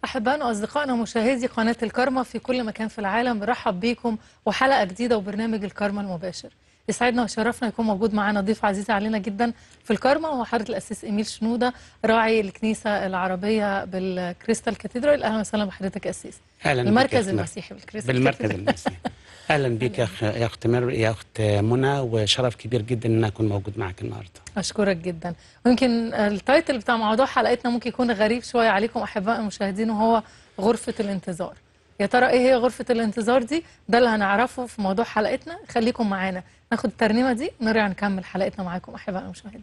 أحبائنا وأصدقائنا مشاهدي قناة الكرمة في كل مكان في العالم برحب بيكم وحلقة جديدة وبرنامج الكرمة المباشر يسعدنا ويشرفنا يكون موجود معنا ضيف عزيز علينا جدا في الكرمة وهو حضرة الأسيس إيميل شنودة راعي الكنيسة العربية بالكريستال كاتيدرال أهلا وسهلا بحضرتك يا أسيس اهلا بك المركز يا أخت مر- المسيحي بالكريستال بالمركز كاتيدرال. المسيحي اهلا بك يا اخ يا اخت مر يا اخت منى وشرف كبير جدا ان اكون موجود معك النهارده أشكرك جدا ويمكن التايتل بتاع موضوع حلقتنا ممكن يكون غريب شوية عليكم أحباء المشاهدين وهو غرفة الانتظار يا ترى إيه هي غرفة الانتظار دي ده اللي هنعرفه في موضوع حلقتنا خليكم معانا ناخد الترنيمة دي ونرجع نكمل حلقتنا معاكم أحباء المشاهدين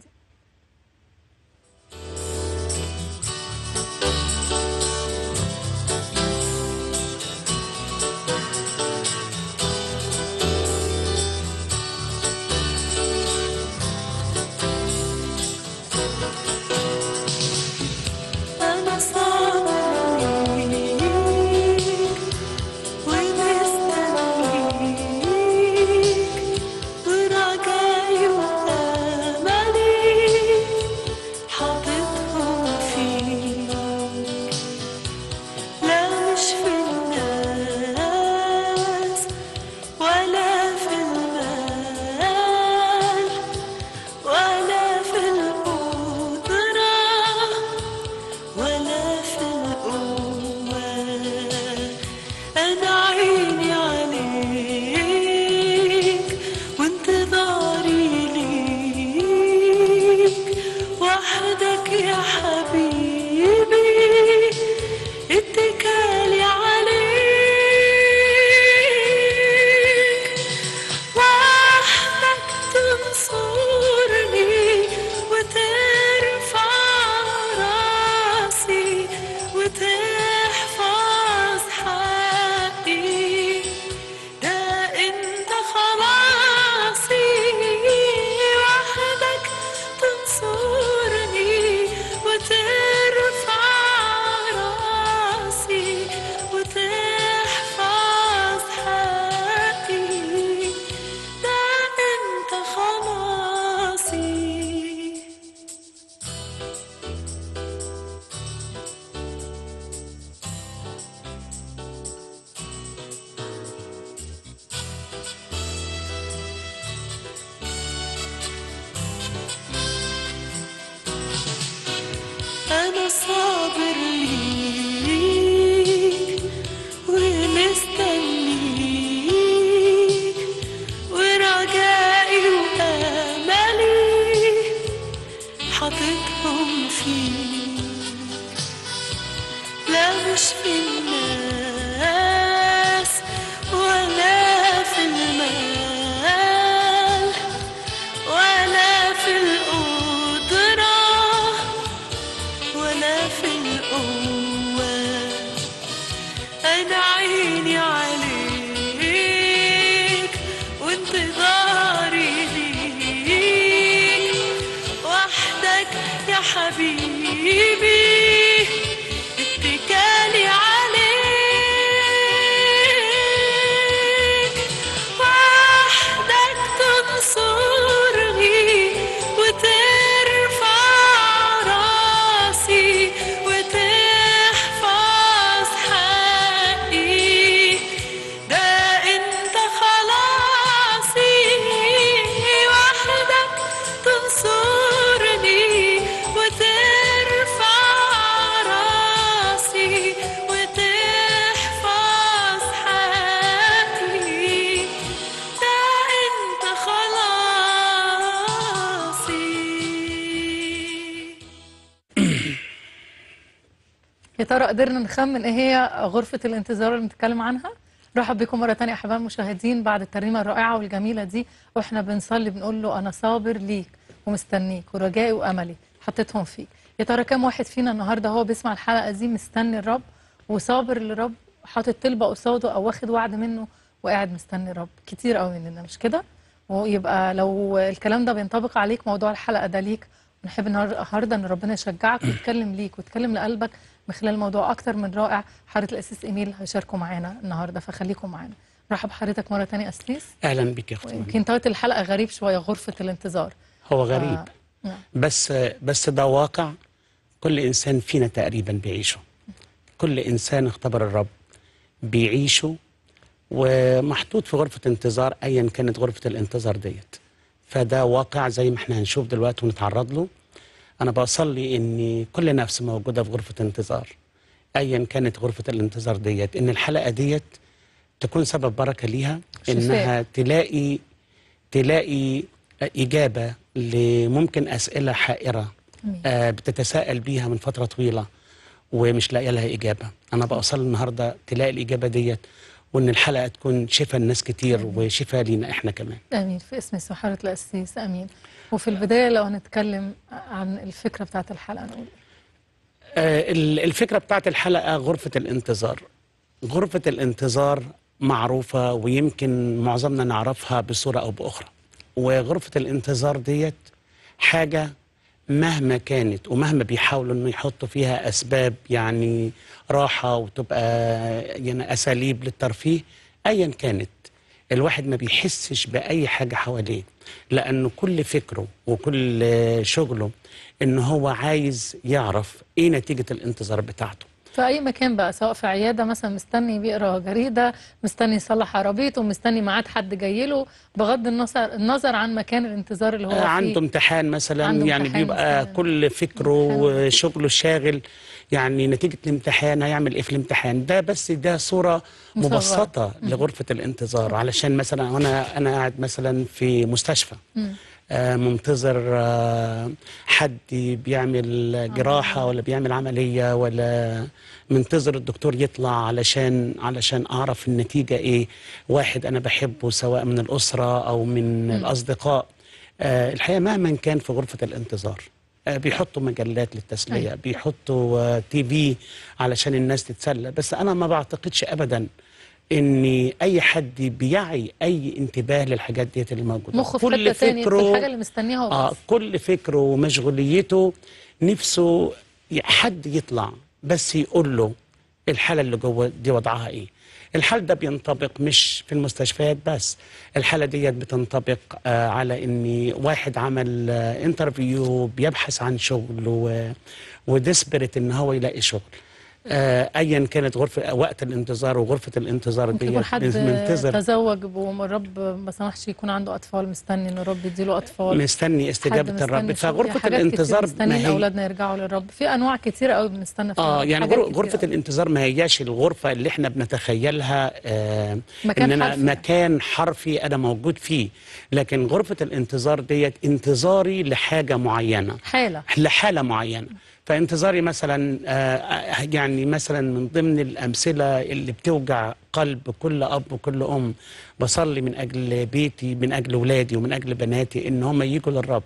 أنا صابر ليك ومستنيك ورجائي وأملي حاططهم فيك لا مش في الناس ولا في المال ولا في القدرة ولا في القوة أنا عيني عليك وانتظاري ليك وحدك يا حبيبي اتكالي عليك وحدك تنصرني وترفع راسي وتحفظ حقي ده انت خلاصي وحدك تنصرني وترفع راسي وتحفظ حقي ده انت خلاصي أنا صابر ليك ومستنيك ورجائي وأملي حاططهم فيك لا مش في الناس ولا في المال ولا في القدرة ولا في القوة أنا عيني عليك وانتظاري ليك وحدك يا حبيبي اتكالي عليك وحدك تنصرني وترفع راسي وتحفظ حقي ده انت خلاصي وحدك تنصرني وترفع راسي وتحفظ حقي ده انت خلاصي يا ترى قدرنا نخمن ايه هي غرفة الانتظار اللي بنتكلم عنها رحب بكم مرة تانية أحباء المشاهدين بعد الترنيمة الرائعة والجميلة دي واحنا بنصلي بنقول له أنا صابر ليك ومستنيك ورجائي وأملي حطيتهم فيك يا ترى كم واحد فينا النهاردة هو بيسمع الحلقة دي مستني الرب وصابر للرب حاطط طلبة قصاده أو واخد وعد منه وقاعد مستني الرب كتير قوي مننا مش كده ويبقى لو الكلام ده بينطبق عليك موضوع الحلقة ده ليك ونحب النهارده ان ربنا يشجعك ويتكلم ليك ويتكلم لقلبك من خلال موضوع اكتر من رائع حضره الاسيس ايميل هيشاركوا معانا النهارده فخليكم معانا رحب حضرتك مره تانية اسيس اهلا بك يا اخت منى ويمكن تايتل الحلقه غريب شويه غرفه الانتظار هو غريب آه، نعم. بس بس ده واقع كل انسان فينا تقريبا بيعيشه كل انسان اختبر الرب بيعيشه ومحطوط في غرفه انتظار ايا كانت غرفه الانتظار ديت فده واقع زي ما احنا هنشوف دلوقتي ونتعرض له انا بصلي ان كل نفس موجوده في غرفه انتظار ايا كانت غرفه الانتظار ديت ان الحلقه ديت تكون سبب بركه ليها شفاء. انها تلاقي تلاقي اجابه لممكن اسئله حائره أمين. آه بتتساءل بيها من فتره طويله ومش لاقيه لها اجابه انا بوصل النهارده تلاقي الاجابه ديت وان الحلقه تكون شفاء لناس كتير وشفاء لينا احنا كمان امين في اسم يسوع حضره القسيس امين وفي البدايه لو هنتكلم عن الفكره بتاعت الحلقه نقول آه، ال- الفكرة بتاعت الحلقة غرفة الانتظار غرفة الانتظار معروفة ويمكن معظمنا نعرفها بصورة أو بأخرى وغرفة الانتظار ديت حاجة مهما كانت ومهما بيحاولوا انه يحطوا فيها اسباب يعني راحه وتبقى يعني اساليب للترفيه ايا كانت الواحد ما بيحسش باي حاجه حواليه لانه كل فكره وكل شغله ان هو عايز يعرف ايه نتيجه الانتظار بتاعته في اي مكان بقى سواء في عياده مثلا مستني بيقرا جريده مستني يصلح عربيته مستني ميعاد حد جاي له بغض النظر النظر عن مكان الانتظار اللي هو آه، فيه عنده امتحان مثلا عنده يعني امتحان بيبقى مثلاً. كل فكره امتحان. وشغله شاغل يعني نتيجة الامتحان هيعمل ايه في الامتحان ده بس ده صورة مصغرة. مبسطة لغرفة الانتظار علشان مثلا وانا انا قاعد مثلا في مستشفى آه منتظر آه حد بيعمل جراحة ولا بيعمل عملية ولا منتظر الدكتور يطلع علشان علشان اعرف النتيجة ايه واحد انا بحبه سواء من الأسرة او من الأصدقاء آه الحقيقة مهما كان في غرفة الانتظار آه، بيحطوا مجلات للتسلية أيوة. بيحطوا آه، تي في علشان الناس تتسلى بس أنا ما بعتقدش أبدا إن أي حد بيعي أي انتباه للحاجات ديت اللي موجودة مخه في حته تاني في الحاجه اللي مستنيها آه وبس كل فكره ومشغوليته نفسه ي- حد يطلع بس يقول له الحالة اللي جوه دي وضعها ايه الحال ده بينطبق مش في المستشفيات بس الحالة ديت بتنطبق آه على ان واحد عمل آه انترفيو بيبحث عن شغل و وديسبرت ان هو يلاقي شغل آه ايا كانت غرفة وقت الانتظار وغرفة الانتظار ممكن ديت يكون حد منتظر تزوج والرب ما سمحش يكون عنده اطفال مستني ان الرب يديله اطفال مستني حد استجابة مستني الرب شغل. فغرفة حاجات كتير الانتظار ما مستنيين هي اولادنا يرجعوا للرب في انواع كتيره قوي بنستنى فيها اه يعني حاجات غر- كتيرة غرفة قوي. الانتظار ما هياش الغرفة اللي احنا بنتخيلها آه مكان إن أنا حرفي. مكان حرفي أنا موجود فيه لكن غرفة الانتظار ديت انتظاري لحاجة معينة حاله لحالة معينة فانتظاري مثلا آه، يعني مثلا من ضمن الأمثلة اللي بتوجع قلب كل أب وكل أم بصلي من أجل بيتي من أجل ولادي ومن أجل بناتي إن هم يجوا للرب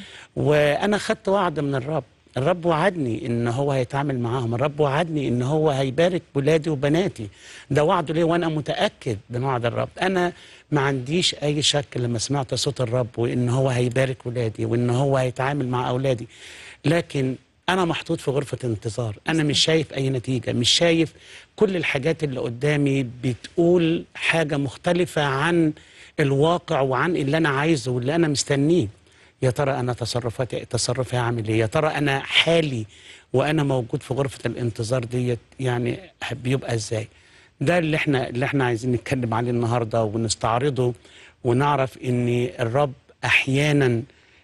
وأنا خدت وعد من الرب الرب وعدني ان هو هيتعامل معاهم الرب وعدني ان هو هيبارك ولادي وبناتي ده وعده ليه وانا متاكد من وعد الرب انا ما عنديش اي شك لما سمعت صوت الرب وان هو هيبارك ولادي وان هو هيتعامل مع اولادي لكن انا محطوط في غرفه انتظار انا مش شايف اي نتيجه مش شايف كل الحاجات اللي قدامي بتقول حاجه مختلفه عن الواقع وعن اللي انا عايزه واللي انا مستنيه يا ترى انا تصرفاتي تصرفي هعمل ايه يا ترى انا حالي وانا موجود في غرفه الانتظار ديت يعني بيبقى ازاي ده اللي احنا اللي احنا عايزين نتكلم عليه النهارده ونستعرضه ونعرف ان الرب احيانا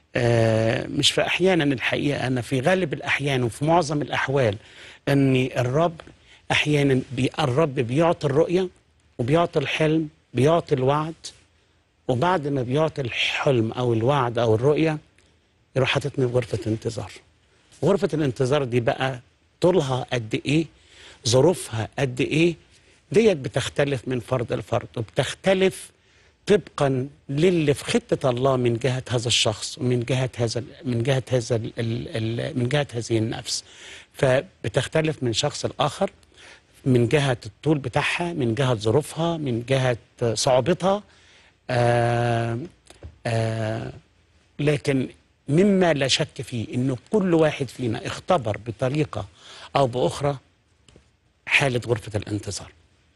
آه مش في احيانا الحقيقه انا في غالب الاحيان وفي معظم الاحوال ان الرب احيانا بي الرب بيعطي الرؤيه وبيعطي الحلم بيعطي الوعد وبعد ما بيعطي الحلم او الوعد او الرؤيه يروح حاططني في غرفه انتظار غرفه الانتظار دي بقى طولها قد ايه ظروفها قد ايه ديت بتختلف من فرد لفرد وبتختلف طبقا للي في خطه الله من جهه هذا الشخص ومن جهه هذا من جهه هذا ال ال من جهه هذه النفس فبتختلف من شخص لاخر من جهه الطول بتاعها من جهه ظروفها من جهه صعوبتها آه آه لكن مما لا شك فيه انه كل واحد فينا اختبر بطريقه او باخرى حاله غرفه الانتظار.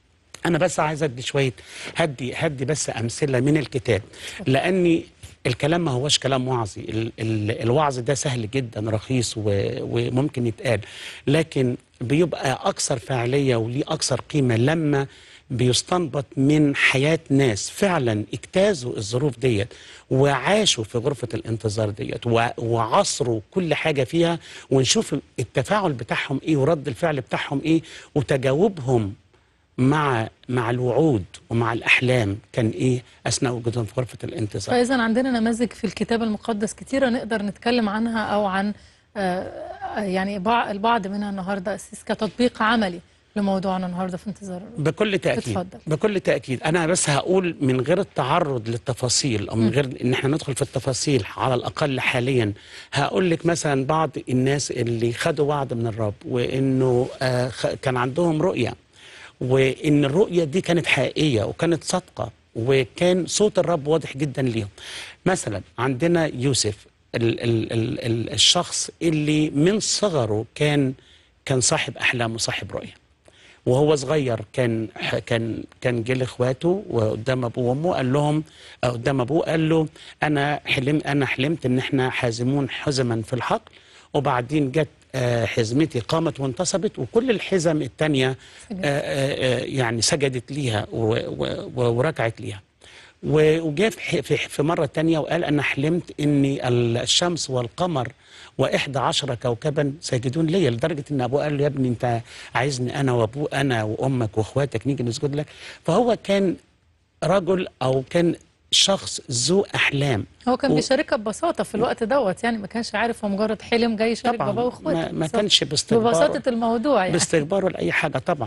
انا بس عايز ادي شويه هدي هدي بس امثله من الكتاب لاني الكلام ما هوش كلام وعظي ال ال الوعظ ده سهل جدا رخيص و وممكن يتقال لكن بيبقى اكثر فاعليه وليه اكثر قيمه لما بيستنبط من حياه ناس فعلا اجتازوا الظروف ديت وعاشوا في غرفه الانتظار ديت و- وعصروا كل حاجه فيها ونشوف التفاعل بتاعهم ايه ورد الفعل بتاعهم ايه وتجاوبهم مع مع الوعود ومع الاحلام كان ايه اثناء وجودهم في غرفه الانتظار فإذا عندنا نماذج في الكتاب المقدس كتيرة نقدر نتكلم عنها أو عن آه، يعني بع- البعض منها النهاردة أسيس كتطبيق عملي لموضوعنا النهاردة في انتظار الرب بكل تاكيد اتفضل. بكل تاكيد انا بس هقول من غير التعرض للتفاصيل او من غير ان احنا ندخل في التفاصيل على الاقل حاليا هقول لك مثلا بعض الناس اللي خدوا وعد من الرب وانه آه خ- كان عندهم رؤيه وان الرؤيه دي كانت حقيقيه وكانت صادقه وكان صوت الرب واضح جدا ليهم مثلا عندنا يوسف ال ال ال ال الشخص اللي من صغره كان كان صاحب احلام وصاحب رؤيه وهو صغير كان كان كان جه لاخواته وقدام ابوه وامه قال لهم آه، قدام ابوه قال له انا حلم انا حلمت ان احنا حازمون حزما في الحقل وبعدين جت آه، حزمتي قامت وانتصبت وكل الحزم الثانيه يعني سجدت ليها و- و- و- وركعت ليها و- وجاء في ح- في في مرة تانية وقال أنا حلمت إن الشمس والقمر وإحدى عشر كوكبا ساجدون لي لدرجة إن أبوه قال له يا ابني أنت عايزني أنا وأبوه أنا وأمك وأخواتك نيجي نسجد لك فهو كان رجل أو كان شخص ذو أحلام هو كان و- بيشاركها ببساطة في الوقت دوت يعني ما كانش عارف هو مجرد حلم جاي يشارك طبعاً، باباه واخواته ما- ما بالظبط. كانش باستكبار. ببساطة الموضوع يعني باستكباره لأي حاجة طبعا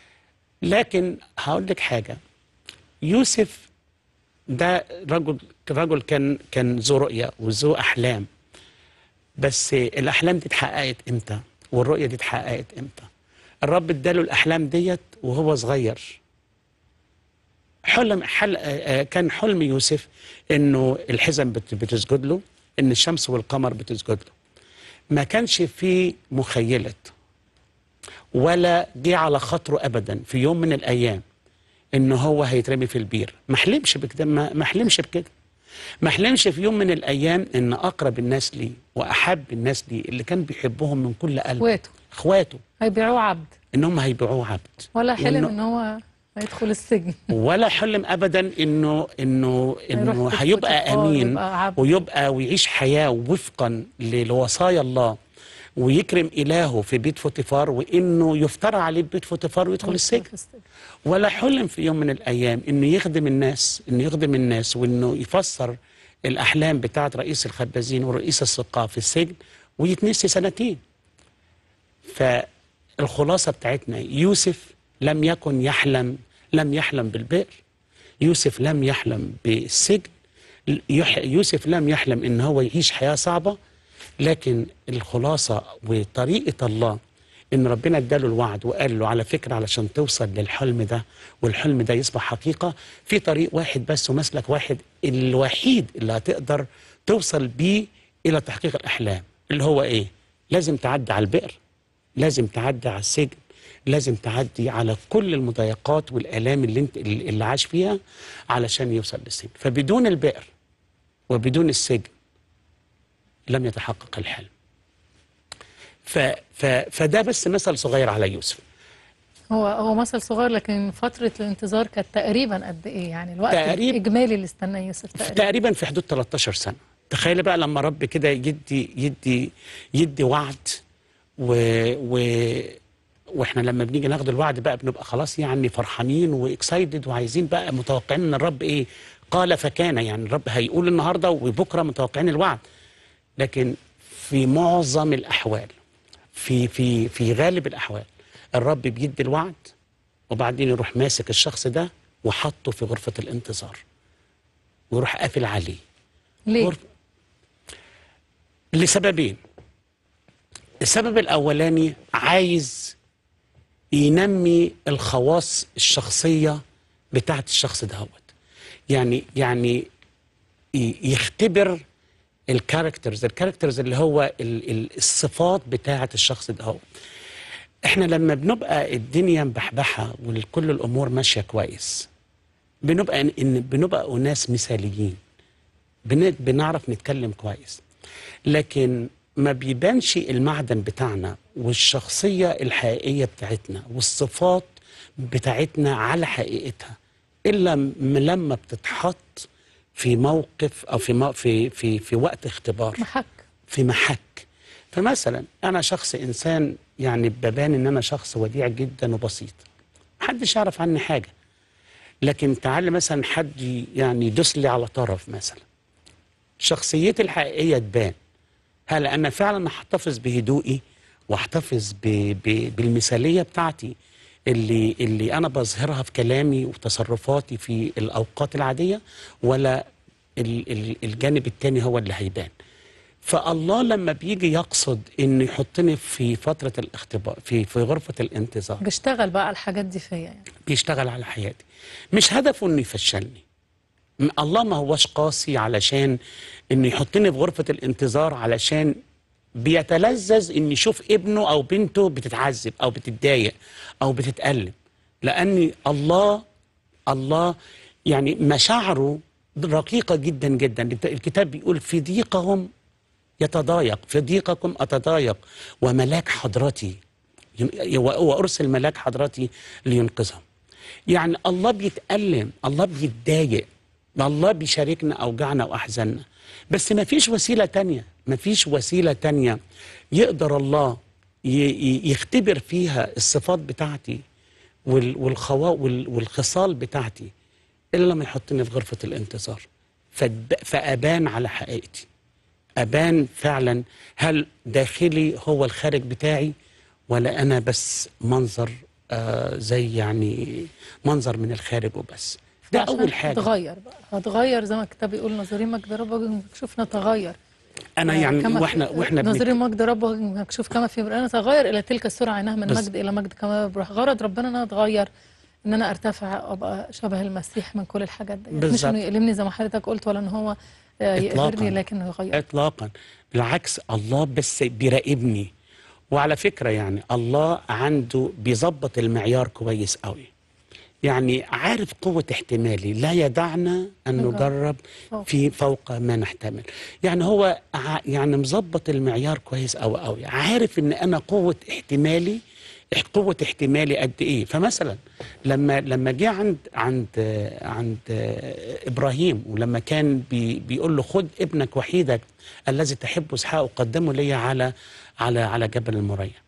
لكن هقول لك حاجة يوسف ده رجل رجل كان كان ذو رؤية وذو أحلام بس الأحلام دي اتحققت إمتى والرؤية دي اتحققت إمتى الرب اداله الأحلام ديت وهو صغير حلم حل آه، كان حلم يوسف انه الحزم بت- بتسجد له ان الشمس والقمر بتسجد له ما كانش في مخيلة ولا جه على خاطره ابدا في يوم من الايام ان هو هيترمي في البير ما حلمش بكده ما ما حلمش بكده ما حلمش في يوم من الايام ان اقرب الناس ليه واحب الناس ليه اللي كان بيحبهم من كل قلبه اخواته اخواته هيبيعوه عبد ان هم هيبيعوه عبد ولا حلم وإنه- ان هو هيدخل السجن ولا حلم ابدا انه انه انه هيروح بيت هيبقى بوتيفار امين ويبقى عبد. ويبقى ويعيش حياه وفقا ل- لوصايا الله ويكرم الهه في بيت فوتيفار وانه يفترى عليه بيت فوتيفار ويدخل السجن ولا حلم في يوم من الايام انه يخدم الناس انه يخدم الناس وانه يفسر الاحلام بتاعه رئيس الخبازين ورئيس السقاة في السجن ويتنسي سنتين فالخلاصه بتاعتنا يوسف لم يكن يحلم لم يحلم بالبئر يوسف لم يحلم بالسجن يح- يوسف لم يحلم ان هو يعيش حياه صعبه لكن الخلاصه وطريقه الله ان ربنا اداله الوعد وقال له على فكره علشان توصل للحلم ده والحلم ده يصبح حقيقه في طريق واحد بس ومسلك واحد الوحيد اللي هتقدر توصل بيه الى تحقيق الاحلام اللي هو ايه؟ لازم تعدي على البئر لازم تعدي على السجن لازم تعدي على كل المضايقات والآلام اللي انت اللي عاش فيها علشان يوصل للسجن فبدون البئر وبدون السجن لم يتحقق الحلم ف ف فده بس مثل صغير على يوسف هو هو مثل صغير لكن فترة الانتظار كانت تقريبا قد ايه يعني الوقت تقريبا- الإجمالي اللي استناه يوسف تقريبا تقريبا في حدود 13 سنة تخيل بقى لما رب كده يدي يدي يدي وعد و, و واحنا لما بنيجي ناخد الوعد بقى بنبقى خلاص يعني فرحانين واكسايتد وعايزين بقى متوقعين ان الرب ايه قال فكان يعني الرب هيقول النهارده وبكره متوقعين الوعد لكن في معظم الاحوال في في في غالب الاحوال الرب بيدي الوعد وبعدين يروح ماسك الشخص ده وحطه في غرفه الانتظار ويروح قافل عليه ليه؟ غرفة لسببين السبب الأولاني عايز ينمي الخواص الشخصية بتاعت الشخص دهوت يعني يعني ي- يختبر الكاركترز الكاركترز اللي هو ال- ال- الصفات بتاعت الشخص دهوت احنا لما بنبقى الدنيا مبحبحه وكل الامور ماشيه كويس بنبقى ان بنبقى اناس مثاليين بن- بنعرف نتكلم كويس لكن ما بيبانش المعدن بتاعنا والشخصيه الحقيقيه بتاعتنا والصفات بتاعتنا على حقيقتها الا م- لما بتتحط في موقف او في مو- في في في وقت اختبار محك في محك فمثلا انا شخص انسان يعني ببان ان انا شخص وديع جدا وبسيط محدش يعرف عني حاجه لكن تعال مثلا حد ي- يعني يدوس لي على طرف مثلا شخصيتي الحقيقيه تبان هل انا فعلا هحتفظ بهدوئي واحتفظ ب... ب... بالمثاليه بتاعتي اللي اللي انا بظهرها في كلامي وتصرفاتي في الاوقات العاديه ولا ال... ال... الجانب التاني هو اللي هيبان فالله لما بيجي يقصد انه يحطني في فتره الاختبار في في غرفه الانتظار بيشتغل بقى على الحاجات دي فيا يعني بيشتغل على حياتي مش هدفه انه يفشلني م- الله ما هوش قاسي علشان انه يحطني في غرفة الانتظار علشان بيتلذذ ان يشوف ابنه او بنته بتتعذب او بتتضايق او بتتألم لان الله الله يعني مشاعره رقيقة جدا جدا الكتاب بيقول في ضيقهم يتضايق في ضيقكم أتضايق وملاك حضرتي ين- وأرسل ملاك حضرتي لينقذهم يعني الله بيتألم الله بيتضايق الله بيشاركنا أوجاعنا وأحزاننا بس ما فيش وسيلة تانية ما فيش وسيلة تانية يقدر الله ي- ي- يختبر فيها الصفات بتاعتي وال- والخوا وال- والخصال بتاعتي إلا لما يحطني في غرفة الانتظار فد- فأبان على حقيقتي أبان فعلا هل داخلي هو الخارج بتاعي ولا أنا بس منظر آه زي يعني منظر من الخارج وبس ده عشان أول حاجة هتغير بقى هتغير زي ما الكتاب بيقول ناظرين مجد ربك مكشوف نتغير أنا آه، يعني كما وإحنا في- وإحنا بنك... ناظرين مجد ربك مكشوف كما في مرآة نتغير الى تلك السرعه عينها من بس- مجد الى مجد كما بروح غرض ربنا ان انا اتغير ان انا ارتفع وابقى شبه المسيح من كل الحاجات دي مش بالظبط. انه يقلمني زي ما حضرتك قلت ولا ان هو آه، إطلاقاً. يقهرني لكنه يغير اطلاقا بالعكس الله بس بيراقبني وعلى فكره يعني الله عنده بيظبط المعيار كويس قوي يعني عارف قوة احتمالي لا يدعنا أن نجرب. نجرب فوق. في فوق ما نحتمل يعني هو ع- يعني مظبط المعيار كويس قوي قوي عارف ان انا قوة احتمالي قوة احتمالي قد ايه فمثلا لما لما جه عند عند عند ابراهيم ولما كان بي بيقول له خد ابنك وحيدك الذي تحبه اسحاق وقدمه لي على على على جبل المريا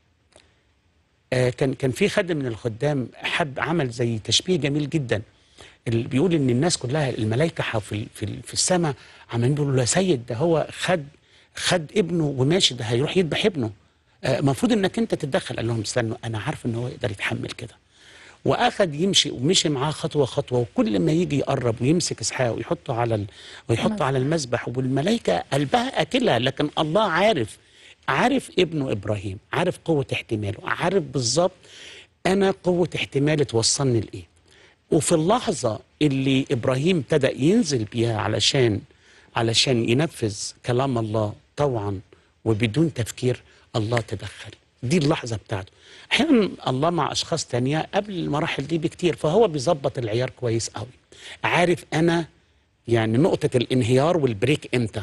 آه، كان كان في خادم من الخدام حب عمل زي تشبيه جميل جدا اللي بيقول ان الناس كلها الملائكه ح- في في في السماء عمالين بيقولوا له يا سيد ده هو خد خد ابنه وماشي ده هيروح يذبح ابنه آه، المفروض انك انت تتدخل قال لهم استنوا انا عارف ان هو يقدر يتحمل كده واخد يمشي ومشي معاه خطوه خطوه وكل ما يجي يقرب ويمسك اسحاق ويحطه على ال... ويحطه على المذبح والملائكه قلبها اكلها لكن الله عارف عارف ابنه ابراهيم عارف قوه احتماله عارف بالظبط انا قوه احتمالي توصلني لايه وفي اللحظه اللي ابراهيم ابتدى ينزل بيها علشان علشان ينفذ كلام الله طوعا وبدون تفكير الله تدخل دي اللحظه بتاعته احيانا الله مع اشخاص تانية قبل المراحل دي بكتير فهو بيظبط العيار كويس قوي عارف انا يعني نقطه الانهيار والبريك امتى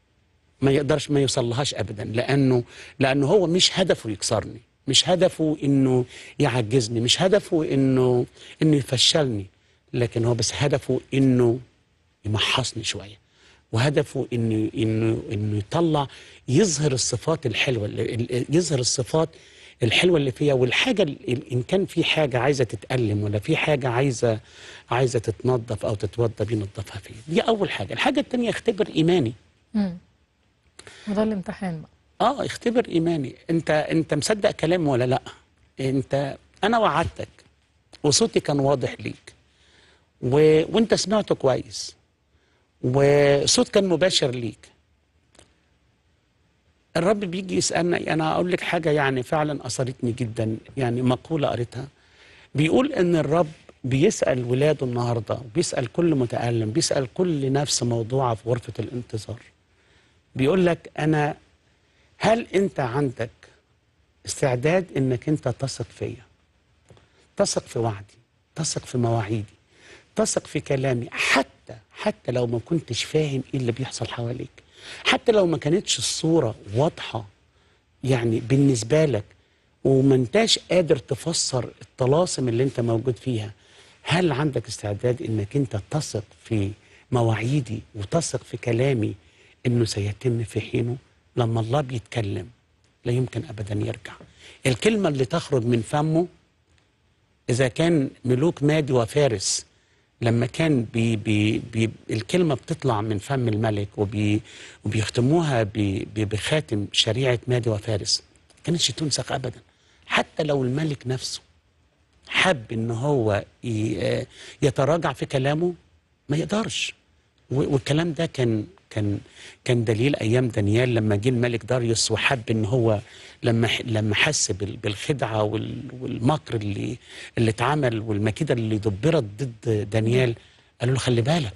ما يقدرش ما يوصلهاش ابدا لانه لانه هو مش هدفه يكسرني مش هدفه انه يعجزني مش هدفه انه انه يفشلني لكن هو بس هدفه انه يمحصني شويه وهدفه انه انه انه يطلع يظهر الصفات الحلوه اللي- ال- يظهر الصفات الحلوه اللي فيها والحاجه ال- ان كان في حاجه عايزه تتالم ولا في حاجه عايزه عايزه تتنظف او تتوضى بينظفها فيها دي اول حاجه الحاجه الثانيه اختبر ايماني مم. وده الامتحان بقى اه اختبر ايماني انت انت مصدق كلامي ولا لا انت انا وعدتك وصوتي كان واضح ليك و... وانت سمعته كويس وصوت كان مباشر ليك الرب بيجي يسالنا انا اقول لك حاجه يعني فعلا اثرتني جدا يعني مقوله قريتها بيقول ان الرب بيسال ولاده النهارده بيسال كل متالم بيسال كل نفس موضوعه في غرفه الانتظار بيقول لك انا هل انت عندك استعداد انك انت تثق فيا تثق في وعدي تثق في مواعيدي تثق في كلامي حتى حتى لو ما كنتش فاهم ايه اللي بيحصل حواليك حتى لو ما كانتش الصورة واضحة يعني بالنسبة لك وما انتاش قادر تفسر الطلاسم اللي انت موجود فيها هل عندك استعداد انك انت تثق في مواعيدي وتثق في كلامي انه سيتم في حينه لما الله بيتكلم لا يمكن ابدا يرجع الكلمة اللي تخرج من فمه إذا كان ملوك مادي وفارس لما كان بي بي بي الكلمة بتطلع من فم الملك وبي وبيختموها بي بي بخاتم شريعة مادي وفارس كانتش تنسخ أبدا حتى لو الملك نفسه حب إن هو ي- يتراجع في كلامه ما يقدرش و- والكلام ده كان كان كان دليل ايام دانيال لما جه الملك داريوس وحب ان هو لما ح- لما حس بال- بالخدعه وال- والمكر اللي اللي اتعمل والمكيده اللي دبرت ضد دانيال قالوا له خلي بالك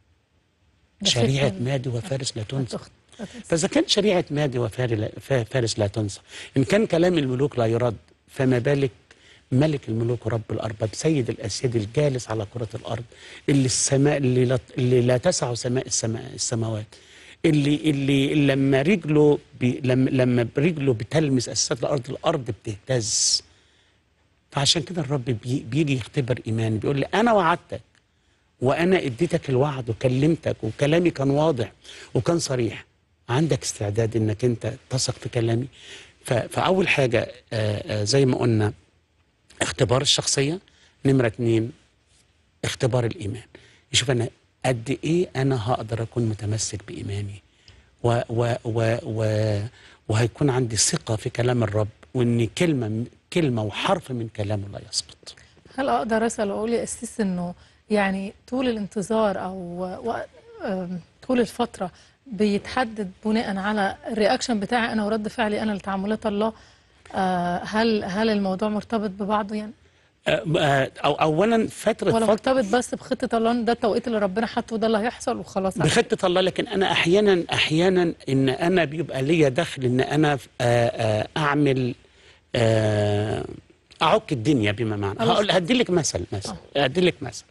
ده شريعه فتنة. مادي وفارس لا تنسى هتخ- هتنسى. فاذا كان شريعه مادي وفار- لا- فا- فارس لا تنسى ان كان كلام الملوك لا يرد فما بالك ملك الملوك ورب الارباب سيد الاسياد الجالس على كره الارض اللي السماء اللي لا, اللي لا تسع سماء السماء السماوات اللي اللي لما رجله بي لما لما رجله بتلمس اساسات الارض الارض بتهتز فعشان كده الرب بي بيجي يختبر ايماني بيقول لي انا وعدتك وانا اديتك الوعد وكلمتك وكلامي كان واضح وكان صريح عندك استعداد انك انت تثق في كلامي ف- فاول حاجه آه، آه، زي ما قلنا اختبار الشخصيه نمره اتنين اختبار الايمان يشوف انا قد ايه انا هقدر اكون متمسك بايماني و و و و وهيكون عندي ثقه في كلام الرب وان كلمه كلمه وحرف من كلامه لا يسقط هل اقدر اسال واقول يا اسيس انه يعني طول الانتظار او وقت أم، طول الفتره بيتحدد بناء على الرياكشن بتاعي انا ورد فعلي انا لتعاملات الله آه، هل هل الموضوع مرتبط ببعضه يعني آه، آه، أو اولا فتره ولا فترة مرتبط بس بخطه الله إن ده التوقيت اللي ربنا حاطه ده اللي هيحصل وخلاص على بخطة الله لكن أنا أحيانا أحيانا إن أنا بيبقى ليا دخل إن أنا آه، آه، أعمل آه، أعك الدنيا بما معنى الله هقول هدي لك مثل مثل هدي لك مثل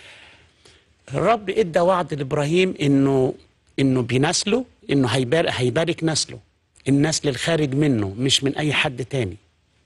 الرب ادى وعد لابراهيم انه انه بنسله انه هيبارك هيبارك نسله النسل الخارج منه مش من اي حد تاني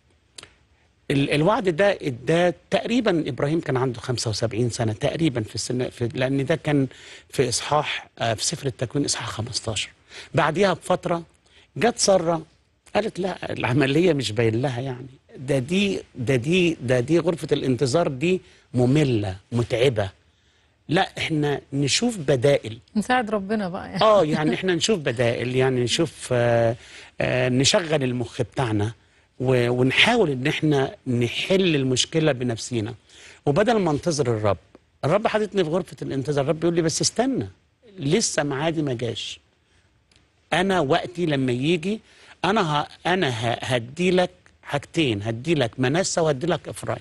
ال- الوعد ده اداه تقريبا ابراهيم كان عنده 75 سنه تقريبا في السنه في لان ده كان في اصحاح آه، في سفر التكوين اصحاح 15 بعديها بفتره جت ساره قالت لا العمليه مش باين لها يعني ده دي ده دي ده دي غرفه الانتظار دي ممله متعبه لا احنا نشوف بدائل نساعد ربنا بقى يعني اه يعني احنا نشوف بدائل يعني نشوف آه آه نشغل المخ بتاعنا و- ونحاول ان احنا نحل المشكله بنفسينا وبدل ما انتظر الرب الرب حاططني في غرفه الانتظار الرب يقول لي بس استنى لسه معادي ما جاش انا وقتي لما يجي انا ه... انا ه... هدي لك حاجتين هدي لك منسى وهدي لك افرايم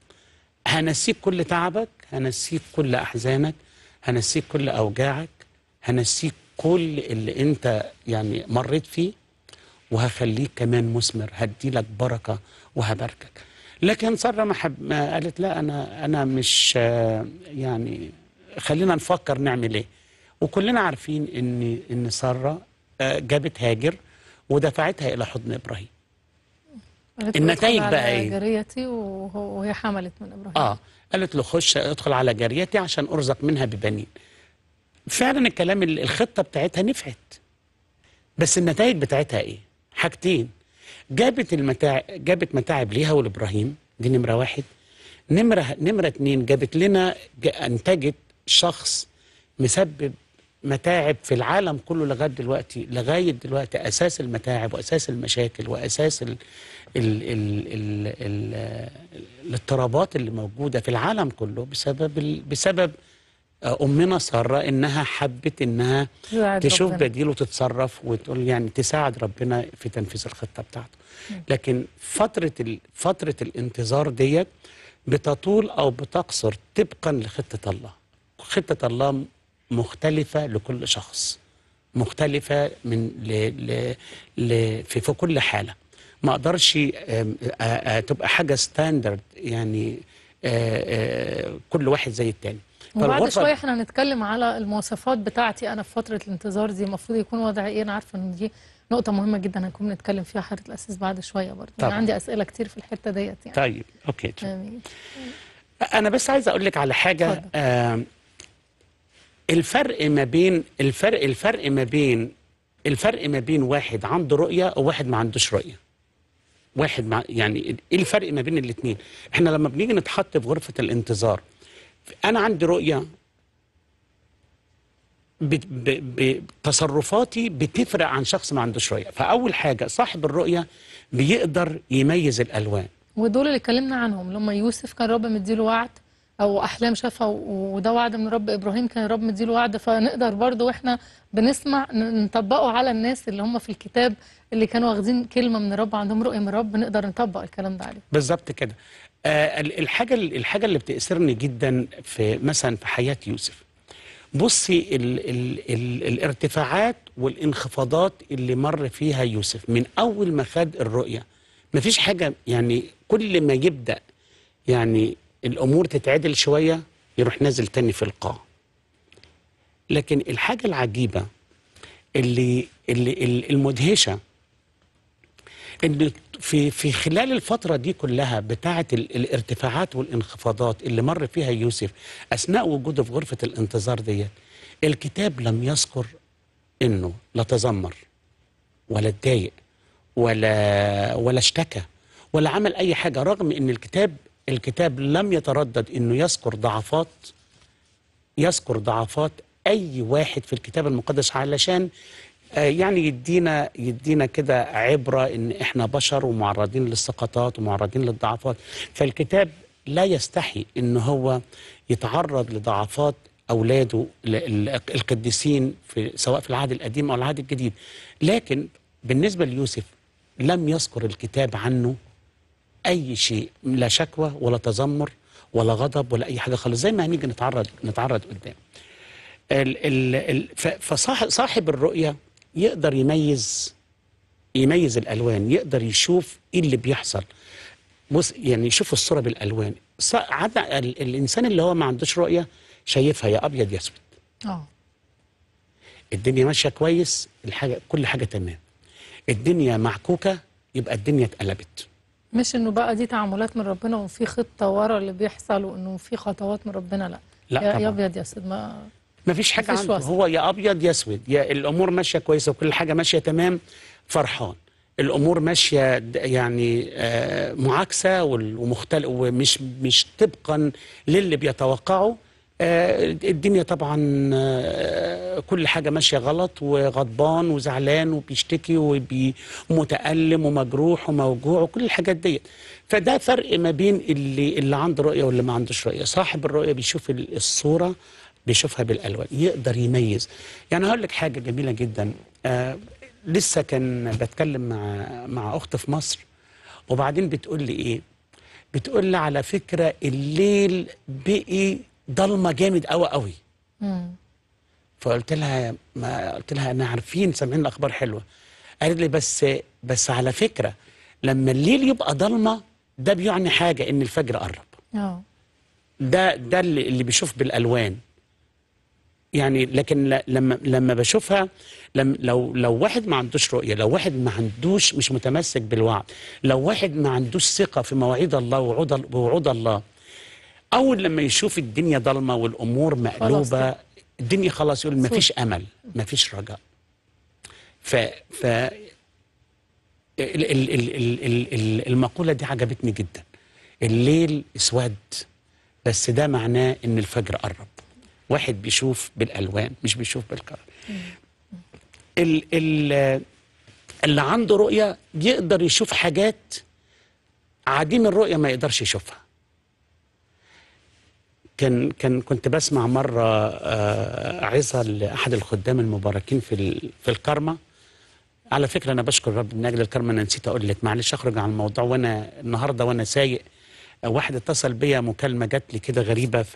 هنسيك كل تعبك هنسيك كل احزانك هنسيك كل اوجاعك هنسيك كل اللي انت يعني مريت فيه وهخليك كمان مثمر هدي لك بركه وهباركك لكن ساره ما, حب ما قالت لا انا انا مش آه، يعني خلينا نفكر نعمل ايه وكلنا عارفين ان ان ساره آه، جابت هاجر ودفعتها الى حضن ابراهيم قالت له النتائج ادخل بقى على إيه؟ جاريتي وهو- وهي حملت من ابراهيم اه قالت له خش ادخل على جاريتي عشان ارزق منها ببنين فعلا الكلام ال- الخطه بتاعتها نفعت بس النتائج بتاعتها ايه حاجتين جابت المتاع جابت متاعب ليها ولابراهيم دي نمره واحد نمره نمره اتنين جابت لنا ج- انتجت شخص مسبب متاعب في العالم كله لغايه دلوقتي لغايه دلوقتي اساس المتاعب واساس المشاكل واساس ال ال ال ال ال الاضطرابات اللي موجوده في العالم كله بسبب ال بسبب آه، امنا ساره انها حبت انها تساعد تشوف ربنا. بديل وتتصرف وتقول يعني تساعد ربنا في تنفيذ الخطه بتاعته لكن فتره ال- فتره الانتظار ديت بتطول او بتقصر طبقا لخطه الله خطه الله مختلفه لكل شخص مختلفه من ل ل ل في, في كل حاله ما اقدرش آم، آه، آه، تبقى حاجه ستاندرد يعني آه، آه، كل واحد زي التاني وبعد فالغرفة- شويه احنا هنتكلم على المواصفات بتاعتي انا في فتره الانتظار دي المفروض يكون وضعي ايه انا عارفه ان دي نقطه مهمه جدا هنكون بنتكلم فيها حضره الاساس بعد شويه برضه طبعا. انا عندي اسئله كتير في الحته ديت يعني طيب اوكي اتفضل. آمين. انا بس عايز اقول لك على حاجه اتفضل. آم، الفرق ما بين الفرق الفرق ما بين الفرق ما بين واحد عنده رؤيه وواحد ما عندوش رؤيه واحد مع يعني ايه الفرق ما بين الاثنين احنا لما بنيجي نتحط في غرفه الانتظار انا عندي رؤيه بت- ب- ب- تصرفاتي بتفرق عن شخص ما عندوش رؤيه فاول حاجه صاحب الرؤيه بيقدر يميز الالوان ودول اللي اتكلمنا عنهم لما يوسف كان رب مديله وعد او احلام شافها و- وده وعد من رب ابراهيم كان رب مديله وعد فنقدر برضو واحنا بنسمع ن- نطبقه على الناس اللي هم في الكتاب اللي كانوا واخدين كلمه من رب عندهم رؤيه من رب نقدر نطبق الكلام ده عليه بالظبط كده آه ال- الحاجه الحاجه اللي بتاثرني جدا في مثلا في حياه يوسف بصي ال ال ال الارتفاعات والانخفاضات اللي مر فيها يوسف من اول ما خد الرؤيه مفيش حاجه يعني كل ما يبدا يعني الامور تتعدل شويه يروح نازل تاني في القاع لكن الحاجه العجيبه اللي اللي ال- المدهشه ان في في خلال الفتره دي كلها بتاعه ال- الارتفاعات والانخفاضات اللي مر فيها يوسف اثناء وجوده في غرفه الانتظار ديت الكتاب لم يذكر انه لا تذمر ولا اتضايق ولا ولا اشتكى ولا عمل اي حاجه رغم ان الكتاب الكتاب لم يتردد انه يذكر ضعفات يذكر ضعفات اي واحد في الكتاب المقدس علشان آه، يعني يدينا يدينا كده عبره ان احنا بشر ومعرضين للسقطات ومعرضين للضعفات فالكتاب لا يستحي ان هو يتعرض لضعفات اولاده ل- ال- القديسين في سواء في العهد القديم او العهد الجديد لكن بالنسبه ليوسف لم يذكر الكتاب عنه اي شيء لا شكوى ولا تذمر ولا غضب ولا اي حاجه خالص زي ما هنيجي نتعرض نتعرض قدام ال ال ال ف- فصاحب صاحب الرؤيه يقدر يميز يميز الالوان يقدر يشوف ايه اللي بيحصل بص يعني يشوف الصوره بالالوان ص- عدا ال الانسان اللي هو ما عندوش رؤيه شايفها يا ابيض يا اسود اه الدنيا ماشيه كويس الحاجه كل حاجه تمام الدنيا معكوكه يبقى الدنيا اتقلبت مش انه بقى دي تعاملات من ربنا وفي خطه ورا اللي بيحصل وانه في خطوات من ربنا لا لا يا- طبعاً. يا ابيض يا اسود ما ما فيش حاجه مفيش عنده وسط. هو يا ابيض يا اسود يا الامور ماشيه كويسه وكل حاجه ماشيه تمام فرحان الامور ماشيه د- يعني آه، معاكسه وال- ومختلف ومش مش طبقا للي بيتوقعه آه، الدنيا طبعا آه، كل حاجه ماشيه غلط وغضبان وزعلان وبيشتكي ومتالم ومجروح وموجوع وكل الحاجات ديت فده فرق ما بين اللي اللي عنده رؤيه واللي ما عندوش رؤيه صاحب الرؤيه بيشوف ال- الصوره بيشوفها بالالوان يقدر يميز يعني هقول لك حاجه جميله جدا آه لسه كان بتكلم مع مع اخت في مصر وبعدين بتقول لي ايه بتقول لي على فكره الليل بقي ضلمه جامد قوي قوي مم. فقلت لها ما قلت لها انا عارفين سامعين الاخبار حلوه قالت لي بس بس على فكره لما الليل يبقى ضلمه ده بيعني حاجه ان الفجر قرب اه ده ده اللي اللي بيشوف بالالوان يعني لكن ل- لما لما بشوفها لم لو لو واحد ما عندوش رؤيه لو واحد ما عندوش مش متمسك بالوعد لو واحد ما عندوش ثقه في مواعيد الله ووعود ووعود الله اول لما يشوف الدنيا ضلمه والامور مقلوبه كده. الدنيا خلاص يقول ما صوت. فيش امل ما فيش رجاء ف ف ال ال ال ال ال ال المقوله دي عجبتني جدا الليل اسود بس ده معناه ان الفجر قرب واحد بيشوف بالالوان مش بيشوف بالكرر ال ال اللي عنده رؤيه يقدر يشوف حاجات عديم الرؤيه ما يقدرش يشوفها كان كان كنت بسمع مره آه، عظه لاحد الخدام المباركين في ال- في الكرمه على فكره انا بشكر الرب من اجل الكرمه انا نسيت اقول لك معلش اخرج عن الموضوع وانا النهارده وانا سايق آه، واحد اتصل بيا مكالمه جات لي كده غريبه ف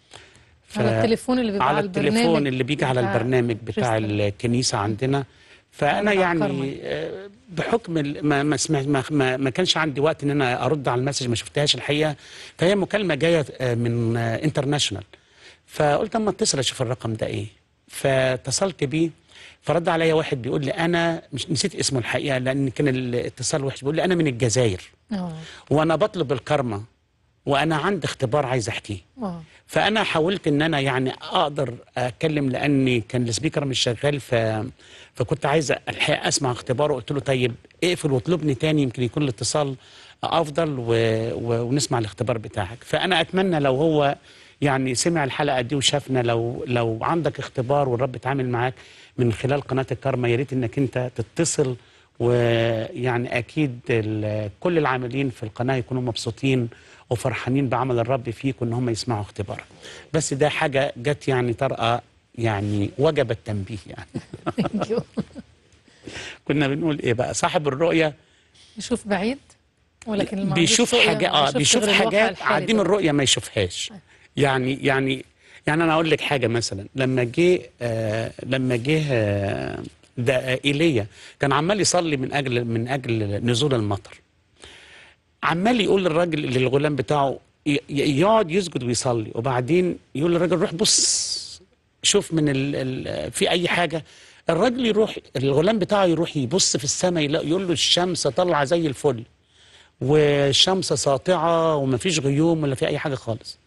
ف- على التليفون اللي بيبقى على على البرنامج التليفون اللي بيجي على بتاع البرنامج بتاع كريستال. الكنيسه عندنا فانا على الكرمة. يعني آه، بحكم ال- ما ما, سمع ما, ما ما كانش عندي وقت ان انا ارد على المسج ما شفتهاش الحقيقه فهي مكالمه جايه آه، من انترناشونال فقلت اما اتصل اشوف الرقم ده ايه فاتصلت بيه فرد عليا واحد بيقول لي انا مش نسيت اسمه الحقيقه لان كان الاتصال وحش بيقول لي انا من الجزائر اه وانا بطلب الكرمه وانا عندي اختبار عايز احكيه اه فانا حاولت ان انا يعني اقدر اتكلم لاني كان السبيكر مش شغال ف... فكنت عايز الحق اسمع اختباره قلت له طيب اقفل واطلبني تاني يمكن يكون الاتصال افضل و... و... ونسمع الاختبار بتاعك فانا اتمنى لو هو يعني سمع الحلقه دي وشافنا لو لو عندك اختبار والرب اتعامل معاك من خلال قناه الكرمه يا ريت انك انت تتصل ويعني اكيد ال- كل العاملين في القناه يكونوا مبسوطين وفرحانين بعمل الرب فيك وان هم يسمعوا اختبارك بس ده حاجه جت يعني طرقه يعني وجب التنبيه يعني ثانك يو كنا بنقول ايه بقى صاحب الرؤيه يشوف بعيد ولكن اللي ما عندوش بيشوف رؤية حاجه ما اه يشوفش بيشوف غير الواقع حاجات الحالي عديم ده. الرؤيه ما يشوفهاش يعني يعني يعني انا اقول لك حاجه مثلا لما جه آه لما جه آه ده آه ايليا كان عمال يصلي من اجل من اجل نزول المطر عمال يقول للراجل للغلام بتاعه ي- ي- يقعد يسجد ويصلي وبعدين يقول للراجل روح بص شوف من ال ال في اي حاجه الراجل يروح الغلام بتاعه يروح يبص في السماء يلاقي- يقول له الشمس طالعه زي الفل والشمس ساطعه ومفيش غيوم ولا في اي حاجه خالص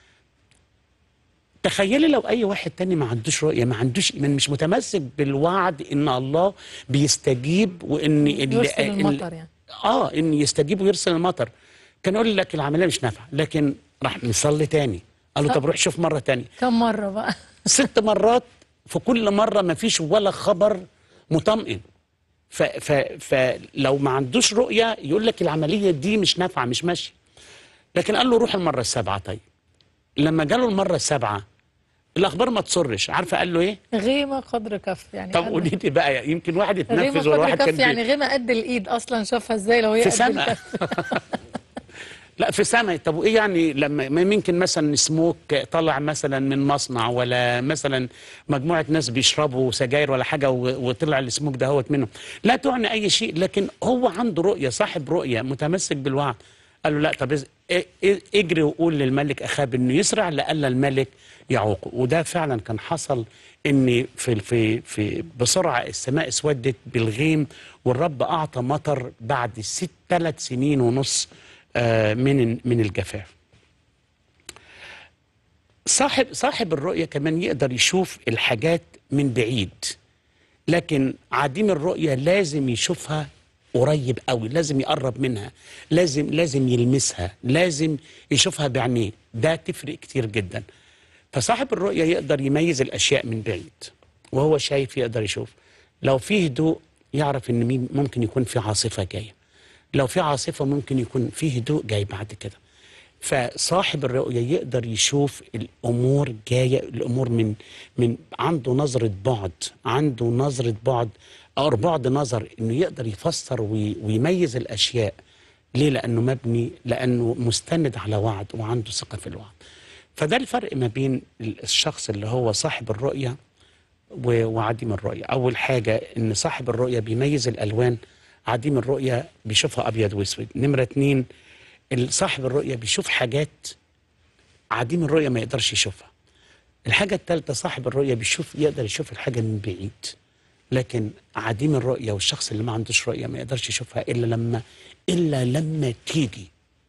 تخيلي لو اي واحد تاني ما عندوش رؤيه ما عندوش ايمان مش متمسك بالوعد ان الله بيستجيب وان ال- يرسل ال- المطر يعني اه ان يستجيب ويرسل المطر كان يقول لك العمليه مش نافعه لكن راح نصلي تاني قال له طب روح شوف مره تانية كم مرة بقى ست مرات في كل مره ما فيش ولا خبر مطمئن ف ف فلو ما عندوش رؤيه يقول لك العمليه دي مش نافعه مش ماشيه لكن قال له روح المره السابعه طيب لما جاله المره السابعه الاخبار ما تصرش عارفه قال له ايه غيمة قدر كف يعني طب قد- قولي لي بقى يمكن واحد غيمة يتنفذ قدر والواحد كان كف بي- يعني غيمة قد الإيد أصلا شافها إزاي لو هي في قد سنة الكف لا في سنة طب وايه يعني لما ما يمكن مثلا سموك طلع مثلا من مصنع ولا مثلا مجموعة ناس بيشربوا سجاير ولا حاجة و- وطلع السموك ده هوت منهم لا تعني أي شيء لكن هو عنده رؤية صاحب رؤية متمسك بالوعد قال له لا طب إز- إيه- إيه- اجري وقول للملك أخاب إنه يسرع لألا الملك يعوقه وده فعلا كان حصل ان في في في بسرعه السماء اسودت بالغيم والرب اعطى مطر بعد ست ثلاث سنين ونص آه، من من الجفاف. صاحب صاحب الرؤيه كمان يقدر يشوف الحاجات من بعيد لكن عديم الرؤيه لازم يشوفها قريب قوي لازم يقرب منها لازم لازم يلمسها لازم يشوفها بعينيه ده تفرق كتير جدا فصاحب الرؤيه يقدر يميز الاشياء من بعيد وهو شايف يقدر يشوف لو في هدوء يعرف ان مين- ممكن يكون في عاصفه جايه لو في عاصفه ممكن يكون في هدوء جاي بعد كده فصاحب الرؤيه يقدر يشوف الامور جايه الامور من من عنده نظره بعد عنده نظره بعد او بعد نظر انه يقدر يفسر وي- ويميز الاشياء ليه لانه مبني لانه مستند على وعد وعنده ثقه في الوعد فده الفرق ما بين الشخص اللي هو صاحب الرؤيه و- وعديم الرؤيه اول حاجه ان صاحب الرؤيه بيميز الالوان عديم الرؤيه بيشوفها ابيض واسود نمره اتنين صاحب الرؤيه بيشوف حاجات عديم الرؤيه ما يقدرش يشوفها الحاجه الثالثه صاحب الرؤيه بيشوف يقدر يشوف الحاجه من بعيد لكن عديم الرؤيه والشخص اللي ما عندوش رؤيه ما يقدرش يشوفها الا لما الا لما تيجي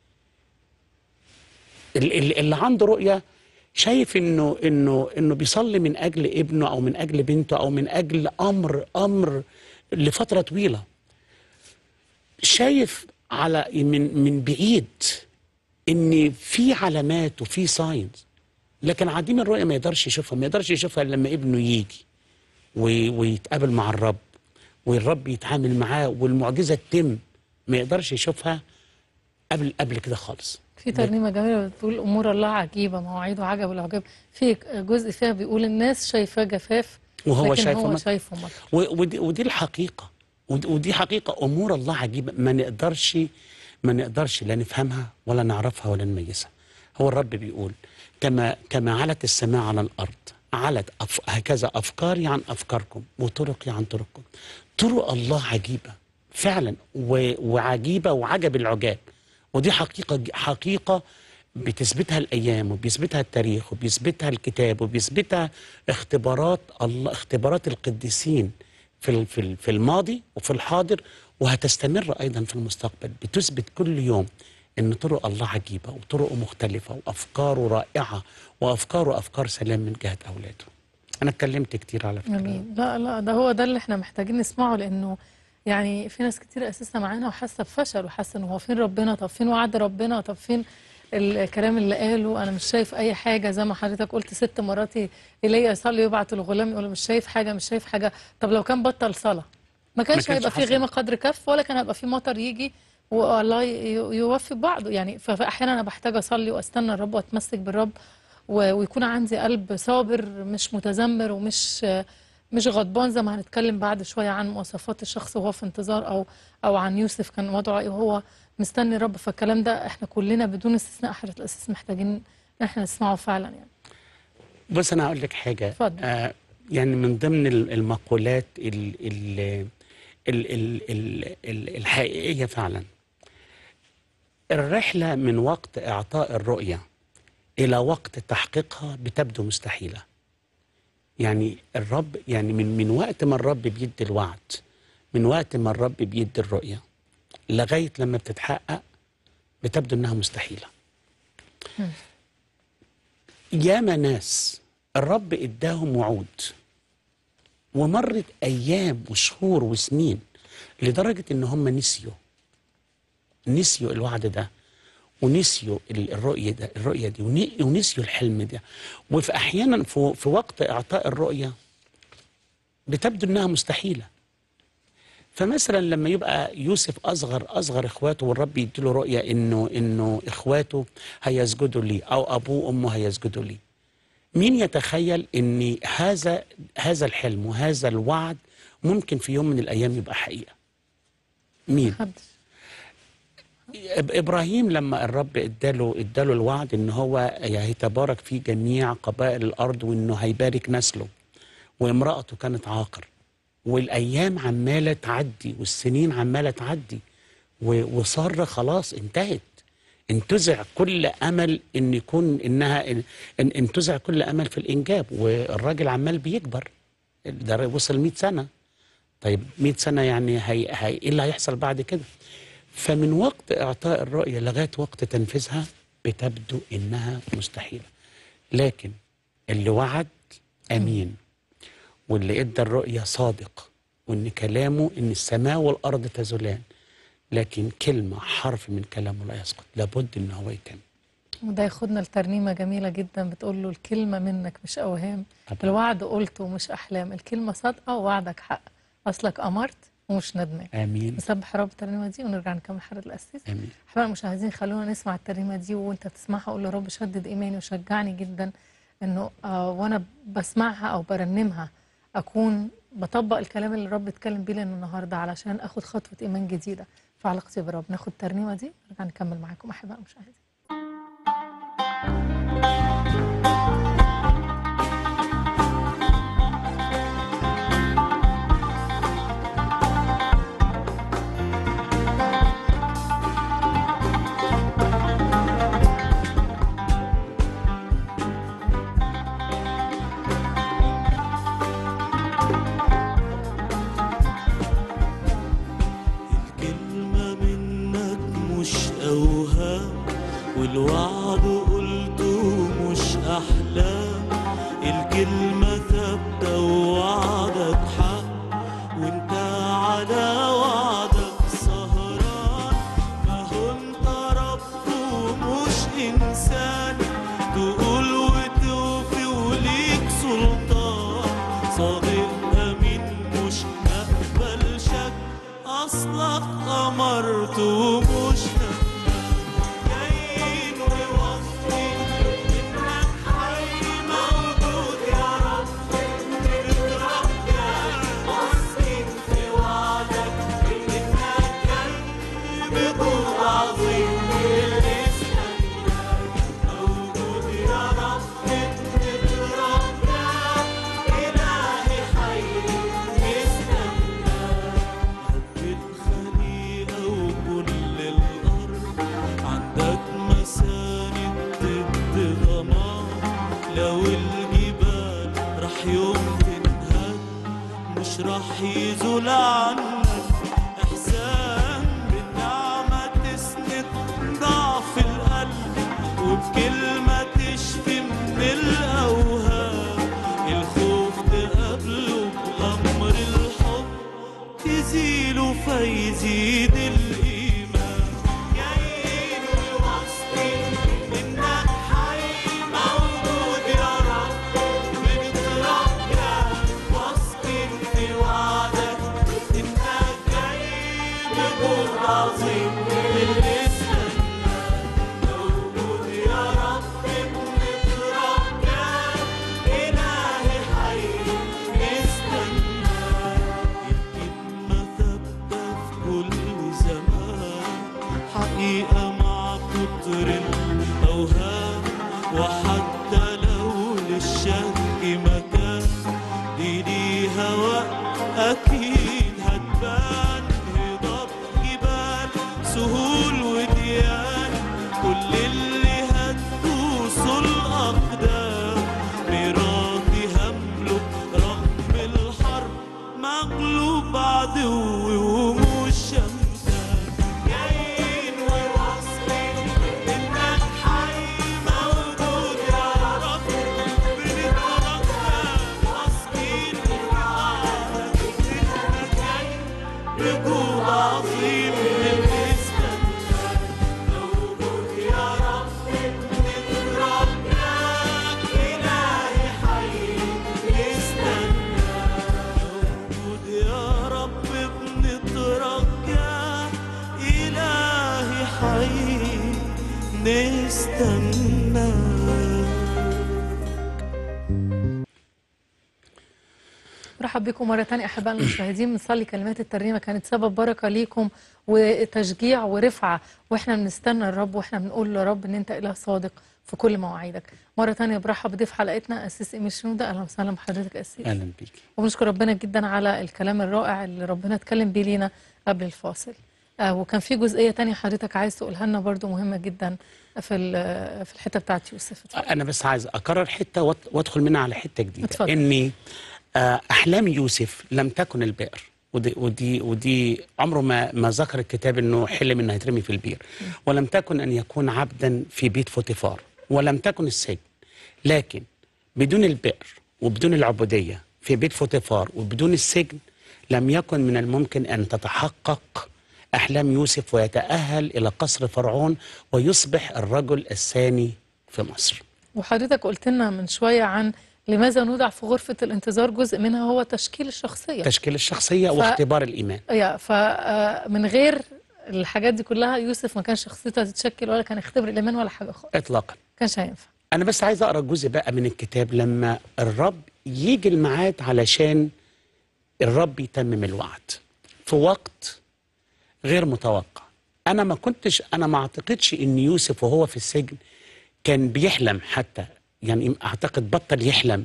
ال- ال- اللي عنده رؤيه شايف انه انه انه بيصلي من اجل ابنه او من اجل بنته او من اجل امر امر لفتره طويله شايف على من من بعيد ان في علامات وفي ساينز لكن عديم الرؤيه ما يقدرش يشوفها ما يقدرش يشوفها إلا لما ابنه يجي وي- ويتقابل مع الرب والرب يتعامل معاه والمعجزه تتم ما يقدرش يشوفها قبل قبل كده خالص في ترنيمة جميلة بتقول أمور الله عجيبة مواعيده عجب العجاب في جزء فيها بيقول الناس شايفاه جفاف وهو لكن شايفه هو مطر. شايفه مطر و- ودي, ودي الحقيقة ودي, ودي حقيقة أمور الله عجيبة ما نقدرش ما نقدرش لا نفهمها ولا نعرفها ولا نميزها هو الرب بيقول كما كما علت السماء على الأرض علت أف هكذا أفكاري عن أفكاركم وطرقي عن طرقكم طرق الله عجيبة فعلا و- وعجيبة وعجب العجاب ودي حقيقة حقيقة بتثبتها الأيام وبيثبتها التاريخ وبيثبتها الكتاب وبيثبتها اختبارات الله اختبارات القديسين في ال- في ال- في الماضي وفي الحاضر وهتستمر أيضا في المستقبل بتثبت كل يوم ان طرق الله عجيبه وطرقه مختلفه وافكاره رائعه وافكاره افكار سلام من جهه اولاده. انا اتكلمت كتير على فكره. جميل لا لا ده هو ده اللي احنا محتاجين نسمعه لانه يعني في ناس كتير اساسا معانا وحاسه بفشل وحاسه ان هو فين ربنا طب فين وعد ربنا طب فين الكلام اللي قاله انا مش شايف اي حاجه زي ما حضرتك قلت ست مرات ايليا يصلي يبعت الغلام يقول له مش شايف حاجه مش شايف حاجه طب لو كان بطل صلاه ما كانش كانش هيبقى في حصل. غيمه قدر كف ولا كان هيبقى في مطر يجي والله ي- يوفي بعضه يعني ف- فاحيانا انا بحتاج اصلي واستنى الرب واتمسك بالرب و- ويكون عندي قلب صابر مش متذمر ومش مش غضبان زي ما هنتكلم بعد شويه عن مواصفات الشخص وهو في انتظار او او عن يوسف كان وضعه ايه وهو مستني الرب فالكلام ده احنا كلنا بدون استثناء حضرة الاساس محتاجين ان احنا نسمعه فعلا يعني بص انا هقول لك حاجه اتفضل. آه يعني من ضمن ال- المقولات ال ال ال ال ال ال الحقيقيه فعلا الرحله من وقت اعطاء الرؤيه الى وقت تحقيقها بتبدو مستحيله يعني الرب يعني من من وقت ما الرب بيدي الوعد من وقت ما الرب بيدي الرؤيه لغايه لما بتتحقق بتبدو انها مستحيله ياما ناس الرب اداهم وعود ومرت ايام وشهور وسنين لدرجه ان هم نسيوا نسيوا الوعد ده ونسيوا ال- الرؤيه ده الرؤيه دي ون- ونسيوا الحلم ده وفي احيانا في, في وقت اعطاء الرؤيه بتبدو انها مستحيله فمثلا لما يبقى يوسف اصغر اصغر اخواته والرب يديله رؤيه انه انه اخواته هيسجدوا لي او ابوه وامه هيسجدوا لي مين يتخيل ان هذا هذا الحلم وهذا الوعد ممكن في يوم من الايام يبقى حقيقه مين محدش إب- ابراهيم لما الرب اداله اداله الوعد ان هو هيتبارك في جميع قبائل الارض وانه هيبارك نسله وامراته كانت عاقر والايام عماله تعدي والسنين عماله تعدي و- وصار خلاص انتهت انتزع كل امل ان يكون انها ان ان- انتزع كل امل في الانجاب والراجل عمال بيكبر ده وصل 100 سنه طيب 100 سنه يعني هي هي ايه اللي هيحصل بعد كده فمن وقت اعطاء الرؤيه لغايه وقت تنفيذها بتبدو انها مستحيله لكن اللي وعد امين واللي ادى الرؤيه صادق وان كلامه ان السماء والارض تزولان لكن كلمه حرف من كلامه لا يسقط لابد ان هو يتم وده ياخدنا لترنيمة جميلة جدا بتقول له الكلمة منك مش أوهام طبعا. الوعد قلته مش أحلام الكلمة صادقة ووعدك حق أصلك أمرت ومش ندمان امين نسبح رب الترنيمة دي ونرجع نكمل حلقة الأسيس امين احنا المشاهدين خلونا نسمع الترنيمة دي وانت بتسمعها قول له رب شدد إيماني وشجعني جدا إنه آه وأنا بسمعها أو برنمها أكون بطبق الكلام اللي الرب اتكلم بيه لنا النهارده علشان اخد خطوة إيمان جديدة في علاقتي بالرب ناخد الترنيمة دي ونرجع نكمل معاكم أحباء المشاهدين الكلمة منك مش أوهام والوعد قلته مش أحلام الكلمة ثابتة ووعدك حق وانت على وعدك سهران ما هو انت رب ومش إنسان تقول وتوفي وليك سلطان صادق أمين مش أقبل شك أصلك أمرت ومش جايين ووصي إنك حي موجود يا رب بترجع واثقين في وعدك إنك جاي بقوة عظيم للإسلام موجود يا رب بترجع إلهي حي نستنى اللي استنى موجود يا رب بنترجاك إلهي حي نستنى الكلمة ثابتة في كل زمان حقيقة مع كتر الأوهام وحتى لو للشك مكان دي ليها وقت أكيد هتبان هضاب جبال سهول وديان كل اللي هتدوسه الأقدام ميراثي هملك رغم الحرب مغلوب عدوي ومش شمتان جايين وواصلين انك حي موجود يا رب بنترجى واثقين في وعدك انك جاي بجود عظيم من استنى موجود يا رب بنترجاك إلهي حي نستنى موجود يا رب بنترجاك إلهي حي نستنى مرحب بكم مرة تانية أحباء المشاهدين بنصلي كلمات الترنيمة كانت سبب بركة ليكم وتشجيع ورفعة وإحنا بنستنى الرب وإحنا بنقول له رب إن أنت إله صادق في كل مواعيدك مرة تانية برحب بضيف حلقتنا أسيس إيمي شنودة أهلا وسهلا بحضرتك أسيس اهلا بيك وبنشكر ربنا جدا على الكلام الرائع اللي ربنا اتكلم بيه لينا قبل الفاصل آه وكان في جزئية تانية حضرتك عايز تقولها لنا برضو مهمة جدا في ال- في الحتة بتاعت يوسف اتفضل. انا بس عايز اكرر حته وات- وادخل منها على حته جديده اتفضل. اني آه، احلام يوسف لم تكن البئر ودي ودي ودي عمره ما ما ذكر الكتاب انه حلم انه هيترمي في البير ولم تكن ان يكون عبدا في بيت فوتيفار ولم تكن السجن لكن بدون البئر وبدون العبوديه في بيت فوتيفار وبدون السجن لم يكن من الممكن ان تتحقق احلام يوسف ويتاهل الى قصر فرعون ويصبح الرجل الثاني في مصر وحضرتك قلت لنا من شوية عن لماذا نودع في غرفة الانتظار جزء منها هو تشكيل الشخصية تشكيل الشخصيه واختبار الايمان يا فمن غير الحاجات دي كلها يوسف ما كان شخصيته تتشكل ولا كان يختبر الإيمان ولا حاجة خالص اطلاقا كانش هينفع انا بس عايز اقرا جزء بقى من الكتاب لما الرب يجي الميعاد علشان الرب يتمم الوعد في وقت غير متوقع انا ما كنتش انا ما اعتقدش ان يوسف وهو في السجن كان بيحلم حتى يعني اعتقد بطل يحلم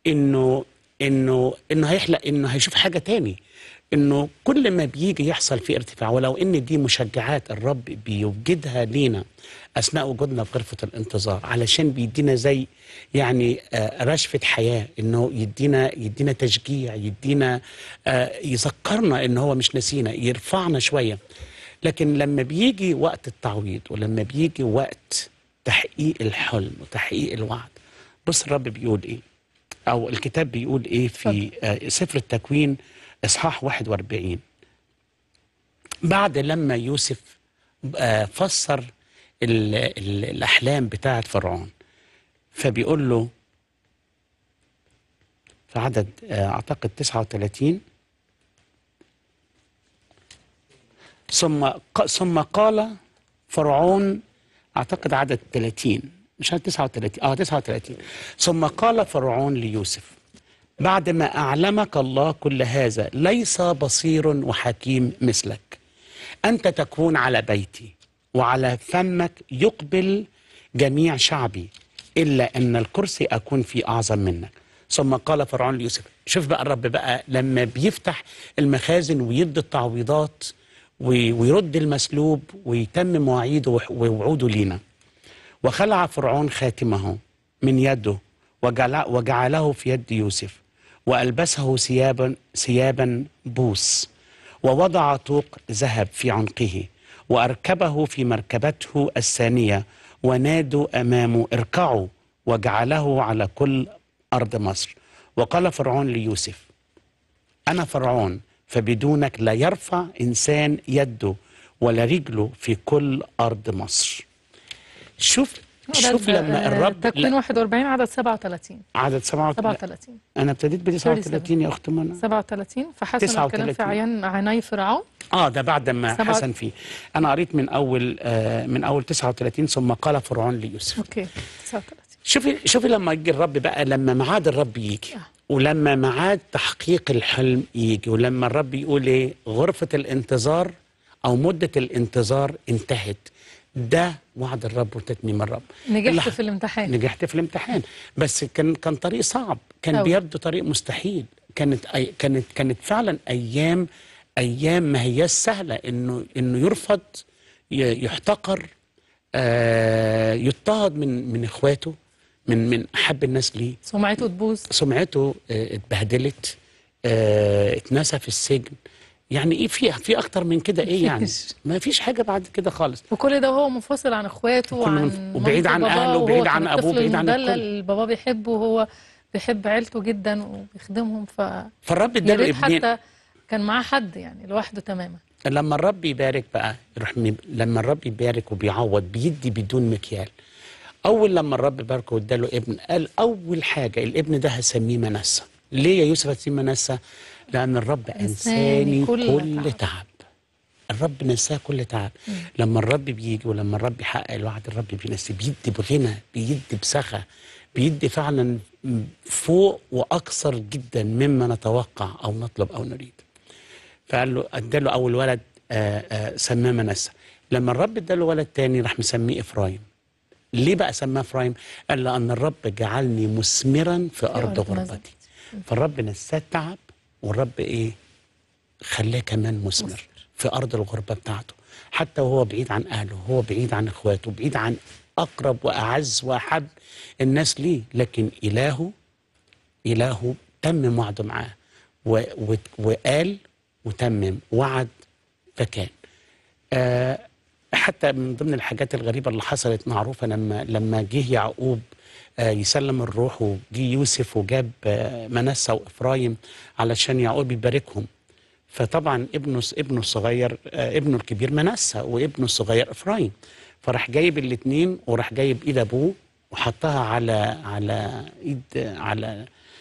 انه انه انه هيحلق انه هيشوف حاجه تاني انه كل ما بيجي يحصل في ارتفاع ولو ان دي مشجعات الرب بيوجدها لينا اثناء وجودنا في غرفه الانتظار علشان بيدينا زي يعني آه، رشفه حياه انه يدينا يدينا تشجيع يدينا آه، يذكرنا ان هو مش نسينا يرفعنا شويه لكن لما بيجي وقت التعويض ولما بيجي وقت تحقيق الحلم وتحقيق الوعد بص الرب بيقول ايه او الكتاب بيقول ايه في آه، سفر التكوين اصحاح 41 بعد لما يوسف آه، فسر ال ال الاحلام بتاعه فرعون فبيقول له في عدد آه، اعتقد 39 ثم ق- ثم قال فرعون اعتقد عدد 30 مش عارف 39 اه 39 ثم قال فرعون ليوسف بعدما اعلمك الله كل هذا ليس بصير وحكيم مثلك انت تكون على بيتي وعلى فمك يقبل جميع شعبي الا ان الكرسي اكون فيه اعظم منك ثم قال فرعون ليوسف شوف بقى الرب بقى لما بيفتح المخازن ويدي التعويضات وي- ويرد المسلوب ويتمم مواعيده وح- ووعوده لينا وخلع فرعون خاتمه من يده وجعل وجعله في يد يوسف وألبسه ثيابا ثيابا بوس ووضع طوق ذهب في عنقه وأركبه في مركبته الثانية ونادوا أمامه اركعوا وجعله على كل أرض مصر وقال فرعون ليوسف أنا فرعون فبدونك لا يرفع إنسان يده ولا رجله في كل أرض مصر شوف شوف لما الرب تكوين لا 41 عدد 37 عدد 37 37 انا ابتديت ب 39 يا اخت منى 37 فحسن الكلام في 39. عيان عيني فرعون اه ده بعد ما سبعة- حسن فيه انا قريت من اول آه من اول 39 ثم قال فرعون ليوسف اوكي 39 شوفي شوفي لما يجي الرب بقى لما ميعاد الرب يجي آه. ولما ميعاد تحقيق الحلم يجي ولما الرب يقول ايه غرفة الانتظار او مدة الانتظار انتهت ده وعد الرب وتتميم الرب نجحت اللي- في الامتحان نجحت في الامتحان بس كان كان طريق صعب كان أوي. بيبدو طريق مستحيل كانت أي كانت كانت فعلا ايام ايام ما هي سهله انه انه يرفض ي- يحتقر آه يضطهد من من اخواته من من احب الناس ليه سمعته تبوظ سمعته آه، اتبهدلت آه، اتنسى في السجن يعني ايه في في اكتر من كده ايه يعني مفيش. ما فيش حاجه بعد كده خالص وكل ده وهو منفصل عن اخواته كله وعن منف- وبعيد مامته عن وباباه، أهله، وهو وبعيد كان عن أبوه، الطفل بعيد عن المدلل الكل. اللي باباه بيحبه وهو بيحب عيلته جدا وبيخدمهم ف فالرب يا اداله ريت ابنين حتى كان معاه حد يعني لوحده تماما لما الرب يبارك بقى يروح مب... لما الرب يبارك وبيعوض بيدي بدون مكيال اول لما الرب باركه واداله ابن قال اول حاجه الابن ده هسميه منسى ليه يا يوسف هتسميه منسى لان الرب إنساني انساني كل كل, تعب. تعب. الرب نساه كل تعب لما الرب بيجي ولما الرب يحقق الوعد الرب بينسي بيدي بغنى بيدي بسخة بيدي فعلا فوق واكثر جدا مما نتوقع او نطلب او نريد فقال له اداله اول ولد آه، آه، سماه منسى لما الرب اداله ولد تاني راح مسميه افرايم ليه بقى سماه افرايم قال لان الرب جعلني مثمرا في ارض أرض غربتي فالرب نساه التعب والرب ايه خلاه كمان مثمر في ارض الغربه بتاعته حتى وهو بعيد عن اهله هو بعيد عن اخواته بعيد عن اقرب واعز واحب الناس ليه لكن الهه إلهه تمم وعده معاه و و وقال وتمم وعد فكان آه حتى من ضمن الحاجات الغريبة اللي حصلت معروفة لما لما جه يعقوب آه يسلم الروح وجه يوسف وجاب آه منسى وإفرايم علشان يعقوب يباركهم فطبعا ابنه ابنه الصغير آه ابنه الكبير منسى وابنه الصغير إفرايم فراح جايب الاثنين وراح جايب ايد ابوه وحطها على على ايد على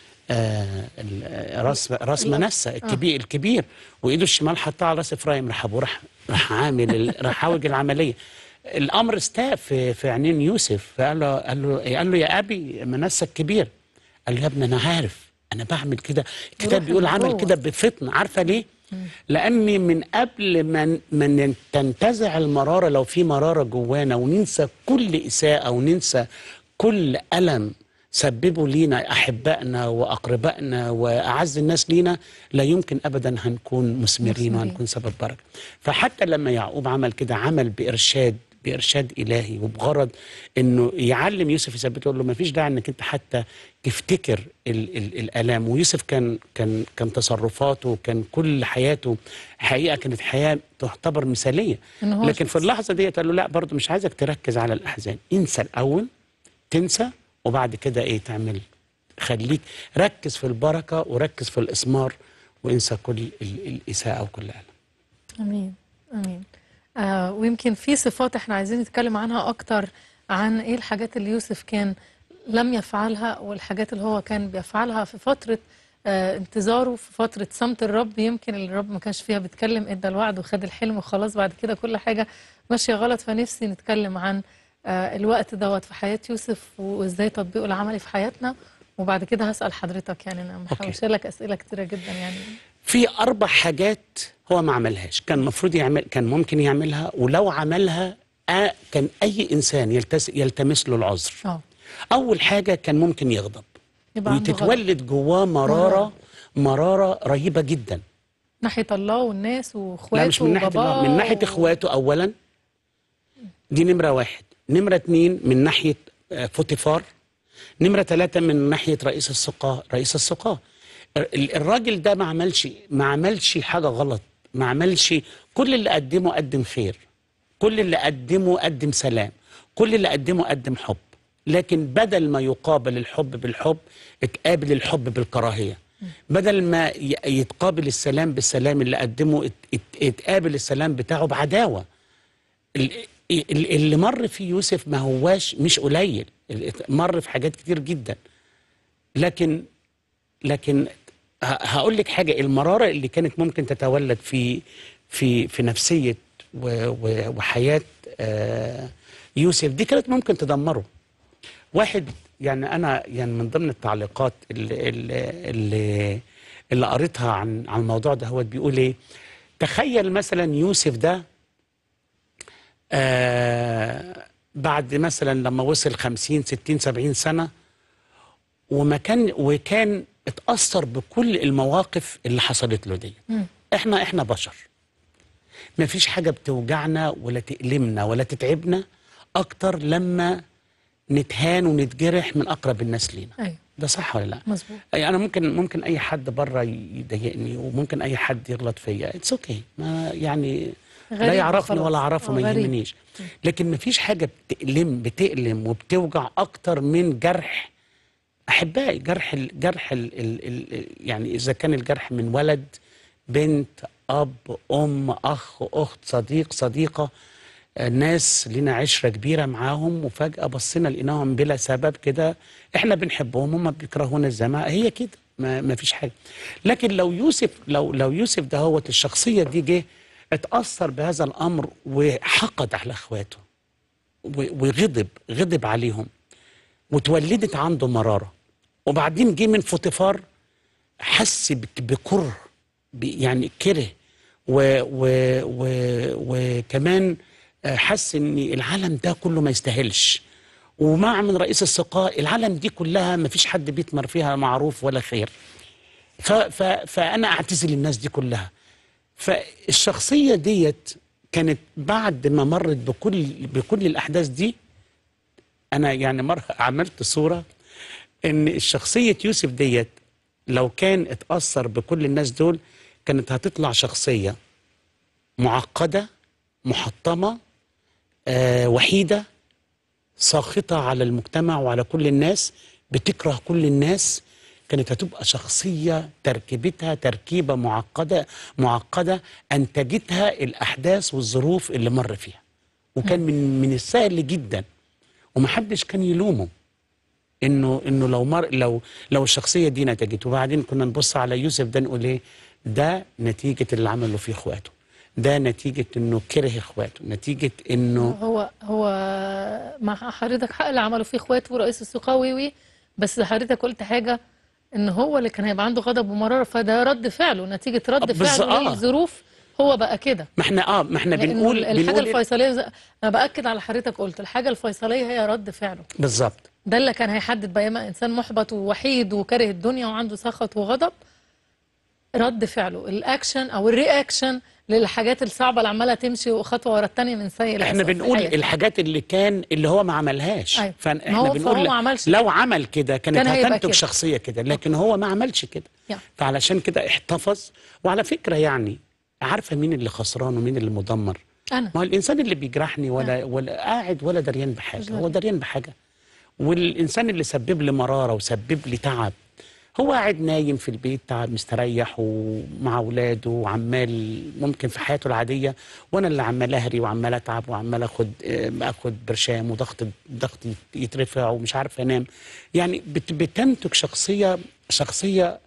آه ال- راس راس منسى الكبير الكبير وايده الشمال حطها على راس افرايم راح ابوه راح راح عامل ال- راح عاوج العمليه الامر استاء في في عينين يوسف فقال له قال له قال له يا ابي منسى الكبير قال له يا ابني انا عارف انا بعمل كده الكتاب روح بيقول عمل جوه. كده بفطن عارفه ليه؟ لاني من قبل ما من تنتزع المراره لو في مراره جوانا وننسى كل اساءه وننسى كل الم سببوا لينا احبائنا واقربائنا واعز الناس لينا لا يمكن ابدا هنكون مثمرين مثمرين. وهنكون سبب بركه فحتى لما يعقوب عمل كده عمل بارشاد بارشاد الهي وبغرض انه يعلم يوسف يثبته يقول له ما فيش داعي انك انت حتى تفتكر ال ال الالام ويوسف كان كان كان تصرفاته كان كل حياته حقيقه كانت حياه تعتبر مثاليه إن هو لكن في شخص- اللحظه ديت قال له لا برضه مش عايزك تركز على الاحزان انسى الاول تنسى وبعد كده ايه تعمل خليك ركز في البركه وركز في الاسمار وانسى كل ال- الاساءه وكل الالم امين امين آه ويمكن في صفات احنا عايزين نتكلم عنها اكتر عن ايه الحاجات اللي يوسف كان لم يفعلها والحاجات اللي هو كان بيفعلها في فترة آه انتظاره في فترة صمت الرب يمكن اللي الرب ما كانش فيها بيتكلم ادى الوعد وخد الحلم وخلاص بعد كده كل حاجة ماشية غلط فنفسي نتكلم عن آه الوقت دوت في حياة يوسف وازاي تطبيقه العملي في حياتنا وبعد كده هسأل حضرتك يعني انا محوشه لك اسئلة كتيرة جدا يعني في اربع حاجات هو ما عملهاش كان المفروض يعمل كان ممكن يعملها ولو عملها آه كان اي انسان يلتس يلتمس له العذر اه اول حاجه كان ممكن يغضب يبقى عنده غضب. وتتولد جواه مراره مراره رهيبه جدا ناحية الله والناس واخواته لا مش من ناحيه وباباه الله من ناحيه و- اخواته اولا دي نمره واحد نمره اتنين من ناحيه آه، فوتيفار نمره ثلاثه من ناحيه رئيس السقاه رئيس السقاه ال- الراجل ده ما عملش ما عملش حاجه غلط ما عملش كل اللي قدمه قدم خير كل اللي قدمه قدم سلام كل اللي قدمه قدم حب لكن بدل ما يقابل الحب بالحب اتقابل الحب بالكراهيه بدل ما ي- يتقابل السلام بالسلام اللي قدمه ات- ات- اتقابل السلام بتاعه بعداوه ال- ال- اللي مر فيه يوسف ما هواش مش قليل ال- مر في حاجات كتير جدا لكن لكن ه- هقول لك حاجه المراره اللي كانت ممكن تتولد في في في نفسيه و- و- وحياه آه، يوسف دي كانت ممكن تدمره واحد يعني انا يعني من ضمن التعليقات اللي اللي, اللي, اللي قريتها عن عن الموضوع ده هو بيقول ايه تخيل مثلا يوسف ده آه بعد مثلا لما وصل 50 60 70 سنه وما كان وكان اتاثر بكل المواقف اللي حصلت له دي احنا احنا بشر ما فيش حاجه بتوجعنا ولا تألمنا ولا تتعبنا اكتر لما نتهان ونتجرح من اقرب الناس لينا ايوه ده صح ولا لا مظبوط أي انا ممكن ممكن اي حد بره يضايقني وممكن اي حد يغلط فيا اتس اوكي ما يعني لا غريب يعرفني وخلاص. ولا اعرفه آه، ما غريب. يهمنيش لكن ما فيش حاجه بتألم بتألم وبتوجع اكتر من جرح احبائي جرح ال جرح ال ال ال يعني اذا كان الجرح من ولد بنت اب ام اخ اخت صديق صديقه آه، ناس لنا عشره كبيره معاهم وفجاه بصينا لقيناهم بلا سبب كده احنا بنحبهم هم بيكرهونا الزمان هي كده ما, ما فيش حاجه لكن لو يوسف لو لو يوسف ده هو الشخصيه دي جه اتاثر بهذا الامر وحقد على اخواته و- وغضب غضب عليهم وتولدت عنده مراره وبعدين جه من فوتيفار حس بك- بكره ب- يعني كره و و و وكمان آه، حس ان العالم ده كله ما يستاهلش ومع من رئيس السقاء العالم دي كلها ما فيش حد بيتمر فيها معروف ولا خير ف ف فانا اعتزل الناس دي كلها فالشخصيه ديت كانت بعد ما مرت بكل بكل الاحداث دي انا يعني مره عملت صوره ان شخصيه يوسف ديت لو كان اتاثر بكل الناس دول كانت هتطلع شخصيه معقده محطمه آه وحيده ساخطه على المجتمع وعلى كل الناس بتكره كل الناس كانت هتبقى شخصيه تركيبتها تركيبه معقده معقده انتجتها الاحداث والظروف اللي مر فيها وكان من من السهل جدا ومحدش كان يلومه انه انه لو مر لو لو الشخصيه دي نتجت وبعدين كنا نبص على يوسف ده نقول ايه ده نتيجه اللي عمله فيه اخواته ده نتيجه انه كره اخواته نتيجه انه هو هو مع حضرتك حق اللي عملوا فيه اخواته ورئيس السقاء وي وي بس حضرتك قلت حاجه ان هو اللي كان هيبقى عنده غضب ومراره فده رد فعله نتيجه رد آه، بالظ- فعله آه. للظروف هو بقى كده ما احنا اه ما احنا لأنه بنقول الحاجه بنقول الفيصليه زي- انا باكد على حضرتك قلت الحاجه الفيصليه هي رد فعله بالظبط ده اللي كان هيحدد بقى اما انسان محبط ووحيد وكاره الدنيا وعنده سخط وغضب رد فعله الاكشن او الرياكشن للحاجات الصعبه اللي عماله تمشي خطوه ورا الثانيه من سيء احنا لأسوأ في بنقول حياته. الحاجات اللي كان اللي هو ما عملهاش أيوة. ما فاحنا هو- فهو بنقول ما عملش لو عمل كده كانت كان هيبقى هتنتج كده. شخصيه كده لكن هو ما عملش كده يعني. فعلشان كده احتفظ وعلى فكره يعني عارفه مين اللي خسران ومين اللي مدمر انا ما هو الانسان اللي بيجرحني ولا ولا قاعد ولا دريان بحاجه بالظبط. هو دريان بحاجه والانسان اللي سبب لي مراره وسبب لي تعب هو قاعد نايم في البيت تعب مستريح ومع اولاده وعمال ممكن في حياته العاديه وانا اللي عمال اهري وعمال اتعب وعمال اخد آه، اخد برشام وضغط ضغط يترفع ومش عارف انام يعني بت- بتنتج شخصيه شخصيه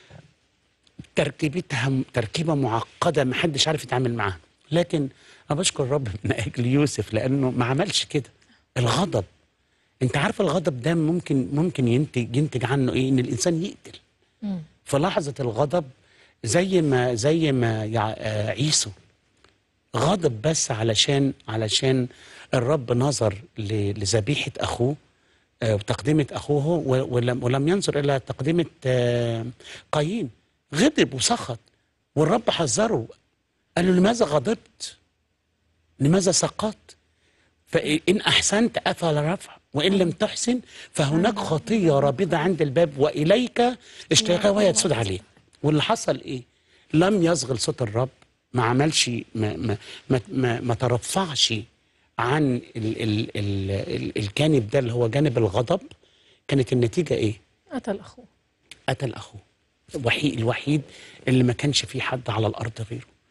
تركيبتها تركيبه معقده ما حدش عارف يتعامل معاها لكن انا بشكر الرب من اجل يوسف لانه ما عملش كده الغضب انت عارف الغضب ده ممكن ممكن ينتج ينتج عنه ايه ان الانسان يقتل مم. في لحظه الغضب زي ما زي ما يع- آه، عيسو غضب بس علشان علشان الرب نظر ل- لذبيحه اخوه آه، وتقدمه اخوه و- ولم ولم ينظر الى تقدمه آه، قايين غضب وسخط والرب حذره قال له لماذا غضبت؟ لماذا سقطت؟ فإن أحسنت أفعل رفع وإن لم تحسن فهناك خطية رابضة عند الباب وإليك اشتياقها وهي تسود عليه واللي حصل إيه؟ لم يصغل صوت الرب ما عملش ما ما ما, ما, ما ترفعش عن ال ال ال ال الجانب ده اللي هو جانب الغضب كانت النتيجة إيه؟ قتل اخوه قتل اخوه الوحيد الوحيد اللي ما كانش فيه حد على الارض غيره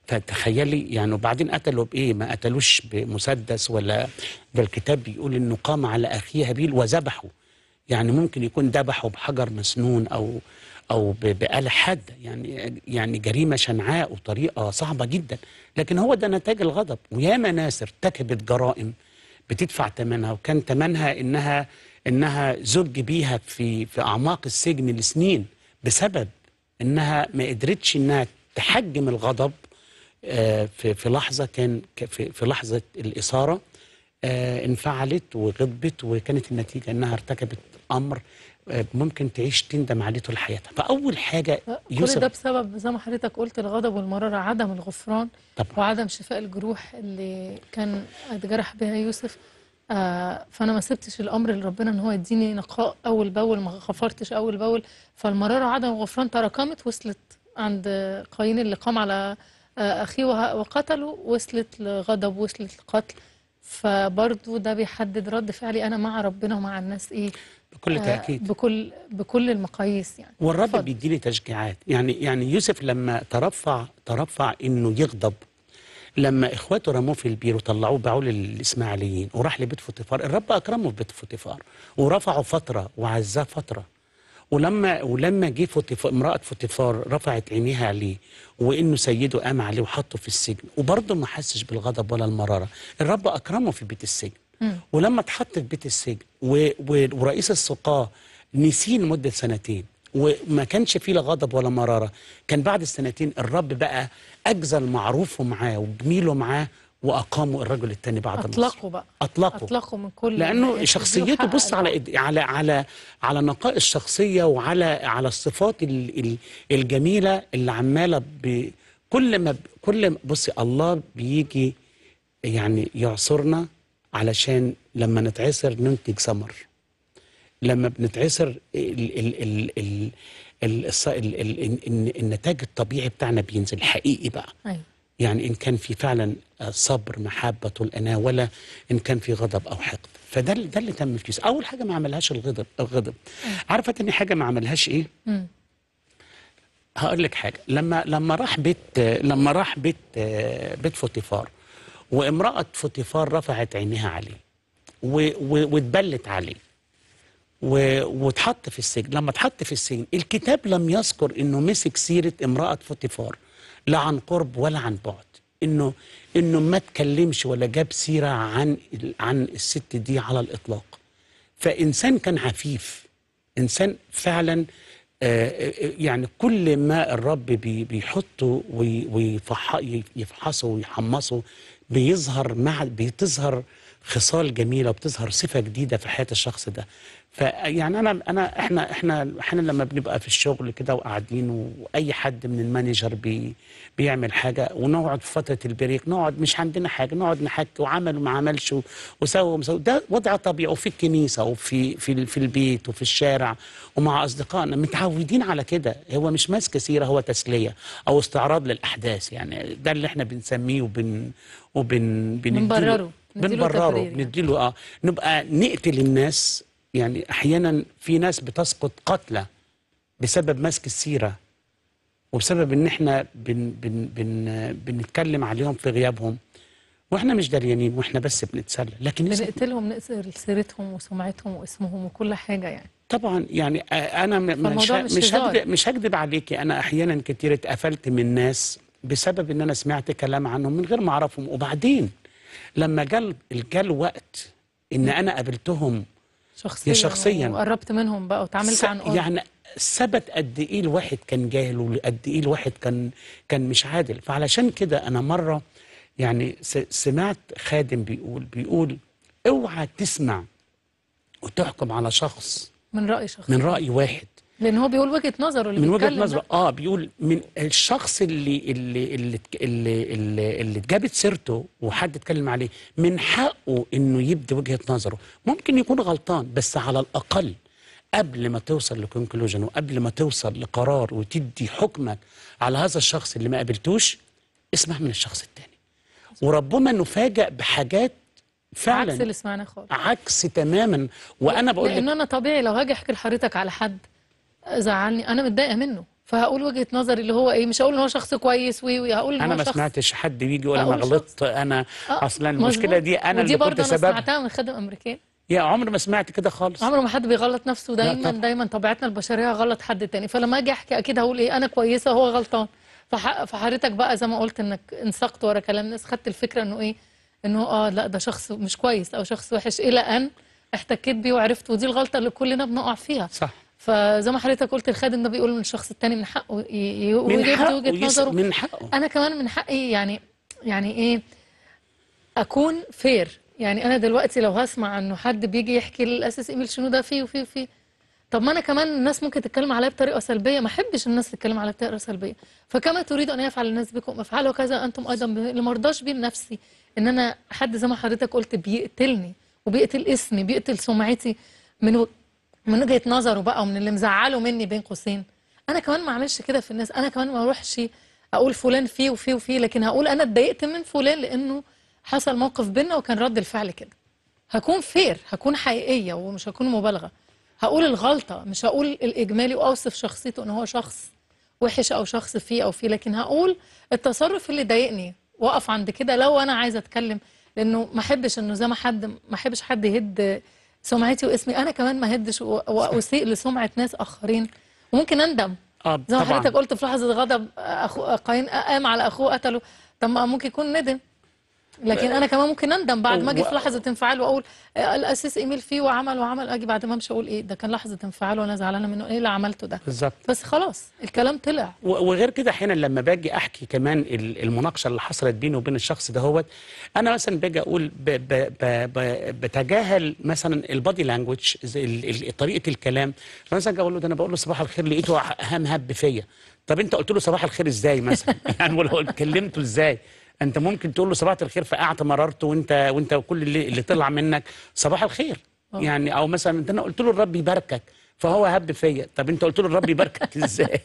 فتخيلي يعني وبعدين قتلوا بايه ما قتلوش بمسدس ولا ده الكتاب بيقول انه قام على اخيه هابيل وذبحه يعني ممكن يكون ذبحه بحجر مسنون او او ب- بآلة حاده يعني يعني جريمه شنعاء وطريقه صعبه جدا لكن هو ده نتاج الغضب وياما ناس ارتكبت جرائم بتدفع ثمنها وكان ثمنها انها انها زج بيها في في اعماق السجن لسنين بسبب انها ما قدرتش انها تحجم الغضب آه، في في لحظه كان ك- في في لحظه الاثاره آه، انفعلت وغضبت وكانت النتيجه انها ارتكبت امر آه، ممكن تعيش تندم عليه طول حياتها فاول حاجه كل ده يوسف بسبب زي ما حضرتك قلت الغضب والمرارة عدم الغفران طبعا وعدم شفاء الجروح اللي كان اتجرح بها يوسف آه فانا ما سبتش الامر لربنا ان هو يديني نقاء اول باول ما غفرتش اول باول فالمراره وعدم الغفران تراكمت وصلت عند قايين اللي قام على آه اخيه وه- وقتله وصلت لغضب وصلت لقتل فبرضو ده بيحدد رد فعلي انا مع ربنا ومع الناس ايه بكل آه، تاكيد بكل بكل المقاييس يعني والرب اتفضل. بيديني تشجيعات يعني يعني يوسف لما ترفع ترفع انه يغضب لما اخواته رموه في البير وطلعوه باعوه للاسماعيليين وراح لبيت فوتيفار الرب اكرمه في بيت فوتيفار ورفعه فتره وعزاه فتره ولما ولما جه فوتيفار امراه فوتيفار رفعت عينيها عليه وانه سيده قام عليه وحطه في السجن وبرضه ما حسش بالغضب ولا المراره الرب اكرمه في بيت السجن ولما اتحط في بيت السجن و... و... ورئيس السقاه نسيه لمده سنتين وما كانش فيه لا غضب ولا مراره كان بعد السنتين الرب بقى اجزل معروفه معاه وجميله معاه واقاموا الرجل الثاني بعد النصر اطلقوا بقى اطلقوا اطلقوا من كل لانه الناحيات دي شخصيته وحقق بص على الوعد. إد- على على على نقاء الشخصيه وعلى على الصفات ال- ال- الجميله اللي عماله ب- كل ما ب- كل ما- بصي الله بيجي يعني يعصرنا علشان لما نتعصر ننتج ثمر لما بنتعصر ال ال ال ال ال الص- ال ال ال النتاج الطبيعي بتاعنا بينزل حقيقي بقى ايوه يعني إن كان في فعلا آه، صبر محبة الأناة ولا إن كان في غضب أو حقد فده اللي- ده اللي تم في يوسف أول حاجة ما عملهاش الغضب الغضب عارفة تاني حاجة ما عملهاش إيه مم. هقول لك حاجة لما لما راح بيت آه، لما راح بيت آه، بيت فوتيفار وامرأة فوتيفار رفعت عينيها عليه و- و- واتبلت عليه و- واتحط في السجن لما اتحط في السجن الكتاب لم يذكر انه مسك سيره امراه فوتيفار لا عن قرب ولا عن بعد انه انه ما اتكلمش ولا جاب سيره عن ال- عن الست دي على الاطلاق فانسان كان عفيف انسان فعلا آه، آه، يعني كل ما الرب بي- بيحطه وي- ويفح- يفحصه ويحمصه بيظهر مع بتظهر خصال جميله وبتظهر صفه جديده في حياه الشخص ده فيعني انا انا احنا احنا احنا لما بنبقى في الشغل كده وقاعدين واي حد من المانجر بي بيعمل حاجه ونقعد في فتره البريك نقعد مش عندنا حاجه نقعد نحكي وعمل وما عملش و- وسوى وما سوى ده وضع طبيعي وفي الكنيسه وفي في ال- في البيت وفي الشارع ومع اصدقائنا متعودين على كده هو مش ماسك سيره هو تسليه او استعراض للاحداث يعني ده اللي احنا بنسميه وبن وبن بنديله- بنبرره. نديله بنبرره تبرير يعني. نديله اه نبقى نقتل الناس يعني احيانا في ناس بتسقط قتلى بسبب مسك السيره وبسبب ان احنا بن بن بن بنتكلم عليهم في غيابهم واحنا مش دريانين واحنا بس بنتسلى لكن يوسف بنقتلهم نقتل سيرتهم وسمعتهم واسمهم وكل حاجه يعني طبعا يعني آه، انا م- مش فالموضوع ه- مش مش هزار. هكذب مش هكذب عليكي انا احيانا كتير اتقفلت من ناس بسبب ان انا سمعت كلام عنهم من غير ما اعرفهم وبعدين لما جال جال وقت ان انا قابلتهم شخصيا شخصياً. وقربت منهم بقى وتعاملت س- عن قرب يعني ثبت قد ايه الواحد كان جاهل وقد ايه الواحد كان كان مش عادل فعلشان كده انا مره يعني س- سمعت خادم بيقول بيقول اوعى تسمع وتحكم على شخص من راي شخصي من راي واحد لان هو بيقول وجهه نظره اللي من وجهه بيتكلم نظره ده. اه بيقول من الشخص اللي اللي اللي اللي, اللي, اللي اتجابت سيرته وحد اتكلم عليه من حقه انه يبدي وجهه نظره ممكن يكون غلطان بس على الاقل قبل ما توصل لكونكلوجن وقبل ما توصل لقرار وتدي حكمك على هذا الشخص اللي ما قابلتوش اسمع من الشخص التاني وربما نفاجأ بحاجات فعلا عكس اللي سمعناه خالص عكس تماما وانا بقول لك لان انا طبيعي لو هاجي احكي لحضرتك على حد زعلني انا متضايقه منه فهقول وجهه نظري اللي هو ايه مش هقول ان هو شخص كويس وي وي هقول ان انا هو ما شخص سمعتش حد بيجي يقول انا أقول غلطت انا آه، اصلا المشكله مظبوط. دي انا ودي اللي كنت برضه انا سبب سمعتها من خادم امريكاني يا عمري ما سمعت كده خالص عمره ما حد بيغلط نفسه دايما طبعا. دايما طبيعتنا البشريه غلط حد تاني فلما اجي احكي اكيد هقول ايه انا كويسه وهو غلطان فح- فحضرتك بقى زي ما قلت انك انسقت ورا كلام الناس خدت الفكره انه ايه انه اه لا ده شخص مش كويس او شخص وحش الى ان احتكيت بيه وعرفت ودي الغلطه اللي كلنا بنقع فيها صح فزي ما حضرتك قلت الخادم ده بيقول من الشخص التاني من حقه ي- ي- من يبدي حقه وجهه يس- نظره من حقه انا كمان من حقي يعني يعني ايه اكون فير يعني انا دلوقتي لو هسمع انه حد بيجي يحكي للاساس ايميل شنو ده فيه وفيه وفيه طب ما انا كمان الناس ممكن تتكلم عليا بطريقه سلبيه ما احبش الناس تتكلم عليا بطريقه سلبيه فكما تريد ان يفعل الناس بكم افعلوا كذا انتم ايضا ب- اللي ما ارضاش بيه لنفسي ان انا حد زي ما حضرتك قلت بيقتلني وبيقتل اسمي بيقتل سمعتي من و... من وجهه نظره بقى ومن اللي مزعله مني بين قوسين انا كمان ما اعملش كده في الناس انا كمان ما اروحش اقول فلان فيه وفيه وفيه لكن هقول انا اتضايقت من فلان لانه حصل موقف بينا وكان رد الفعل كده هكون فير هكون حقيقيه ومش هكون مبالغه هقول الغلطه مش هقول الاجمالي واوصف شخصيته ان هو شخص وحش او شخص فيه او فيه لكن هقول التصرف اللي ضايقني واقف عند كده لو انا عايزه اتكلم لانه ما احبش انه زي ما حد ما احبش حد يهد سمعتي واسمي انا كمان ما هدش و- واسيء لسمعه ناس اخرين وممكن اندم اه زي ما طبعا حضرتك قلت في لحظه غضب اخو قايين قام على اخوه قتله طب ما ممكن يكون ندم لكن انا كمان ممكن اندم بعد ما اجي في و- لحظه انفعال واقول آه، الاساس ايميل فيه وعمل وعمل اجي بعد ما امشي اقول ايه ده كان لحظه انفعال وانا زعلانه منه ايه اللي عملته ده بالظبط بس خلاص الكلام طلع و- وغير كده احيانا لما باجي احكي كمان ال- المناقشه اللي حصلت بيني وبين الشخص ده هوت انا مثلا باجي اقول ب ب ب ب بتجاهل مثلا البادي لانجوج طريقه الكلام مثلا اجي اقول له ده انا بقول له صباح الخير لقيته هام هب فيا طب انت قلت له صباح الخير ازاي مثلا يعني ولو كلمته ازاي انت ممكن تقول له صباح الخير فقعت مررت وانت وانت كل اللي, اللي طلع منك صباح الخير آه. يعني او مثلا انت انا قلت له الرب يباركك فهو هب فيا طب انت قلت له الرب يباركك ازاي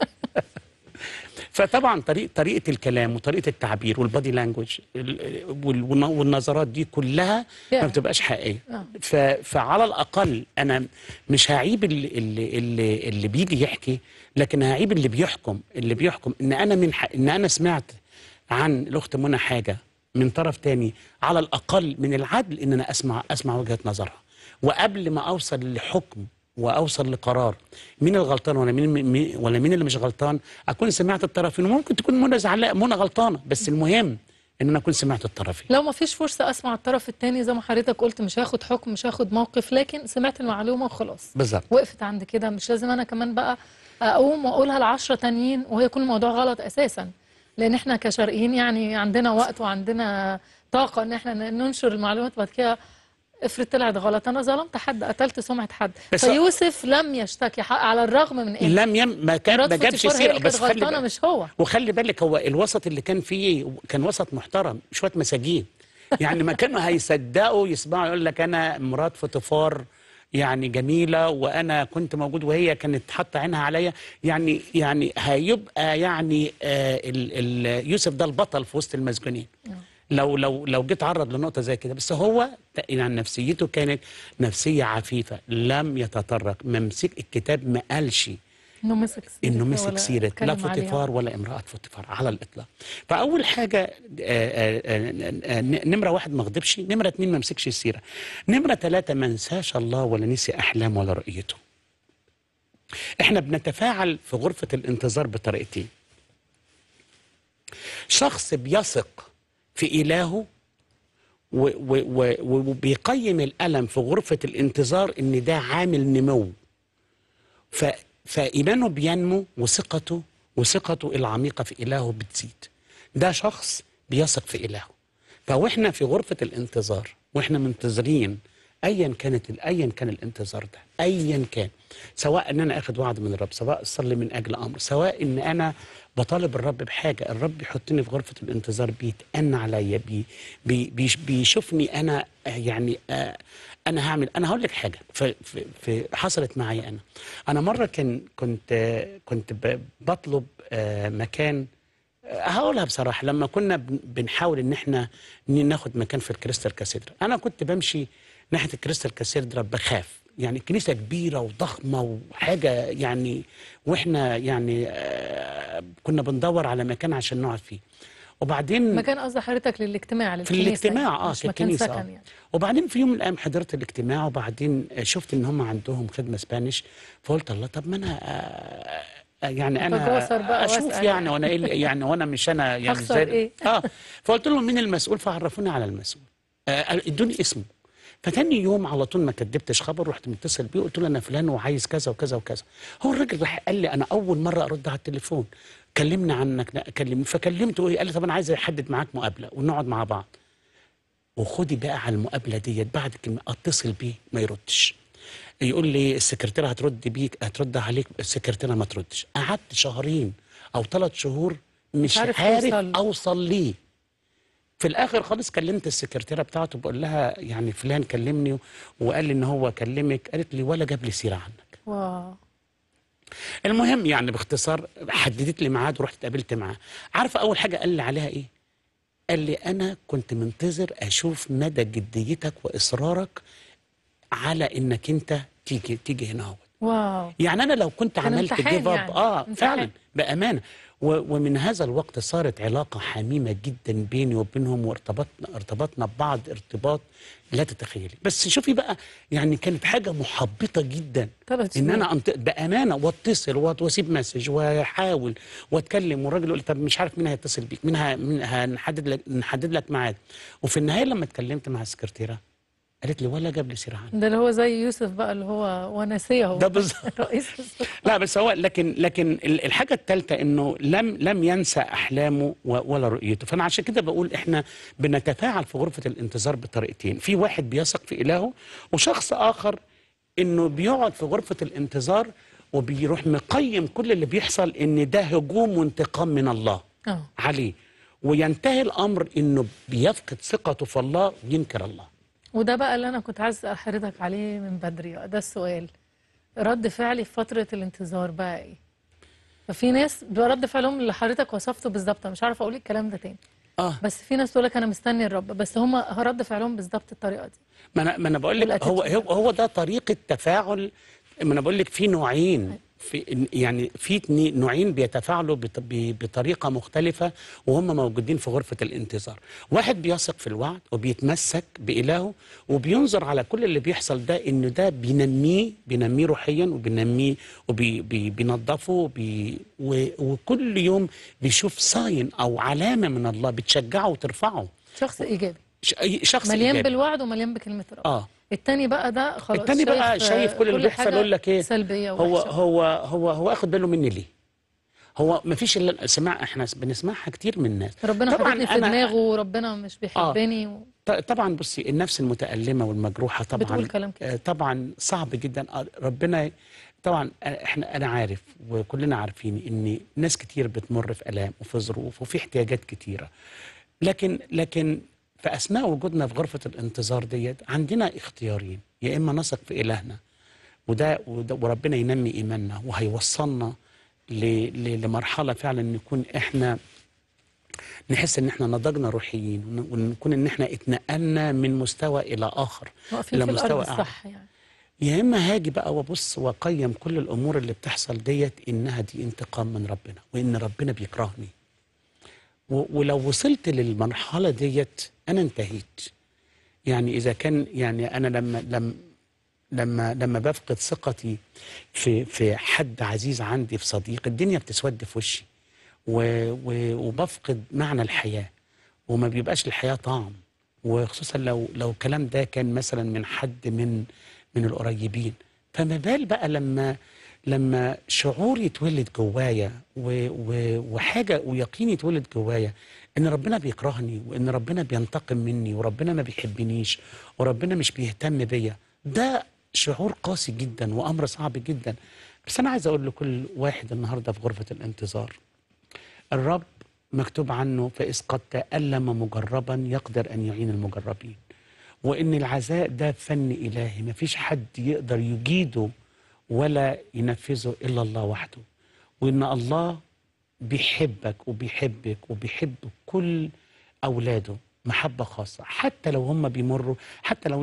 فطبعا طريقه طريقه الكلام وطريقه التعبير والبادي لانجوج والنظرات دي كلها ما Yeah. بتبقاش حقيقيه آه. ف- فعلى الاقل انا مش هعيب اللي, اللي, اللي, اللي بيجي يحكي لكن هعيب اللي بيحكم اللي بيحكم ان انا من حق ان انا سمعت عن الاخت منى حاجه من طرف تاني على الاقل من العدل ان انا اسمع اسمع وجهه نظرها وقبل ما اوصل لحكم واوصل لقرار مين الغلطان ولا مين مين- ولا مين اللي مش غلطان اكون سمعت الطرفين وممكن تكون منى زعلانه منى غلطانه بس المهم ان انا اكون سمعت الطرفين لو ما فيش فرصه اسمع الطرف الثاني زي ما حضرتك قلت مش هاخد حكم مش هاخد موقف لكن سمعت المعلومه وخلاص بالظبط وقفت عند كده مش لازم انا كمان بقى اقوم واقولها لعشرة تانيين وهي يكون الموضوع غلط اساسا لان احنا كشرقيين يعني عندنا وقت وعندنا طاقه ان احنا ننشر المعلومات بعد كده افرض طلعت غلط انا ظلمت حد قتلت سمعه حد بس- فيوسف لم يشتكي حق على الرغم من ايه لم يم ما كان ما مرات جابش فوتيفار هي سيره اللي بس كانت خلي غلطانه بالك مش هو وخلي بالك هو الوسط اللي كان فيه كان وسط محترم شويه مساجين يعني ما كانوا هيصدقوا يسمعوا يقول لك انا مرات فوتوفار يعني جميله وانا كنت موجود وهي كانت حاطه عينها عليا يعني يعني هيبقى يعني آه ال ال يوسف ده البطل في وسط المسجونين لو لو لو جيت عرض لنقطه زي كده بس هو يعني نفسيته كانت نفسيه عفيفه لم يتطرق ممسك الكتاب ما قالش انه مسك سيرة انه مسك ولا سيره اتكلم لا عليها. فوتيفار ولا امراه فوتيفار على الاطلاق فاول حاجه آه، آه، آه، آه، نمره واحد ما غضبش نمره اتنين ما مسكش السيره نمره ثلاثه ما نساش الله ولا نسي احلام ولا رؤيته احنا بنتفاعل في غرفه الانتظار بطريقتين شخص بيثق في الهه و- و- و- وبيقيم الالم في غرفه الانتظار ان ده عامل نمو ف... فإيمانه بينمو وثقته وثقته العميقة في إلهه بتزيد ده شخص بيثق في إلهه فوإحنا في غرفة الانتظار وإحنا منتظرين أيا كانت أيا كان الانتظار ده أيا كان سواء إن أنا آخد وعد من الرب سواء أصلي من أجل أمر سواء إن أنا بطالب الرب بحاجة الرب يحطني في غرفة الانتظار بيتأنى عليا بي بي بيش- بيشوفني أنا آه، يعني آه انا هعمل انا هقول لك حاجه في, في, في حصلت معايا انا انا مره كان كنت آه، كنت ب- بطلب آه، مكان آه، هقولها بصراحه لما كنا بن- بنحاول ان احنا ن- ناخد مكان في الكريستال كاسيدرا انا كنت بمشي ناحيه الكريستال كاسيدرا بخاف يعني الكنيسه كبيره وضخمه وحاجه يعني واحنا يعني آه، كنا بندور على مكان عشان نقعد فيه وبعدين مكان قصد حضرتك للاجتماع في للكنيسة الاجتماع يعني، اه مش في مكان الكنيسه سكن آه. يعني وبعدين في يوم من الايام حضرت الاجتماع وبعدين شفت ان هم عندهم خدمه اسبانيش فقلت الله طب ما انا آه، آه، يعني انا فجوسر بقى اشوف واسأل. يعني وانا ايه اللي- يعني وانا مش انا يعني هخسر زي إيه؟ اه فقلت لهم مين المسؤول فعرفوني على المسؤول آه، ادوني اسمه فتاني يوم على طول ما كدبتش خبر رحت متصل بيه قلت له انا فلان وعايز كذا وكذا وكذا هو الراجل راح قال لي انا اول مره ارد على التليفون كلمني عنك لا كلمني فكلمته ايه قال لي طب انا عايز احدد معاك مقابله ونقعد مع بعض وخدي بقى على المقابله ديت بعد كلمه اتصل بيه ما يردش يقول لي السكرتيره هترد بيك هترد عليك السكرتيره ما تردش قعدت شهرين او ثلاث شهور مش عارف عارف, توصل. اوصل ليه في الاخر خالص كلمت السكرتيره بتاعته بقول لها يعني فلان كلمني وقال لي ان هو كلمك قالت لي ولا جاب لي سيره عنك واو المهم يعني باختصار حددت لي ميعاد ورحت اتقابلت معاه عارفه اول حاجه قال لي عليها ايه قال لي انا كنت منتظر اشوف مدى جديتك واصرارك على انك انت تيجي تيجي هنا اهو واو يعني انا لو كنت كان عملت امتحان جيف اب يعني. اه امتحان. فعلا بامانه و- ومن هذا الوقت صارت علاقه حميمه جدا بيني وبينهم وارتبطنا ارتبطنا ببعض ارتباط لا تتخيلي بس شوفي بقى يعني كانت حاجه محبطه جدا ثلاث ان شهور. انا أنت... بامانه واتصل وات- واسيب مسج واحاول واتكلم والراجل يقول لي طب مش عارف مين هيتصل بيك مين, ه... مين هنحدد لك نحدد لك ميعاد وفي النهايه لما اتكلمت مع السكرتيره قالت لي ولا جاب لي سيره عنك ده اللي هو زي يوسف بقى اللي هو ونسيه هو ده بالظبط رئيس السلطة. لا بس هو لكن لكن ال- الحاجه الثالثه انه لم لم ينسى احلامه و- ولا رؤيته فانا عشان كده بقول احنا بنتفاعل في غرفه الانتظار بطريقتين في واحد بيثق في الهه وشخص اخر انه بيقعد في غرفه الانتظار وبيروح مقيم كل اللي بيحصل ان ده هجوم وانتقام من الله اه عليه وينتهي الامر انه بيفقد ثقته في الله وينكر الله وده بقى اللي انا كنت عايز اسال حضرتك عليه من بدري بقى، ده السؤال رد فعلي في فتره الانتظار بقى ايه ففي ناس بيبقى رد فعلهم اللي حضرتك وصفته بالظبط أنا مش عارفه اقول الكلام ده تاني اه بس في ناس تقول لك انا مستني الرب بس هم رد فعلهم بالظبط الطريقه دي ما انا ما انا بقول لك هو والاتيتيود. هو هو ده طريقه تفاعل ما انا بقول لك في نوعين في يعني في اتني- نوعين بيتفاعلوا بط- ب- بطريقه مختلفه وهم موجودين في غرفه الانتظار واحد بيثق في الوعد وبيتمسك بالهه وبينظر على كل اللي بيحصل ده انه ده بينميه بينميه روحيا وبينميه وبينظفه وبي و- وكل يوم بيشوف ساين او علامه من الله بتشجعه وترفعه شخص ايجابي ش- شخص مليان إيجابي. بالوعد ومليان بكلمه الرب اه التاني بقى ده خلاص التاني بقى شايف كل اللي بيحصل حاجة يقول لك ايه سلبيه هو ووحشة. هو هو هو اخد باله مني ليه هو ما فيش الا سمع احنا بنسمعها كتير من الناس ربنا طبعاً حاططني في أنا- دماغه وربنا مش بيحبني و... ط- طبعا بصي النفس المتألمة والمجروحة طبعا بتقول كلام كده. آه، طبعا صعب جدا آه، ربنا طبعا آه، احنا انا عارف وكلنا عارفين ان ناس كتير بتمر في الام وفي ظروف وفي احتياجات كتيره لكن لكن في اثناء وجودنا في غرفه الانتظار ديت عندنا اختيارين يا اما نثق في الهنا وده, وده وربنا ينمي ايماننا وهيوصلنا ل- ل- لمرحله فعلا نكون احنا نحس ان احنا نضجنا روحيين ون- ونكون ان احنا اتنقلنا من مستوى الى اخر واقفين الى في الارض مستوى اعلى الصح يعني يا اما هاجي بقى وابص واقيم كل الامور اللي بتحصل ديت انها دي انتقام من ربنا وان ربنا بيكرهني و- ولو وصلت للمرحله ديت انا انتهيت يعني اذا كان يعني انا لما لما لما لما بفقد ثقتي في في حد عزيز عندي في صديق الدنيا بتسود في وشي و و وبفقد معنى الحياه وما بيبقاش الحياه طعم وخصوصا لو لو الكلام ده كان مثلا من حد من من القريبين فما بال بقى لما لما شعور يتولد جوايا و- و- وحاجه ويقين يتولد جوايا ان ربنا بيكرهني وان ربنا بينتقم مني وربنا ما بيحبنيش وربنا مش بيهتم بيا ده شعور قاسي جدا وامر صعب جدا بس انا عايز اقول لكل واحد النهارده في غرفه الانتظار الرب مكتوب عنه فإذ قد تألم مجربا يقدر أن يعين المجربين وإن العزاء ده فن إلهي مفيش حد يقدر يجيده ولا ينفذه إلا الله وحده وإن الله بيحبك وبيحبك وبيحب كل أولاده محبة خاصة حتى لو هم بيمروا حتى لو أنت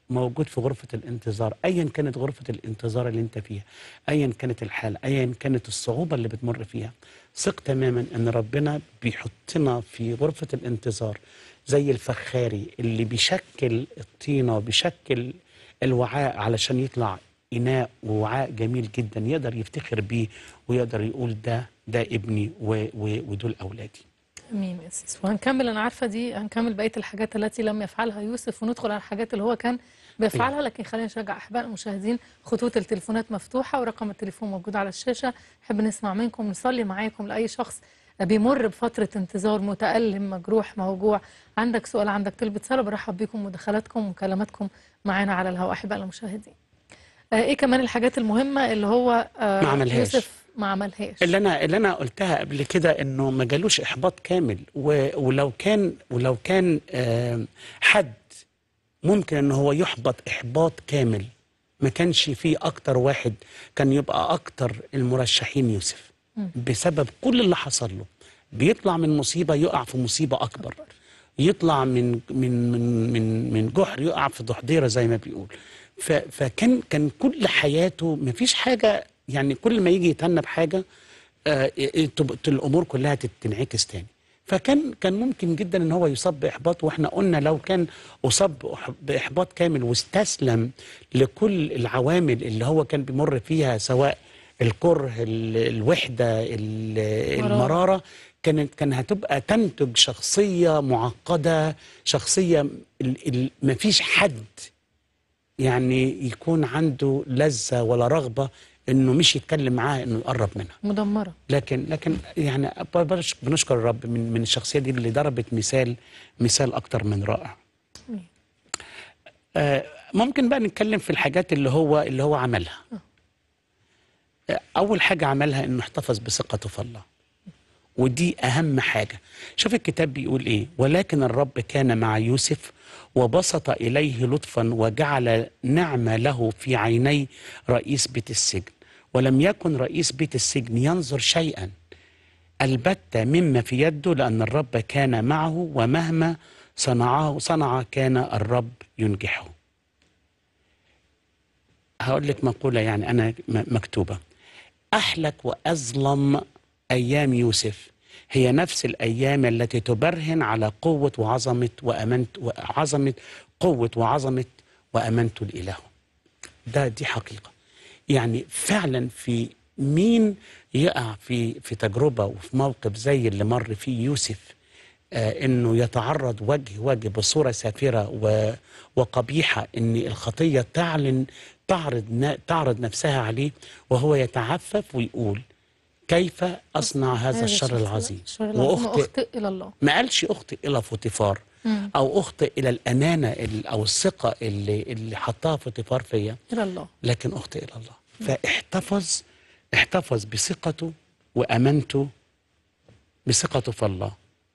موجود في غرفة الانتظار أيا كانت غرفة الانتظار اللي انت فيها أيا كانت الحالة أيا كانت الصعوبة اللي بتمر فيها ثق تماما أن ربنا بيحطنا في غرفة الانتظار زي الفخاري اللي بيشكل الطينة وبيشكل الوعاء علشان يطلع إناء ووعاء جميل جدا يقدر يفتخر بيه ويقدر يقول ده ده ابني و و ودول أولادي امين يا سيس وهنكمل انا عارفه دي هنكمل بقيه الحاجات التي لم يفعلها يوسف وندخل على الحاجات اللي هو كان بيفعلها لكن خلينا نشجع احبائنا المشاهدين خطوط التليفونات مفتوحه ورقم التليفون موجود على الشاشه نحب نسمع منكم نصلي معاكم لاي شخص بيمر بفتره انتظار متالم مجروح موجوع عندك سؤال عندك طلبة صلاه برحب بكم مداخلاتكم ومكالماتكم معانا على الهواء احبائنا المشاهدين آه، ايه كمان الحاجات المهمه اللي هو آه، ما عملهاش. يوسف ما عملهاش اللي انا اللي انا قلتها قبل كده انه ما جالوش احباط كامل و- ولو كان ولو كان آم، حد ممكن ان هو يحبط احباط كامل ما كانش فيه اكتر واحد كان يبقى اكتر المرشحين يوسف بسبب كل اللي حصل له بيطلع من مصيبه يقع في مصيبه اكبر يطلع من من من من من جحر يقع في ضحضيره زي ما بيقول ف- فكان كان كل حياته ما فيش حاجه يعني كل ما يجي يتهنى بحاجه آه، تبقى الامور كلها تنعكس تاني فكان كان ممكن جدا ان هو يصاب باحباط واحنا قلنا لو كان اصاب بإح- باحباط كامل واستسلم لكل العوامل اللي هو كان بيمر فيها سواء الكره ال- الوحده ال- مرارة. المراره كانت كان هتبقى تنتج شخصيه معقده شخصيه ال- ال- مفيش حد يعني يكون عنده لذه ولا رغبه انه مش يتكلم معاها انه يقرب منها مدمره لكن لكن يعني بنش- بنشكر الرب من من الشخصيه دي اللي ضربت مثال مثال اكتر من رائع. آه ممكن بقى نتكلم في الحاجات اللي هو اللي هو عملها. آه، اول حاجه عملها انه احتفظ بثقته في الله. ودي اهم حاجه. شوف الكتاب بيقول ايه؟ ولكن الرب كان مع يوسف وبسط اليه لطفا وجعل نعمه له في عيني رئيس بيت السجن ولم يكن رئيس بيت السجن ينظر شيئا البتة مما في يده لأن الرب كان معه ومهما صنعه صنع كان الرب ينجحه هقول لك مقولة يعني أنا م- مكتوبة أحلك وأظلم أيام يوسف هي نفس الأيام التي تبرهن على قوة وعظمة وأمانة وعظمة قوة وعظمة وأمانة الإله ده دي حقيقة يعني فعلا في مين يقع في في تجربة وفي موقف زي اللي مر فيه يوسف آه انه يتعرض وجه وجه بصورة سافرة و وقبيحة ان الخطية تعلن تعرض ن- تعرض نفسها عليه وهو يتعفف ويقول كيف اصنع هذا الشر العظيم الشر العظيم واخطئ واخطئ الى الله ما قالش اخطئ الى فوتيفار مم. او اخطئ الى الامانه ال- او الثقه اللي اللي حطها فوتيفار فيا الى الله لكن اخطئ الى الله فاحتفظ احتفظ بثقته وامانته بثقته في الله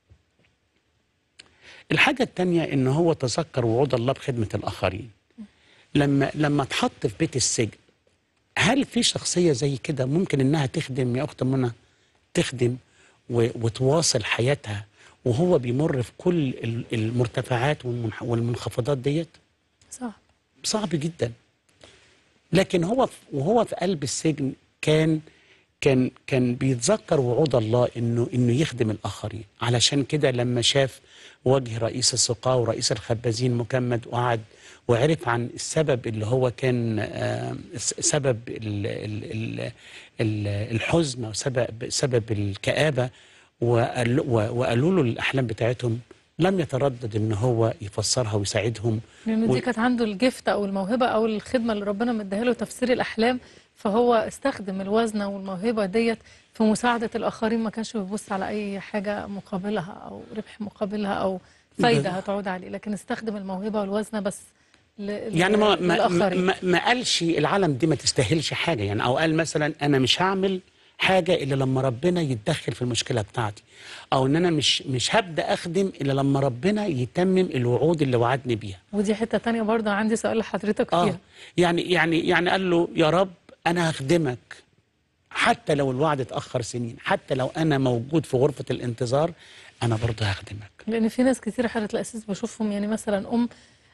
الحاجه الثانيه ان هو تذكر وعود الله بخدمه الاخرين لما لما اتحط في بيت السجن هل في شخصيه زي كده ممكن انها تخدم يا اخت منى تخدم و- وتواصل حياتها وهو بيمر في كل ال- المرتفعات والمنح- والمنخفضات ديت صح صعب جدا لكن هو في- وهو في قلب السجن كان كان كان بيتذكر وعود الله انه انه يخدم الاخرين علشان كده لما شاف وجه رئيس السقاة ورئيس الخبازين مكمد وقعد وعرف عن السبب اللي هو كان آه، س- سبب ال ال ال ال الحزن وسبب سبب الكآبة وقال- و- وقالوا له الاحلام بتاعتهم لم يتردد ان هو يفسرها ويساعدهم لان و- دي كانت عنده الجفت او الموهبه او الخدمه اللي ربنا مديها له تفسير الاحلام فهو استخدم الوزنه والموهبه ديت في مساعده الاخرين ما كانش بيبص على اي حاجه مقابلها او ربح مقابلها او فايده هتعود عليه لكن استخدم الموهبه والوزنه بس ل... يعني ما ما, ما, للآخرين. ما, ما قالش العالم دي ما تستاهلش حاجه يعني او قال مثلا انا مش هعمل حاجه الا لما ربنا يتدخل في المشكله بتاعتي او ان انا مش مش هبدا اخدم الا لما ربنا يتمم الوعود اللي وعدني بيها ودي حته تانية برضه عندي سؤال لحضرتك فيها اه يعني يعني يعني قال له يا رب انا هخدمك حتى لو الوعد اتاخر سنين حتى لو انا موجود في غرفه الانتظار انا برضه هخدمك لان في ناس كتير حضرتك الاساس بشوفهم يعني مثلا ام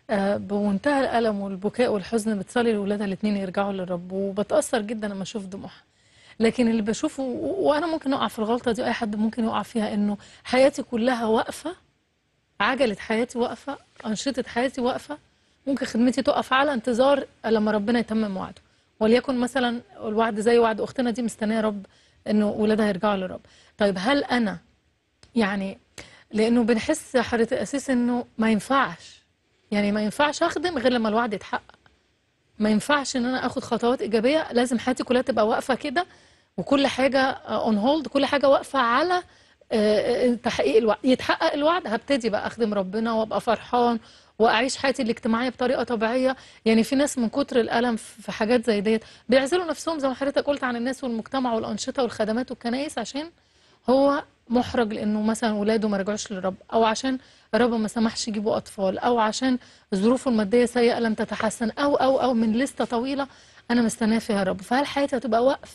آه، بمنتهى الألم والبكاء والحزن بتصلي لأولادها الاتنين يرجعوا للرب وبتأثر جدا لما أشوف دموعها لكن اللي بشوفه و- وأنا ممكن أقع في الغلطة دي أي حد ممكن يقع فيها إنه حياتي كلها واقفة عجلة حياتي واقفة أنشطة حياتي واقفة ممكن خدمتي تقف على انتظار لما ربنا يتمم وعده وليكن مثلا الوعد زي وعد أختنا دي مستنية رب إنه ولادها يرجعوا للرب طيب هل أنا يعني لانه بنحس يا حضرة الاساس انه ما ينفعش يعني ما ينفعش اخدم غير لما الوعد يتحقق ما ينفعش ان انا اخد خطوات ايجابيه لازم حياتي كلها تبقى واقفه كده وكل حاجه اون هولد كل حاجه واقفه على آه، آه، تحقيق الوعد يتحقق الوعد هبتدي بقى اخدم ربنا وابقى فرحان واعيش حياتي الاجتماعيه بطريقه طبيعيه يعني في ناس من كتر الالم في حاجات زي ديت بيعزلوا نفسهم زي ما حضرتك قلت عن الناس والمجتمع والانشطه والخدمات والكنائس عشان هو محرج لانه مثلا ولاده ما رجعوش للرب او عشان الرب ما سمحش يجيبوا اطفال او عشان ظروفه الماديه سيئه لم تتحسن او او او من لسته طويله انا مستناه فيها الرب فهل حياتي هتبقى وقف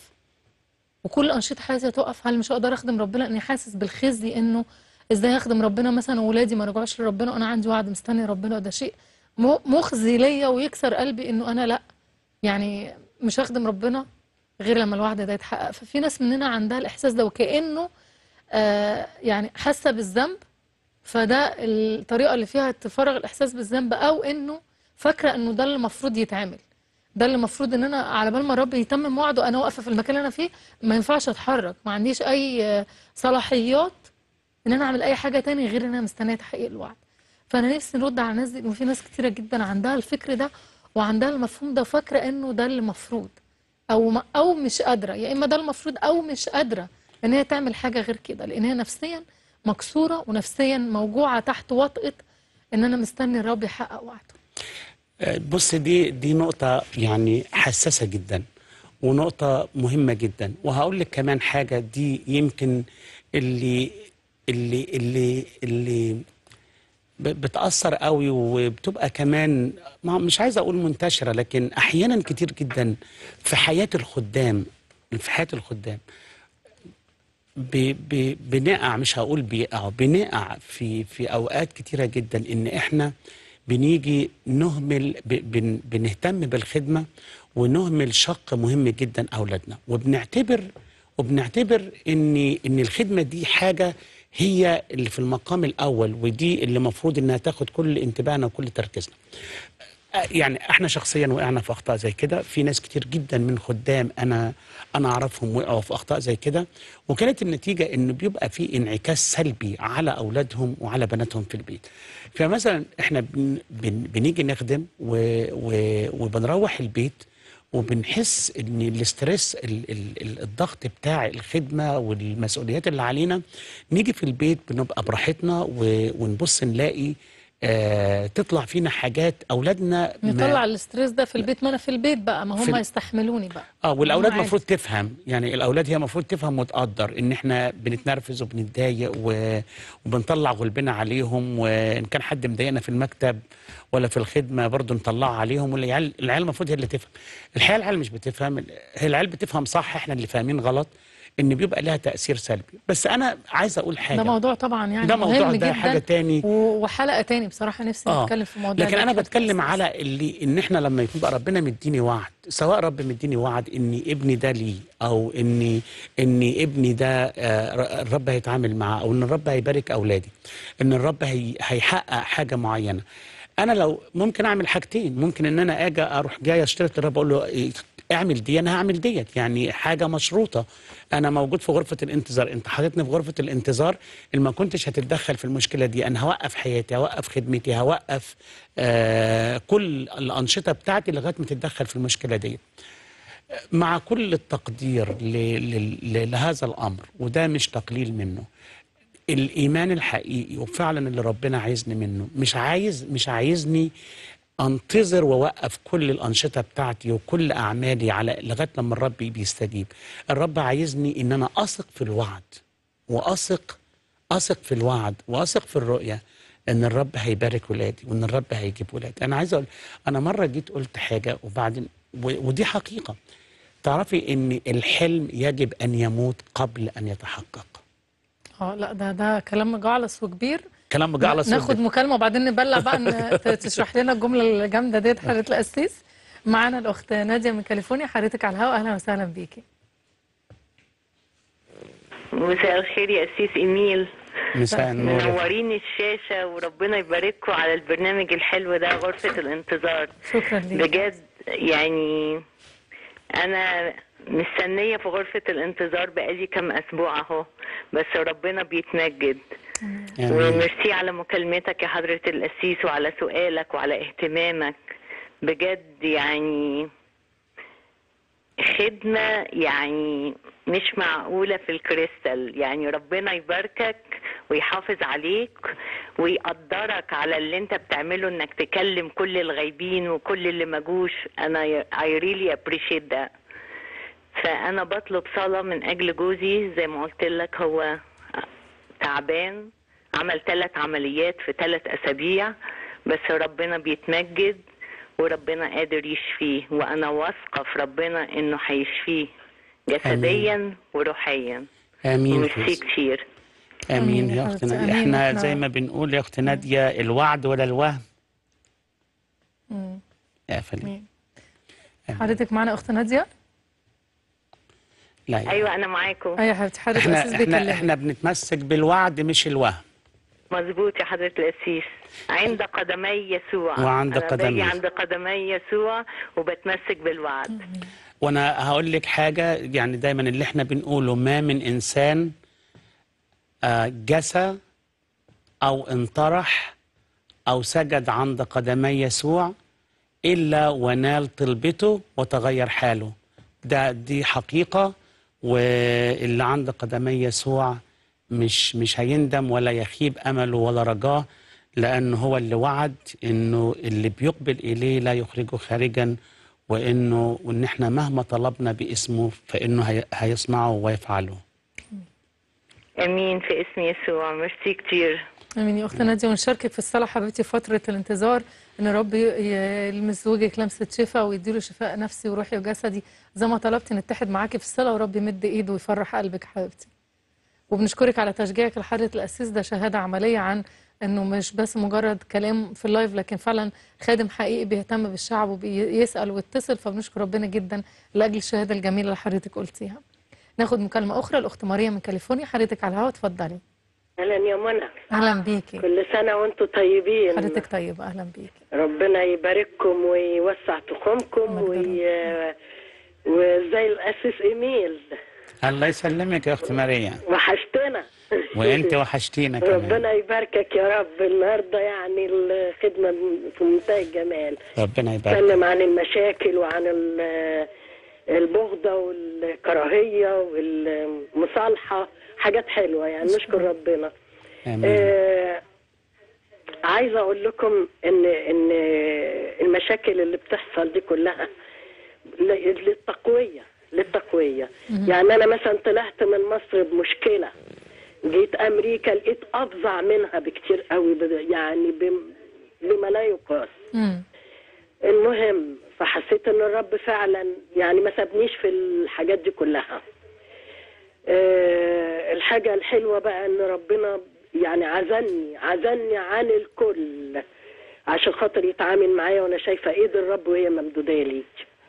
وكل انشطه حياتي هتقف هل مش هقدر اخدم ربنا لاني حاسس بالخزي انه ازاي اخدم ربنا مثلا وولادي ما رجعوش لربنا وانا عندي وعد مستني ربنا وده شيء م- مخزي ليا ويكسر قلبي انه انا لا يعني مش هخدم ربنا غير لما الوعد ده يتحقق ففي ناس مننا عندها الاحساس ده وكانه آه يعني حاسه بالذنب فده الطريقه اللي فيها تفرغ الاحساس بالذنب او انه فاكره انه ده اللي المفروض يتعمل ده اللي المفروض ان انا على بال ما الرب يتمم وعده انا واقفه في المكان اللي انا فيه ما ينفعش اتحرك ما عنديش اي آه، صلاحيات ان انا اعمل اي حاجه تاني غير ان انا مستنيه تحقيق الوعد فانا نفسي نرد على الناس دي انه في ناس كتيره جدا عندها الفكر ده وعندها المفهوم ده فاكره انه ده اللي المفروض او ما او مش قادره يا اما ده المفروض او مش قادره ان هي تعمل حاجه غير كده لان هي نفسيا مكسوره ونفسيا موجوعه تحت وطئه ان انا مستني الرب يحقق وعده آه، بص دي دي نقطة يعني حساسة جدا ونقطة مهمة جدا وهقول لك كمان حاجة دي يمكن اللي اللي اللي اللي ب- بتأثر قوي وبتبقى كمان ما- مش عايز أقول منتشرة لكن أحيانا كتير جدا في حياة الخدام في حياة الخدام ب ب بنقع مش هقول بيقع بنقع في في اوقات كتيره جدا ان احنا بنيجي نهمل ب بن بنهتم بالخدمه ونهمل شق مهم جدا اولادنا وبنعتبر وبنعتبر ان ان الخدمه دي حاجه هي اللي في المقام الاول ودي اللي المفروض انها تاخد كل انتباهنا وكل تركيزنا يعني احنا شخصيا وقعنا في اخطاء زي كده في ناس كتير جدا من خدام انا انا اعرفهم وقعوا في اخطاء زي كده وكانت النتيجه انه بيبقى في انعكاس سلبي على اولادهم وعلى بناتهم في البيت فمثلا احنا بن بن بنيجي نخدم و و وبنروح البيت وبنحس ان الاسترس ال ال ال الضغط بتاع الخدمه والمسؤوليات اللي علينا نيجي في البيت بنبقى براحتنا و- ونبص نلاقي آه تطلع فينا حاجات اولادنا ما- نطلع الاستريس ده في البيت ما انا في البيت بقى ما في هم ال- يستحملوني بقى اه والاولاد عادي. المفروض تفهم يعني الاولاد هي المفروض تفهم وتقدر ان احنا بنتنرفز وبنتضايق و... وبنطلع غلبنا عليهم وان كان حد مضايقنا في المكتب ولا في الخدمه برضه نطلعها عليهم والعيال العيال المفروض هي اللي تفهم الحقيقه العيال مش بتفهم هي العيال بتفهم صح احنا اللي فاهمين غلط ان بيبقى لها تاثير سلبي بس انا عايز اقول حاجه ده موضوع طبعا يعني ده موضوع مهم ده جدا حاجة تاني. و- وحلقه تاني بصراحه نفسي آه. نتكلم في موضوع لكن انا الحتة بتكلم الأساس. على اللي ان احنا لما يبقى ربنا مديني وعد سواء رب مديني وعد ان ابني ده لي او ان ان ابني ده آه، ر- الرب هيتعامل معاه او ان الرب هيبارك اولادي ان الرب هي هيحقق حاجه معينه انا لو ممكن اعمل حاجتين ممكن ان انا اجي اروح جاي اشترط الرب اقول له إيه، اعمل دي انا هعمل ديت يعني حاجه مشروطه انا موجود في غرفه الانتظار انت حاططني في غرفه الانتظار اللي ما كنتش هتتدخل في المشكله دي انا هوقف حياتي هوقف خدمتي هوقف آه كل الانشطه بتاعتي لغايه ما تتدخل في المشكله دي مع كل التقدير ل ل ل لهذا الامر وده مش تقليل منه الايمان الحقيقي وفعلا اللي ربنا عايزني منه مش عايز مش عايزني انتظر واوقف كل الانشطه بتاعتي وكل اعمالي على لغايه لما الرب بيستجيب الرب عايزني ان انا اثق في الوعد واثق اثق في الوعد واثق في الرؤيه ان الرب هيبارك ولادي وان الرب هيجيب ولادي انا عايز اقول انا مره جيت قلت حاجه وبعدين و- ودي حقيقه تعرفي ان الحلم يجب ان يموت قبل ان يتحقق اه لا ده ده كلام مجعلص وكبير كلام بقى على ناخد صدق مكالمة وبعدين نبلع بقى إن ت- تشرح لنا الجملة الجامدة ديت حضرة القسيس معانا الأخت نادية من كاليفورنيا حضرتك على الهواء أهلا وسهلا بيكي مساء الخير يا أسيس إيميل مساء النور منورين الشاشة وربنا يبارككم على البرنامج الحلو ده غرفة الانتظار شكرا ليك بجد يعني أنا مستنية في غرفة الانتظار بقالي كم أسبوع أهو بس ربنا بيتمجد آمين وميرسي على مكالمتك يا حضرة القسيس وعلى سؤالك وعلى اهتمامك بجد يعني خدمة يعني مش معقولة في الكريستال يعني ربنا يباركك ويحافظ عليك ويقدرك على اللي انت بتعمله انك تكلم كل الغايبين وكل اللي مجوش انا I really appreciate that فانا بطلب صلاة من اجل جوزي زي ما قلت لك هو تعبان عمل ثلاث عمليات في ثلاث اسابيع بس ربنا بيتمجد وربنا قادر يشفيه وانا واثقه في ربنا انه هيشفيه جسديا وروحيا امين في وميرسي اسم- كتير امين آمين يا يا اخت حبيبتي، ناديه آمين. احنا إحنا- زي ما بنقول يا اخت ناديه الوعد ولا الوهم مم. يا فندم آمين. حضرتك معانا أخت نادية لا يا ايوه انا معاكم أيوة يا حبيبتي حضرتك احنا القسيس احنا بيكلمك احنا بنتمسك بالوعد مش الوهم مظبوط يا حضره القسيس عند قدمي يسوع وعند أنا باجي قدمي. عند قدمي يسوع وبتمسك بالوعد وانا هقول لك حاجه يعني دايما اللي احنا بنقوله ما من انسان آه، جسى او انطرح او سجد عند قدمي يسوع الا ونال طلبته وتغير حاله ده دي حقيقه واللي عند قدمي يسوع مش مش هيندم ولا يخيب امله ولا رجاه لانه هو اللي وعد انه اللي بيقبل اليه لا يخرجه خارجا وانه وان احنا مهما طلبنا باسمه فانه هي- هيصنعه ويفعله امين في اسم يسوع ميرسي كتير امين يا اخت ناديه ونشاركك في الصلاه حبيبتي في فتره الانتظار ان رب ي- يلمس زوجك لمسه شفاء ويديله شفاء نفسي وروحي وجسدي زي ما طلبتي نتحد معاكي في الصلاه ورب يمد ايده ويفرح قلبك حبيبتي وبنشكرك على تشجيعك لحضره القسيس ده شهاده عمليه عن انه مش بس مجرد كلام في اللايف لكن فعلا خادم حقيقي بيهتم بالشعب وبيسال ويتصل فبنشكر ربنا جدا لاجل الشهاده الجميله اللي حضرتك قلتيها ناخد مكالمه اخرى الاخت ماريا من كاليفورنيا حضرتك على الهواء اتفضلي اهلا يا منى اهلا بيكي كل سنه وانتم طيبين حضرتك طيبة أهلا بيك ربنا يبارككم ويوسع تخومكم مجد وي... وزي الاسيس ايميل الله يسلمك يا اخت ماريا وحشتنا وانت وحشتينا كمان ربنا يباركك يا رب النهارده يعني الخدمه في منتهى الجمال ربنا يبارك تكلم عن المشاكل وعن ال- البغضة والكراهية والمصالحة حاجات حلوة يعني نشكر ربنا امين آه عايزة أقول لكم إن إن المشاكل اللي بتحصل دي كلها ل- للتقوية للتقوية يعني أنا مثلا طلعت من مصر بمشكلة جيت أمريكا لقيت أفظع منها بكتير قوي ب- يعني بم- بما لا يقاس مم. المهم فحسيت ان الرب فعلا يعني ما سابنيش في الحاجات دي كلها أه الحاجة الحلوة بقى ان ربنا يعني عزلني عزلني عن الكل عشان خاطر يتعامل معايا وانا شايفة ايد الرب وهي ممدودة لي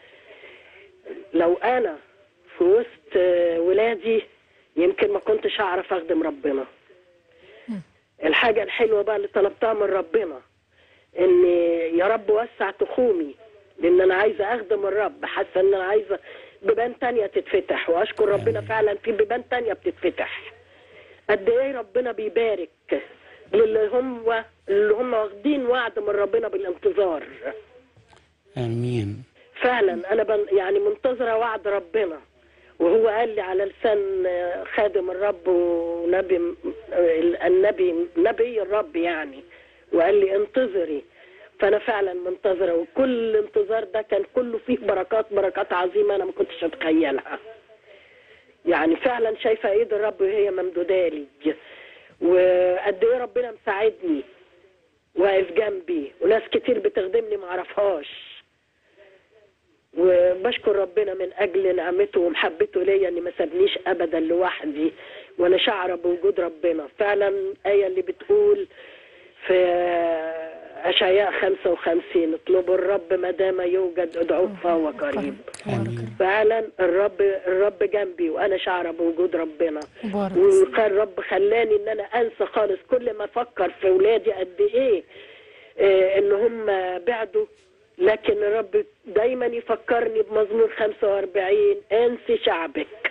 لو انا في وسط آه، ولادي يمكن ما كنتش اعرف اخدم ربنا الحاجة الحلوة بقى اللي طلبتها من ربنا ان يا رب وسع تخومي لان انا عايزه اخدم الرب حاسه ان انا عايزه بيبان تانية تتفتح واشكر ربنا فعلا في بيبان تانية بتتفتح قد ايه ربنا بيبارك للي هم اللي هم واخدين وعد من ربنا بالانتظار امين فعلا انا بن يعني منتظره وعد ربنا وهو قال لي على لسان آه، خادم الرب ونبي آه، النبي نبي الرب يعني وقال لي انتظري فانا فعلا منتظره وكل انتظار ده كان كله فيه بركات بركات عظيمه انا ما كنتش اتخيلها يعني فعلا شايفه ايد الرب وهي ممدوده لي وقد ايه ربنا مساعدني واقف جنبي وناس كتير بتخدمني ما اعرفهاش و- بشكر ربنا من اجل نعمته ومحبته ليا ان ما سابنيش ابدا لوحدي وانا شعره بوجود ربنا فعلا ايه اللي بتقول في اشعياء 55 اطلبوا الرب ما دام يوجد ادعوه فهو قريب مبارك فعلا الرب الرب جنبي وانا شعره بوجود ربنا مبارك وكان الرب خلاني ان انا انسى خالص كل ما افكر في ولادي قد ايه آه، ان هم بعدوا لكن الرب دايما يفكرني بمزمور 45 انسي شعبك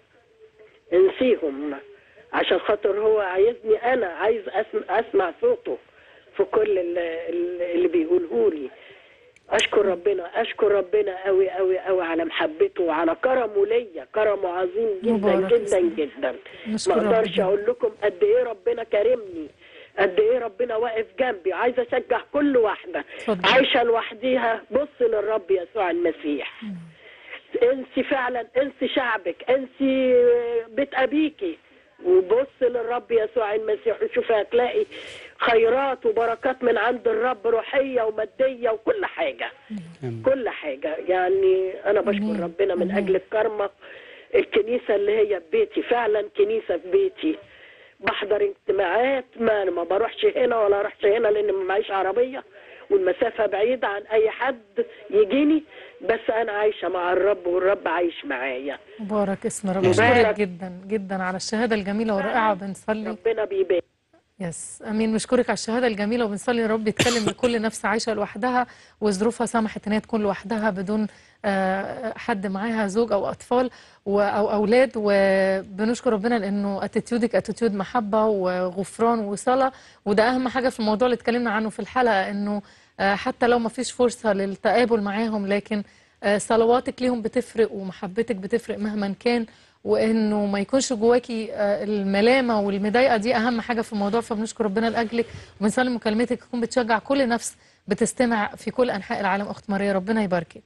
انسيهم عشان خاطر هو عايزني انا عايز اسمع, أسمع صوته في كل اللي, اللي بيقوله لي اشكر ربنا اشكر ربنا قوي قوي قوي على محبته وعلى كرمه ليا كرمه عظيم جدا مبارك جدا اسمه. جدا نشكر ما اقدرش ربنا. اقول لكم قد ايه ربنا كرمني قد ايه ربنا واقف جنبي عايزه اشجع كل واحده اتفضل. عايشه لوحديها بص للرب يسوع المسيح انسي فعلا انسي شعبك انسي بيت ابيكي وبص للرب يسوع المسيح وشوف هتلاقي خيرات وبركات من عند الرب روحيه وماديه وكل حاجه كل حاجه يعني انا بشكر ربنا من اجل الكرمه الكنيسه اللي هي في بيتي فعلا كنيسه في بيتي بحضر اجتماعات ما أنا ما بروحش هنا ولا اروحش هنا لان ما معيش عربيه والمسافه بعيده عن اي حد يجيني بس انا عايشه مع الرب والرب عايش معايا مبارك اسم رب مبارك. بشكرك جدا جدا على الشهاده الجميله والرائعه بنصلي ربنا بيبارك يس امين بشكرك على الشهاده الجميله وبنصلي يا رب يتكلم لكل نفس عايشه لوحدها وظروفها سمحت ان هي تكون لوحدها بدون آه، حد معاها زوج او اطفال و- او اولاد وبنشكر ربنا لانه اتيتيودك اتيتيود محبه وغفران وصلاه وده اهم حاجه في الموضوع اللي اتكلمنا عنه في الحلقه انه آه، حتى لو ما فيش فرصه للتقابل معاهم لكن آه، صلواتك ليهم بتفرق ومحبتك بتفرق مهما كان وانه ما يكونش جواكي آه، الملامه والمضايقه دي اهم حاجه في الموضوع فبنشكر ربنا لاجلك وبنصلي مكالمتك تكون بتشجع كل نفس بتستمع في كل انحاء العالم اخت ماريا ربنا يباركك.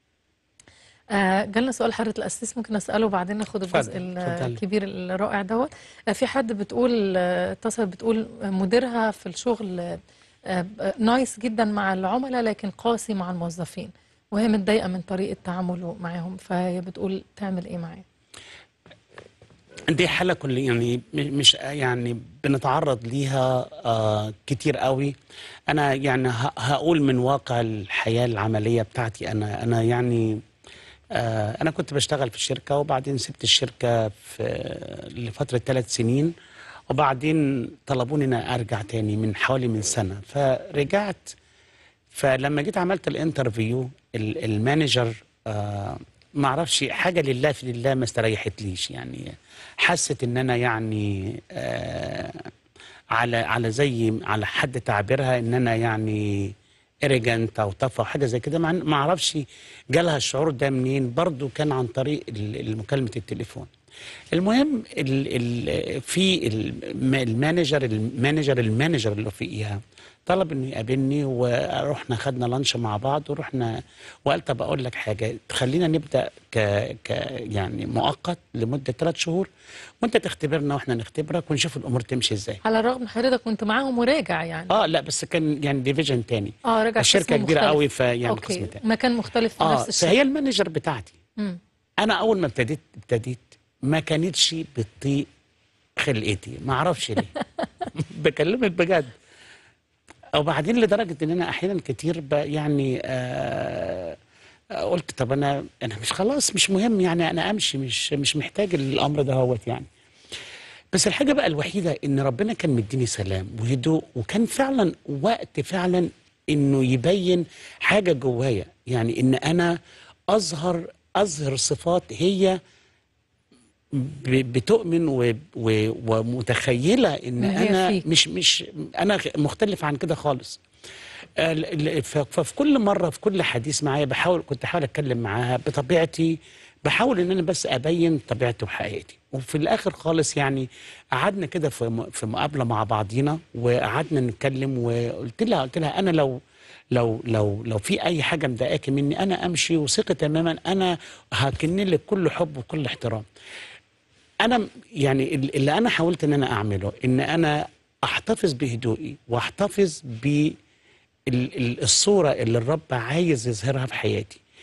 آه جالنا سؤال حضرة الأسيس ممكن أسأله وبعدين ناخد الجزء اتفضل، اتفضلي. الكبير الرائع دوت آه في حد بتقول آه، اتصلت بتقول مديرها في الشغل آه، آه، نايس جدا مع العملاء لكن قاسي مع الموظفين وهي متضايقة من طريقة تعامله معاهم فهي بتقول تعمل إيه معاه دي حالة كل يعني م- مش يعني بنتعرض ليها آه كتير قوي أنا يعني ه- هقول من واقع الحياة العملية بتاعتي أنا أنا يعني آه أنا كنت بشتغل في الشركة وبعدين سبت الشركة في لفترة ثلاث سنين وبعدين طلبوني إن أرجع تاني من حوالي من سنة فرجعت فلما جيت عملت الانترفيو ال- المانجر آه ما اعرفش حاجه لله في لله ما استريحتليش يعني حست ان انا يعني آه على على زي على حد تعبيرها ان انا يعني اريجنت او طفى او حاجه زي كده ما ما اعرفش جالها الشعور ده منين برضو كان عن طريق ال- ال- مكالمه التليفون المهم ال ال في الم- المانجر المانجر المانجر اللي فوقيها طلب انه يقابلني ورحنا خدنا لانش مع بعض ورحنا وقال طب اقول لك حاجه خلينا نبدا ك ك يعني مؤقت لمده ثلاث شهور وانت تختبرنا واحنا نختبرك ونشوف الامور تمشي ازاي على الرغم من حضرتك كنت معاهم وراجع يعني اه لا بس كان يعني ديفيجن تاني اه راجع في الشركه قسم كبيره مختلف. قوي فيعني قسم اوكي تاني مكان مختلف في اه نفس الشركة فهي المانجر بتاعتي مم. انا اول ما ابتديت ابتديت ما كانتش بتطيق خلقتي ما اعرفش ليه بكلمك بجد وبعدين لدرجه ان انا احيانا كتير ب- يعني آه آه، قلت طب انا انا مش خلاص مش مهم يعني انا امشي مش مش محتاج الامر ده هوت يعني بس الحاجه بقى الوحيده ان ربنا كان مديني سلام وهدوء وكان فعلا وقت فعلا انه يبين حاجه جوايا يعني ان انا اظهر اظهر صفات هي ب- بتؤمن و- و- ومتخيله ان إن هي انا فيك. مش مش انا غ- مختلف عن كده خالص آه، ال- ال- ف- ففي كل مره في كل حديث معايا بحاول كنت احاول اتكلم معاها بطبيعتي بحاول ان انا بس ابين طبيعتي وحقيقتي وفي الاخر خالص يعني قعدنا كده في م- في مقابله مع بعضينا وقعدنا نتكلم وقلت لها قلت لها انا لو لو لو لو في اي حاجه مضايقاكي مني انا امشي وثقه تماما انا هكن لك كل حب وكل احترام انا م- يعني ال- اللي انا حاولت ان انا اعمله ان انا احتفظ بهدوئي واحتفظ بالصوره اللي الرب عايز يظهرها في حياتي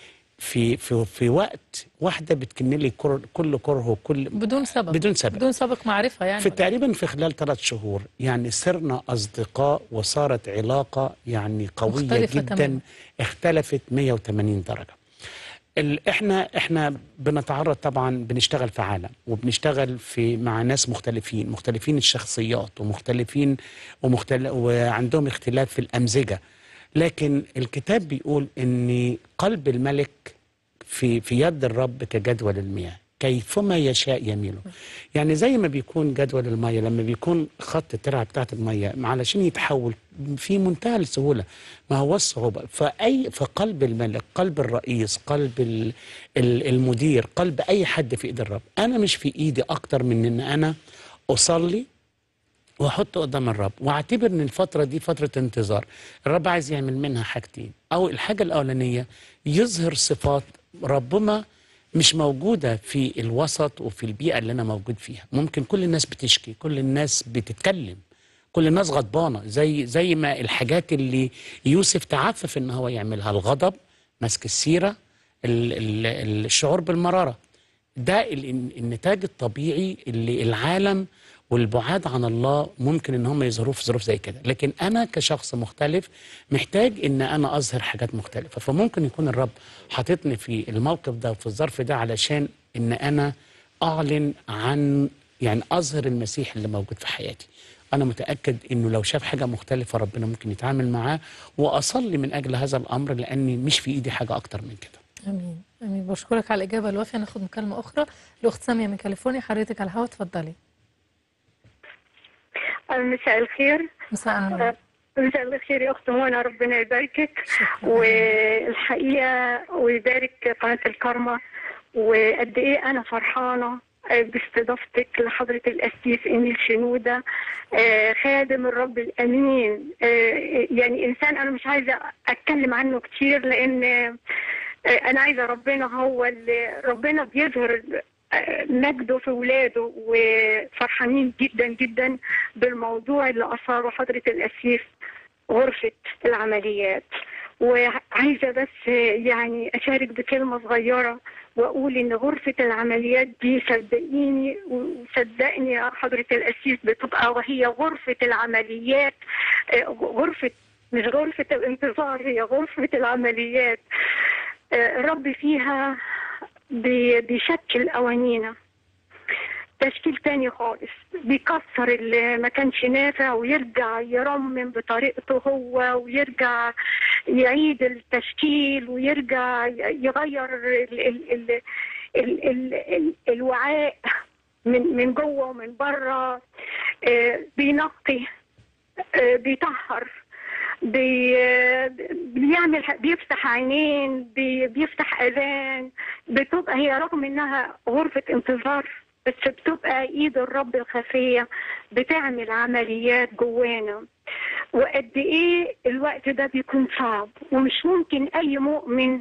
في في في وقت واحده بتكن لي كر- كل كره وكل بدون سبب بدون سبب. بدون سابق معرفه يعني في تقريبا في خلال ثلاث شهور يعني صرنا اصدقاء وصارت علاقه يعني قويه مختلفة جدا تماماً. اختلفت 180 درجه ال- احنا احنا بنتعرض طبعا بنشتغل في عالم وبنشتغل في مع ناس مختلفين مختلفين الشخصيات ومختلفين ومختل وعندهم اختلاف في الامزجه لكن الكتاب بيقول ان قلب الملك في في يد الرب كجدول المياه كيفما يشاء يميله يعني زي ما بيكون جدول المية لما بيكون خط الترعة بتاعت المية علشان يتحول في منتهى السهولة ما هو الصعوبة فأي فقلب الملك قلب الرئيس قلب ال- ال- المدير قلب أي حد في إيد الرب أنا مش في إيدي أكتر من إن أنا أصلي واحط قدام الرب واعتبر ان الفتره دي فتره انتظار الرب عايز يعمل منها حاجتين او الحاجه الاولانيه يظهر صفات ربما مش موجوده في الوسط وفي البيئه اللي انا موجود فيها ممكن كل الناس بتشكي كل الناس بتتكلم كل الناس غضبانه زي زي ما الحاجات اللي يوسف تعفف ان هو يعملها الغضب مسك السيره ال- ال- الشعور بالمراره ده ال- النتاج الطبيعي اللي العالم والبعاد عن الله ممكن ان هم يظهروه في ظروف زي كده لكن انا كشخص مختلف محتاج ان انا اظهر حاجات مختلفه فممكن يكون الرب حاططني في الموقف ده وفي الظرف ده علشان ان انا اعلن عن يعني اظهر المسيح اللي موجود في حياتي انا متاكد انه لو شاف حاجه مختلفه ربنا ممكن يتعامل معاه واصلي من اجل هذا الامر لاني مش في ايدي حاجه اكتر من كده امين امين بشكرك على الاجابه الوافيه ناخد مكالمه اخرى الاخت ساميه من كاليفورنيا حضرتك على الهواء اتفضلي مساء الخير مساء النور مساء الخير يا اخت منى ربنا يباركك شكراً. والحقيقه ويبارك قناه الكرمه وقد ايه انا فرحانه باستضافتك لحضرة القسيس إيميل شنودة آه، خادم الرب الأمين آه، يعني إنسان أنا مش عايزة أتكلم عنه كتير لأن آه، أنا عايزة ربنا هو اللي ربنا بيظهر آه، مجده في ولاده وفرحانين جدا جدا بالموضوع اللي أثاره حضرة القسيس غرفة العمليات وعايزة بس يعني أشارك بكلمة صغيرة وأقول إن غرفة العمليات دي صدقيني وصدقني يا حضرة القسيس بتبقى وهي غرفة العمليات آه، غرفة مش غرفة الانتظار هي غرفة العمليات آه، الرب فيها بي- بيشكل قوانينا تشكيل تاني خالص بيكسر اللي ما كانش نافع ويرجع يرمم بطريقته هو ويرجع يعيد التشكيل ويرجع يغير ال ال ال ال ال ال الوعاء من من جوه ومن بره آه، بينقي آه، بيطهر بي بيعمل بيفتح عينين بي بيفتح اذان بتبقى هي رغم انها غرفه انتظار بس بتبقى ايد الرب الخفيه بتعمل عمليات جوانا وقد ايه الوقت ده بيكون صعب ومش ممكن اي مؤمن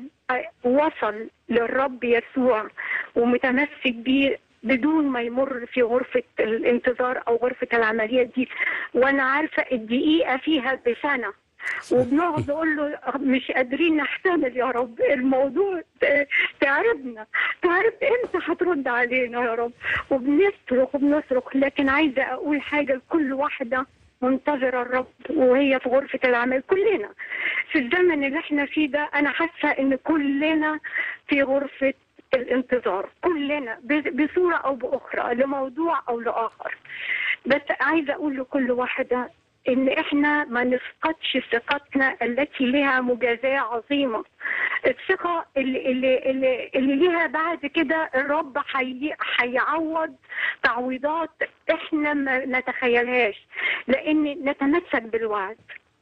وصل للرب يسوع ومتمسك بيه بدون ما يمر في غرفة الانتظار أو غرفة العمليات دي وأنا عارفة الدقيقة فيها بسنة وبنقعد نقول له مش قادرين نحتمل يا رب الموضوع ت- تعبنا تعب امتى هترد علينا يا رب وبنصرخ وبنصرخ لكن عايزه اقول حاجه لكل واحده منتظره الرب وهي في غرفه العمل كلنا في الزمن اللي احنا فيه ده انا حاسه ان كلنا في غرفه الانتظار كلنا ب- بصوره او باخرى لموضوع او لاخر بس عايزه اقول لكل واحده ان احنا ما نفقدش ثقتنا التي لها مجازاه عظيمه الثقه اللي اللي اللي, اللي ليها بعد كده الرب حي- هيعوض تعويضات احنا ما نتخيلهاش لان نتمسك بالوعد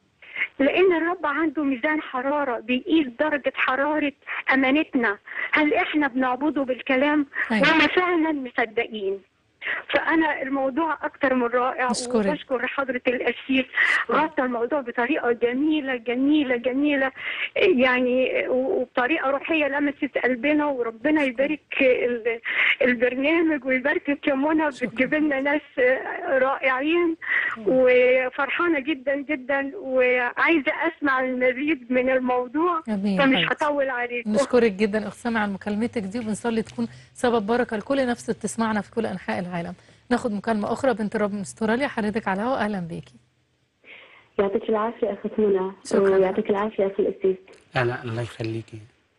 لان الرب عنده ميزان حراره بيقيس درجه حراره امانتنا هل احنا بنعبده بالكلام أيوة. ولا فعلا مصدقين فانا الموضوع اكتر من رائع أشكرك. وبشكر حضره القسيس غطى الموضوع بطريقه جميله جميله جميله يعني وبطريقه روحيه لمست قلبنا وربنا يبارك ال- البرنامج ويباركك يا منى بتجيب لنا ناس رائعين وفرحانه جدا جدا وعايزه اسمع المزيد من الموضوع امين فمش حبيبتي. هطول عليكم نشكرك جدا اخت سامع على مكالمتك دي وبنصلي تكون سبب بركه لكل نفس بتسمعنا في كل انحاء العالم ناخد مكالمه اخرى بنت رب من استراليا حضرتك على الهواء اهلا بيكي يعطيك العافية أخت منى شكراً. ويعطيك العافية أخي الأسيس لا الله يخليكي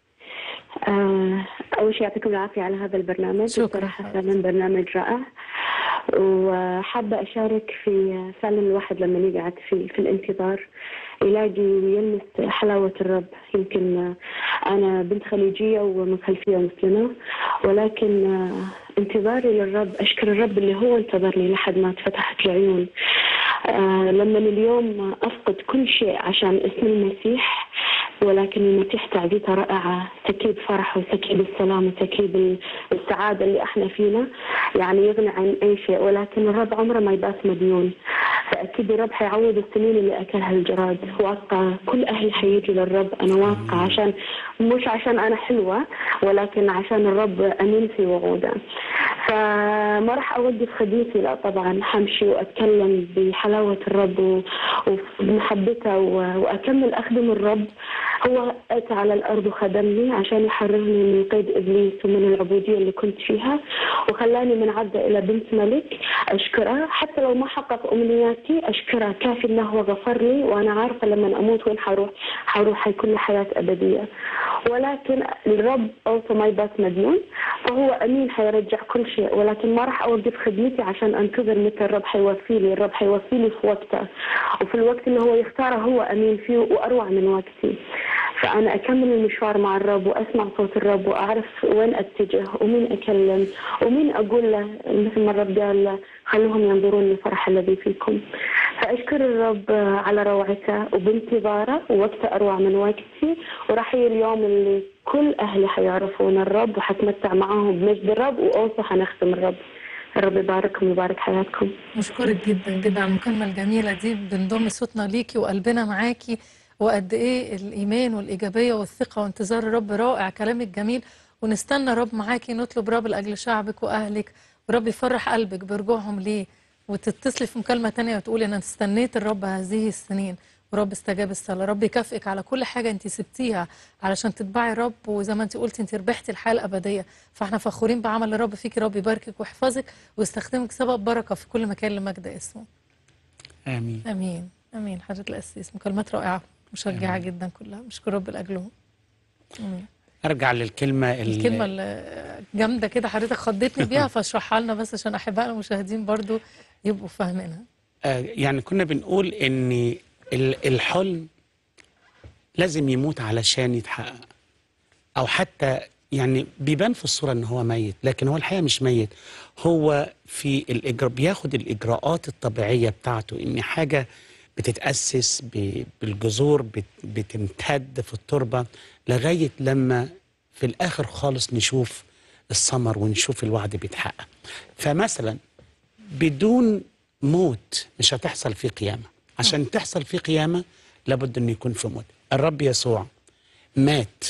آه، أول شيء يعطيكم العافية على هذا البرنامج شكراً بصراحة حبيبتي. فعلا برنامج رائع وحابة أشارك في فعلا الواحد لما يقعد في في الانتظار يلاقي ويلمس حلاوة الرب يمكن آه، أنا بنت خليجية ومن خلفية مسلمة ولكن آه، انتظاري للرب أشكر الرب اللي هو انتظرني لحد ما اتفتحت العيون آه، لما اليوم أفقد كل شيء عشان اسم المسيح ولكن المسيح تعزيته رائعة تكيب فرح وتكيب السلام وتكيب السعادة اللي احنا فينا يعني يغني عن أي شيء ولكن الرب عمره ما يبات مديون فأكيد الرب حيعوض السنين اللي أكلها الجراد واثقة كل أهلي حيجوا للرب أنا واثقة عشان مش عشان أنا حلوة ولكن عشان الرب أمين في وعوده فما راح أوقف خدمتي لا طبعا حمشي وأتكلم بحلاوة الرب و- وبمحبته و- وأكمل أخدم الرب هو أتى على الأرض وخدمني عشان يحررني من قيد إبليس ومن العبودية اللي كنت فيها وخلاني من عبدة إلى بنت ملك أشكره حتى لو ما حقق أمنياتي أشكره كافي إنه هو غفر لي وأنا عارفة لما أموت وين حروح حروح حيكون لي حياة أبدية ولكن الرب أوصى ما يبات مديون فهو أمين حيرجع كل شيء ولكن ما راح أوقف خدمتي عشان أنتظر متى الرب حيوفي لي الرب حيوفي لي في وقته وفي الوقت اللي هو يختاره هو أمين فيه وأروع من وقتي فأنا أكمل المشوار مع الرب وأسمع صوت الرب وأعرف وين أتجه ومين أكلم ومين أقول له مثل ما الرب قال خلوهم ينظرون للفرح الذي فيكم فأشكر الرب على روعته وبانتظاره ووقته أروع من وقتي وراح يجي اليوم اللي كل أهلي حيعرفون الرب وحتمتع معاهم بمجد الرب وأوصى حنختم الرب الرب يبارككم ويبارك حياتكم نشكرك جدا جدا على المكالمة الجميلة دي بنضم صوتنا ليكي وقلبنا معاكي وقد ايه الإيمان والإيجابية والثقة وانتظار الرب رائع كلامك جميل ونستنى رب معاكي نطلب رب لأجل شعبك وأهلك ورب يفرح قلبك برجوعهم ليه وتتصلي في مكالمة تانية وتقولي أنا استنيت الرب هذه السنين ورب استجاب الصلاة رب يكافئك على كل حاجة انت سبتيها علشان تتبعي رب وزي ما انت قلتي انت ربحتي الحياة الأبدية فاحنا فخورين بعمل الرب فيكي رب يباركك ويحفظك ويستخدمك سبب بركة في كل مكان لمجد اسمه آمين امين امين حضره القسيس مكالمات رائعه مشجعه جدا كلها مشكور رب لاجلهم امين أرجع للكلمة ال- الكلمه الجامده كده حضرتك خضتني بيها فاشرحها لنا بس عشان احبائنا المشاهدين برضو يبقوا فاهمينها آه، يعني كنا بنقول ان ال- الحلم لازم يموت علشان يتحقق او حتى يعني بيبان في الصوره ان هو ميت لكن هو الحقيقه مش ميت هو في الاجراء بياخد الاجراءات الطبيعيه بتاعته ان حاجه بتتاسس ب- بالجذور بت- بتمتد في التربه لغايه لما في الاخر خالص نشوف الثمر ونشوف الوعد بيتحقق فمثلا بدون موت مش هتحصل فيه قيامة عشان تحصل فيه قيامة لابد أن يكون في موت الرب يسوع مات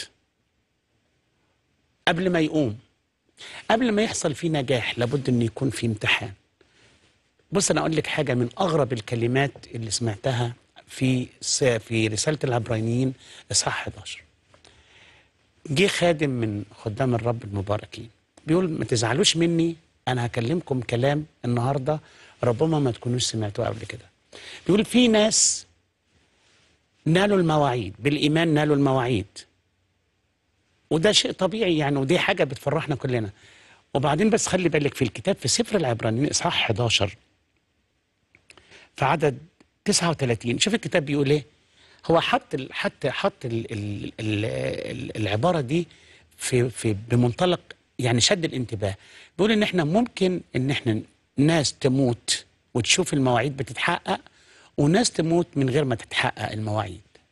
قبل ما يقوم قبل ما يحصل فيه نجاح لابد أن يكون في امتحان بص أنا أقول لك حاجة من أغرب الكلمات اللي سمعتها في س- في رسالة العبرانيين إصحاح 11 جه خادم من خدام الرب المباركين بيقول ما تزعلوش مني انا هكلمكم كلام النهارده ربما ما تكونوش سمعتوه قبل كده بيقول في ناس نالوا المواعيد بالايمان نالوا المواعيد وده شيء طبيعي يعني ودي حاجه بتفرحنا كلنا وبعدين بس خلي بالك في الكتاب في سفر العبرانيين اصحاح 11 في عدد 39 شوف الكتاب بيقول ايه هو حط ال- حط حط ال ال ال ال العباره دي في في بمنطلق يعني شد الانتباه بيقول ان احنا ممكن ان احنا ناس تموت وتشوف المواعيد بتتحقق وناس تموت من غير ما تتحقق المواعيد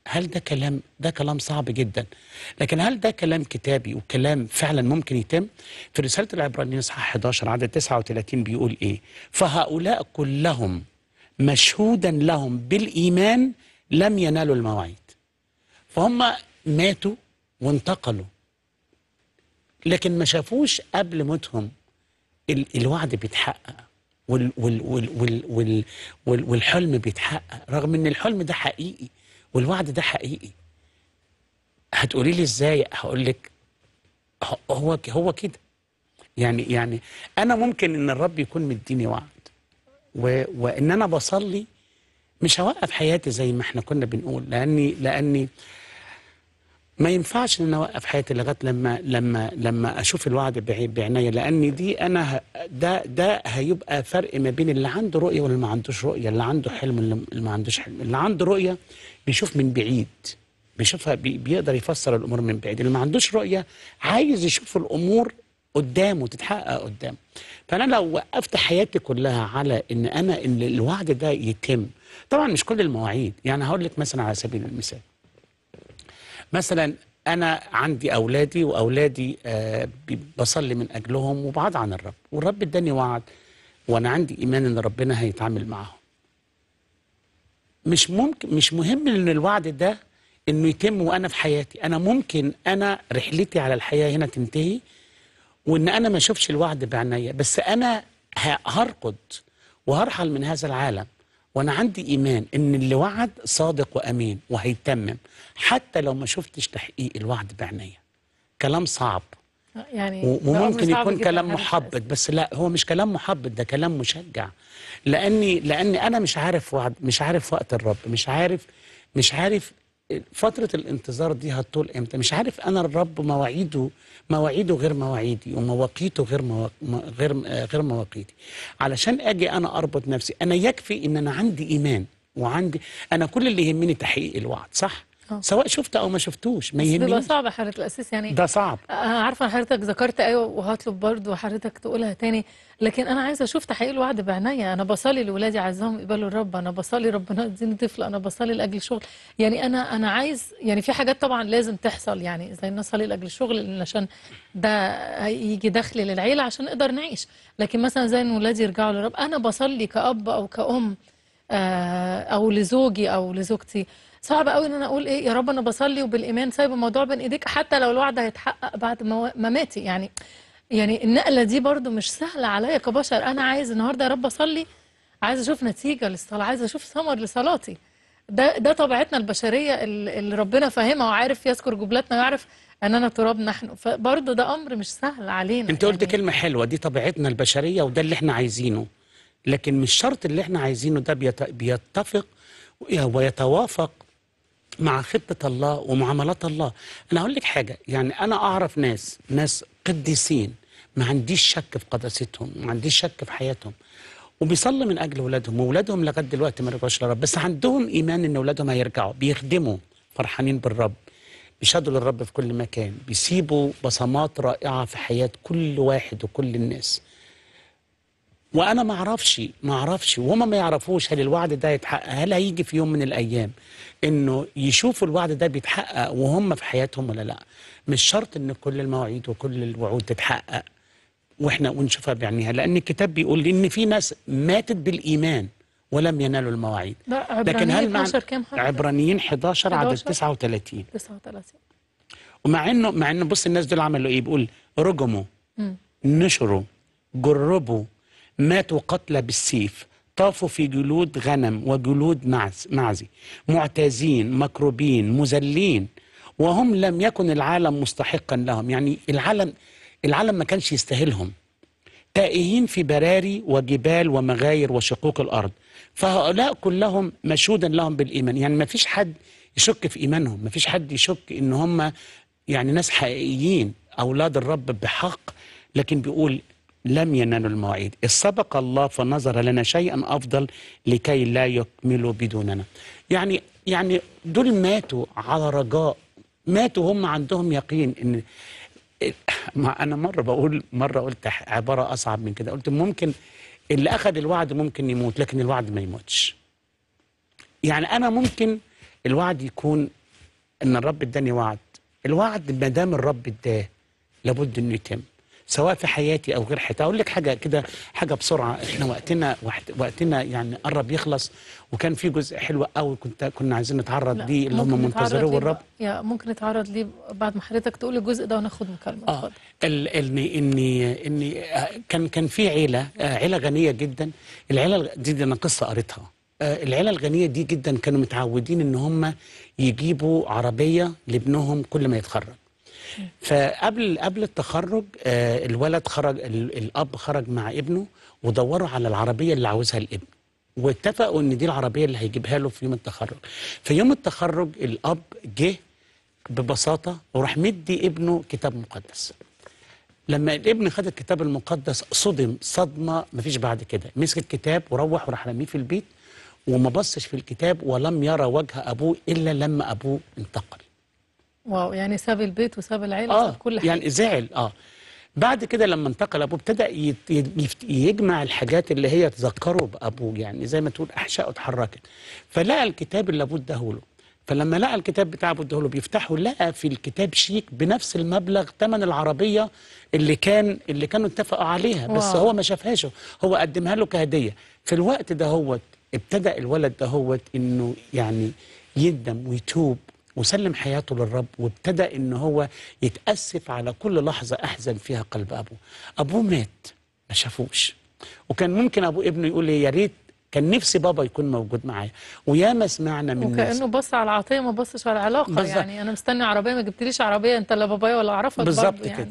هل ده كلام ده كلام صعب جدا لكن هل ده كلام كتابي وكلام فعلا ممكن يتم في رساله العبرانيين اصحاح 11 عدد 39 بيقول ايه فهؤلاء كلهم مشهودا لهم بالايمان لم ينالوا المواعيد فهم ماتوا وانتقلوا لكن ما شافوش قبل موتهم ال- الوعد بيتحقق وال وال وال وال وال وال والحلم بيتحقق رغم ان الحلم ده حقيقي والوعد ده حقيقي هتقولي لي ازاي هقول لك ه- هو ك- هو كده يعني يعني انا ممكن ان الرب يكون مديني وعد و وان انا بصلي مش هوقف حياتي زي ما احنا كنا بنقول لاني لاني ما ينفعش ان انا اوقف حياتي لغايه لما لما لما اشوف الوعد بعي- بعناية لان دي انا ه- ده ده هيبقى فرق ما بين اللي عنده رؤيه واللي ما عندوش رؤيه اللي عنده حلم واللي ما عندوش حلم اللي عنده رؤيه بيشوف من بعيد بيشوفها بي بيقدر يفسر الامور من بعيد اللي ما عندوش رؤيه عايز يشوف الامور قدامه تتحقق قدامه فانا لو وقفت حياتي كلها على ان انا ان الوعد ده يتم طبعا مش كل المواعيد يعني هقول لك مثلا على سبيل المثال مثلا انا عندي اولادي واولادي آه بي- بصلي من اجلهم وبعد عن الرب والرب اداني وعد وانا عندي ايمان ان ربنا هيتعامل معاهم مش ممكن مش مهم ان الوعد ده انه يتم وانا في حياتي انا ممكن انا رحلتي على الحياه هنا تنتهي وان انا ما اشوفش الوعد بعينيا بس انا ه- هرقد وهرحل من هذا العالم وانا عندي ايمان ان اللي وعد صادق وامين وهيتمم حتى لو ما شفتش تحقيق الوعد بعينيا كلام صعب يعني و- ده أمر وممكن صعب يكون جداً كلام على محبط الأساس. بس لا هو مش كلام محبط ده كلام مشجع لاني لاني انا مش عارف وعد مش عارف وقت الرب مش عارف مش عارف فترة الانتظار دي هتطول امتى مش عارف انا الرب مواعيده مواعيده غير مواعيدي ومواقيته غير موا... م- غير آه، غير مواقيتي علشان اجي انا اربط نفسي انا يكفي ان انا عندي ايمان وعندي انا كل اللي يهمني تحقيق الوعد صح آه. سواء شفت او ما شفتوش ما بس بيبقى يهمنيش صعب يا حضرة الأساس يعني ده صعب أنا عارفة إن حضرتك ذكرت أيوة وهطلب برضو حضرتك تقولها تاني لكن أنا عايزة أشوف تحقيق الوعد بعناية أنا بصلي لولادي عايزاهم يقبلوا الرب أنا بصلي ربنا يديني طفل أنا بصلي لأجل شغل يعني أنا أنا عايز يعني في حاجات طبعا لازم تحصل يعني زي إن أصلي لأجل الشغل لأن عشان ده هيجي دخل للعيلة عشان نقدر نعيش لكن مثلا زي إن ولادي يرجعوا للرب أنا بصلي كأب أو كأم آه، او لزوجي او لزوجتي صعب قوي ان انا اقول ايه يا رب انا بصلي وبالايمان سايب الموضوع بين ايديك حتى لو الوعد هيتحقق بعد ما ما ماتي يعني يعني النقله دي برضو مش سهله عليا كبشر انا عايز النهارده يا رب اصلي عايز اشوف نتيجه للصلاه عايز اشوف ثمر لصلاتي ده ده طبيعتنا البشريه اللي اللي ربنا فاهمها وعارف يذكر جملاتنا ويعرف اننا تراب نحن فبرضه ده امر مش سهل علينا انت قلت يعني كلمة حلوة دي طبيعتنا البشرية وده اللي احنا عايزينه لكن مش شرط اللي احنا عايزينه ده بيت- بيتفق ويتوافق مع خطة الله ومعاملات الله انا هقول لك حاجة يعني انا اعرف ناس ناس قديسين ما عنديش شك في قداستهم ما عنديش شك في حياتهم وبيصلي من اجل اولادهم واولادهم لغايه دلوقتي ما رجعوش للرب بس عندهم ايمان ان اولادهم هيرجعوا بيخدموا فرحانين بالرب بيشهدوا للرب في كل مكان بيسيبوا بصمات رائعه في حياه كل واحد وكل الناس وانا ما اعرفش ما اعرفش وهما ما يعرفوش هل الوعد ده يتحقق هل هيجي في يوم من الايام انه يشوفوا الوعد ده بيتحقق وهم في حياتهم ولا لا مش شرط ان كل المواعيد وكل الوعود تتحقق واحنا ونشوفها بعينيها لان الكتاب بيقول ان في ناس ماتت بالايمان ولم ينالوا المواعيد ده لكن هل عبرانيين مع 12 كام حضرتك؟ عبرانيين 11 عدد 11 39 39 ومع انه مع انه بص الناس دول عملوا ايه بيقول رجموا مم. نشروا جربوا ماتوا قتلى بالسيف طافوا في جلود غنم وجلود معز معزي معتازين مكروبين مذلين وهم لم يكن العالم مستحقا لهم يعني العالم العالم ما كانش يستاهلهم تائهين في براري وجبال ومغاير وشقوق الارض فهؤلاء كلهم مشهودا لهم بالايمان يعني ما فيش حد يشك في ايمانهم ما فيش حد يشك ان هم يعني ناس حقيقيين اولاد الرب بحق لكن بيقول لم ينالوا المواعيد إذ سبق الله فنظر لنا شيئا افضل لكي لا يكملوا بدوننا يعني يعني دول ماتوا على رجاء ماتوا هم عندهم يقين ان ما انا مره بقول مره قلت عباره اصعب من كده قلت ممكن اللي اخذ الوعد ممكن يموت لكن الوعد ما يموتش يعني انا ممكن الوعد يكون ان الرب اداني وعد الوعد ما دام الرب اداه لابد انه يتم سواء في حياتي او غير حياتي اقول لك حاجه كده حاجه بسرعه احنا وقتنا وقت- وقتنا يعني قرب يخلص وكان في جزء حلو قوي كنت كنا عايزين نتعرض لا، ليه اللي هم ممكن نتعرض منتظروا ليه الرب بقى- يا ممكن نتعرض ليه بعد ما حضرتك تقول الجزء ده وناخد مكالمه اه اتفضل ال- اني اني اني آه، كان كان في عيله آه، عيله غنيه جدا العيله الغ- دي, دي انا قصه قريتها آه، العيله الغنيه دي جدا كانوا متعودين ان هم يجيبوا عربيه لابنهم كل ما يتخرج فقبل قبل التخرج آه، الولد خرج ال- الاب خرج مع ابنه ودوروا على العربيه اللي عاوزها الابن واتفقوا ان دي العربيه اللي هيجيبها له في يوم التخرج في يوم التخرج الاب جه ببساطه وراح مدي ابنه كتاب مقدس لما الابن خد الكتاب المقدس صدم صدمه مفيش بعد كده مسك الكتاب وروح وراح رميه في البيت وما بصش في الكتاب ولم يرى وجه ابوه الا لما ابوه انتقل واو يعني ساب البيت وساب العيله اه وساب كل حاجه يعني زعل اه بعد كده لما انتقل ابوه ابتدى يت- يفت- يجمع الحاجات اللي هي تذكره بابوه يعني زي ما تقول احشائه اتحركت فلقى الكتاب اللي ابوه اداهوله فلما لقى الكتاب بتاع ابوه اداهوله بيفتحه لقى في الكتاب شيك بنفس المبلغ ثمن العربيه اللي كان اللي كانوا اتفقوا عليها بس واو. هو ما شافهاش هو قدمها له كهديه في الوقت ده هو ابتدى الولد ده هو انه يعني يندم ويتوب وسلم حياته للرب وابتدى ان هو يتاسف على كل لحظه احزن فيها قلب ابوه ابوه مات ما شافوش وكان ممكن ابو ابنه يقول لي يا ريت كان نفسي بابا يكون موجود معايا وياما سمعنا من ناس وكانه بص على العطيه ما بصش على العلاقه بالظبط. يعني انا مستني عربيه ما جبتليش عربيه انت لا بابايا ولا اعرفك بالظبط برضه يعني. كده.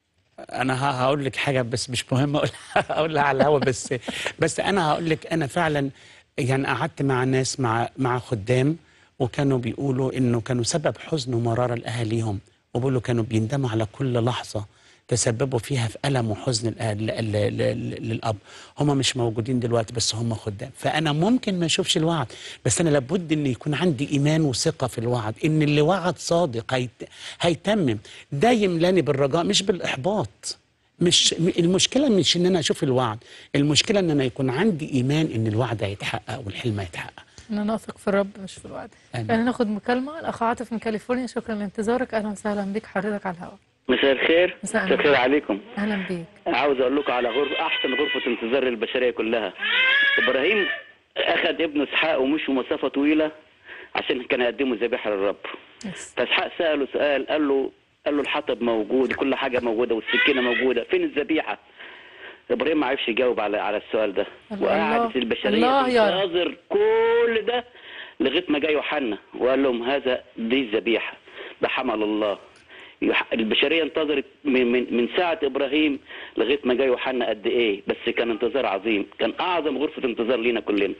انا ه- هقول لك حاجه بس مش مهم اقولها اقولها على الهوا بس بس انا هقول لك انا فعلا يعني قعدت مع ناس مع مع خدام وكانوا بيقولوا انه كانوا سبب حزن ومراره لاهاليهم وبيقولوا كانوا بيندموا على كل لحظه تسببوا فيها في الم وحزن الأهل- ل- ل- ل- للاب هم مش موجودين دلوقتي بس هم خدام فانا ممكن ما اشوفش الوعد بس انا لابد ان يكون عندي ايمان وثقه في الوعد ان اللي وعد صادق هيت... هيتمم ده يملاني بالرجاء مش بالاحباط مش م- المشكله مش ان انا اشوف الوعد المشكله ان انا يكون عندي ايمان ان الوعد هيتحقق والحلم هيتحقق انا نثق في الرب مش في الوعد آمين. خلينا ناخد مكالمه الاخ عاطف من كاليفورنيا شكرا لانتظارك اهلا وسهلا بك حضرتك على الهواء مساء الخير مساء مساء الخير عليكم اهلا بيك عاوز اقول لكم على غرفة احسن غرفة انتظار للبشرية كلها ابراهيم اخذ ابنه اسحاق ومشوا مسافة طويلة عشان كان يقدموا ذبيحة للرب يس. فاسحاق سأله سؤال قال له قال له الحطب موجود كل حاجة موجودة والسكينة موجودة فين الذبيحة ابراهيم ما عرفش يجاوب على على السؤال ده الله. وقعدت البشرية الله يا رب. تنتظر كل ده لغايه ما جاء يوحنا وقال لهم هذا دي الذبيحه ده حمل الله يح- البشريه انتظرت من, من, من ساعه ابراهيم لغايه ما جاء يوحنا قد ايه بس كان انتظار عظيم كان اعظم غرفه انتظار لينا كلنا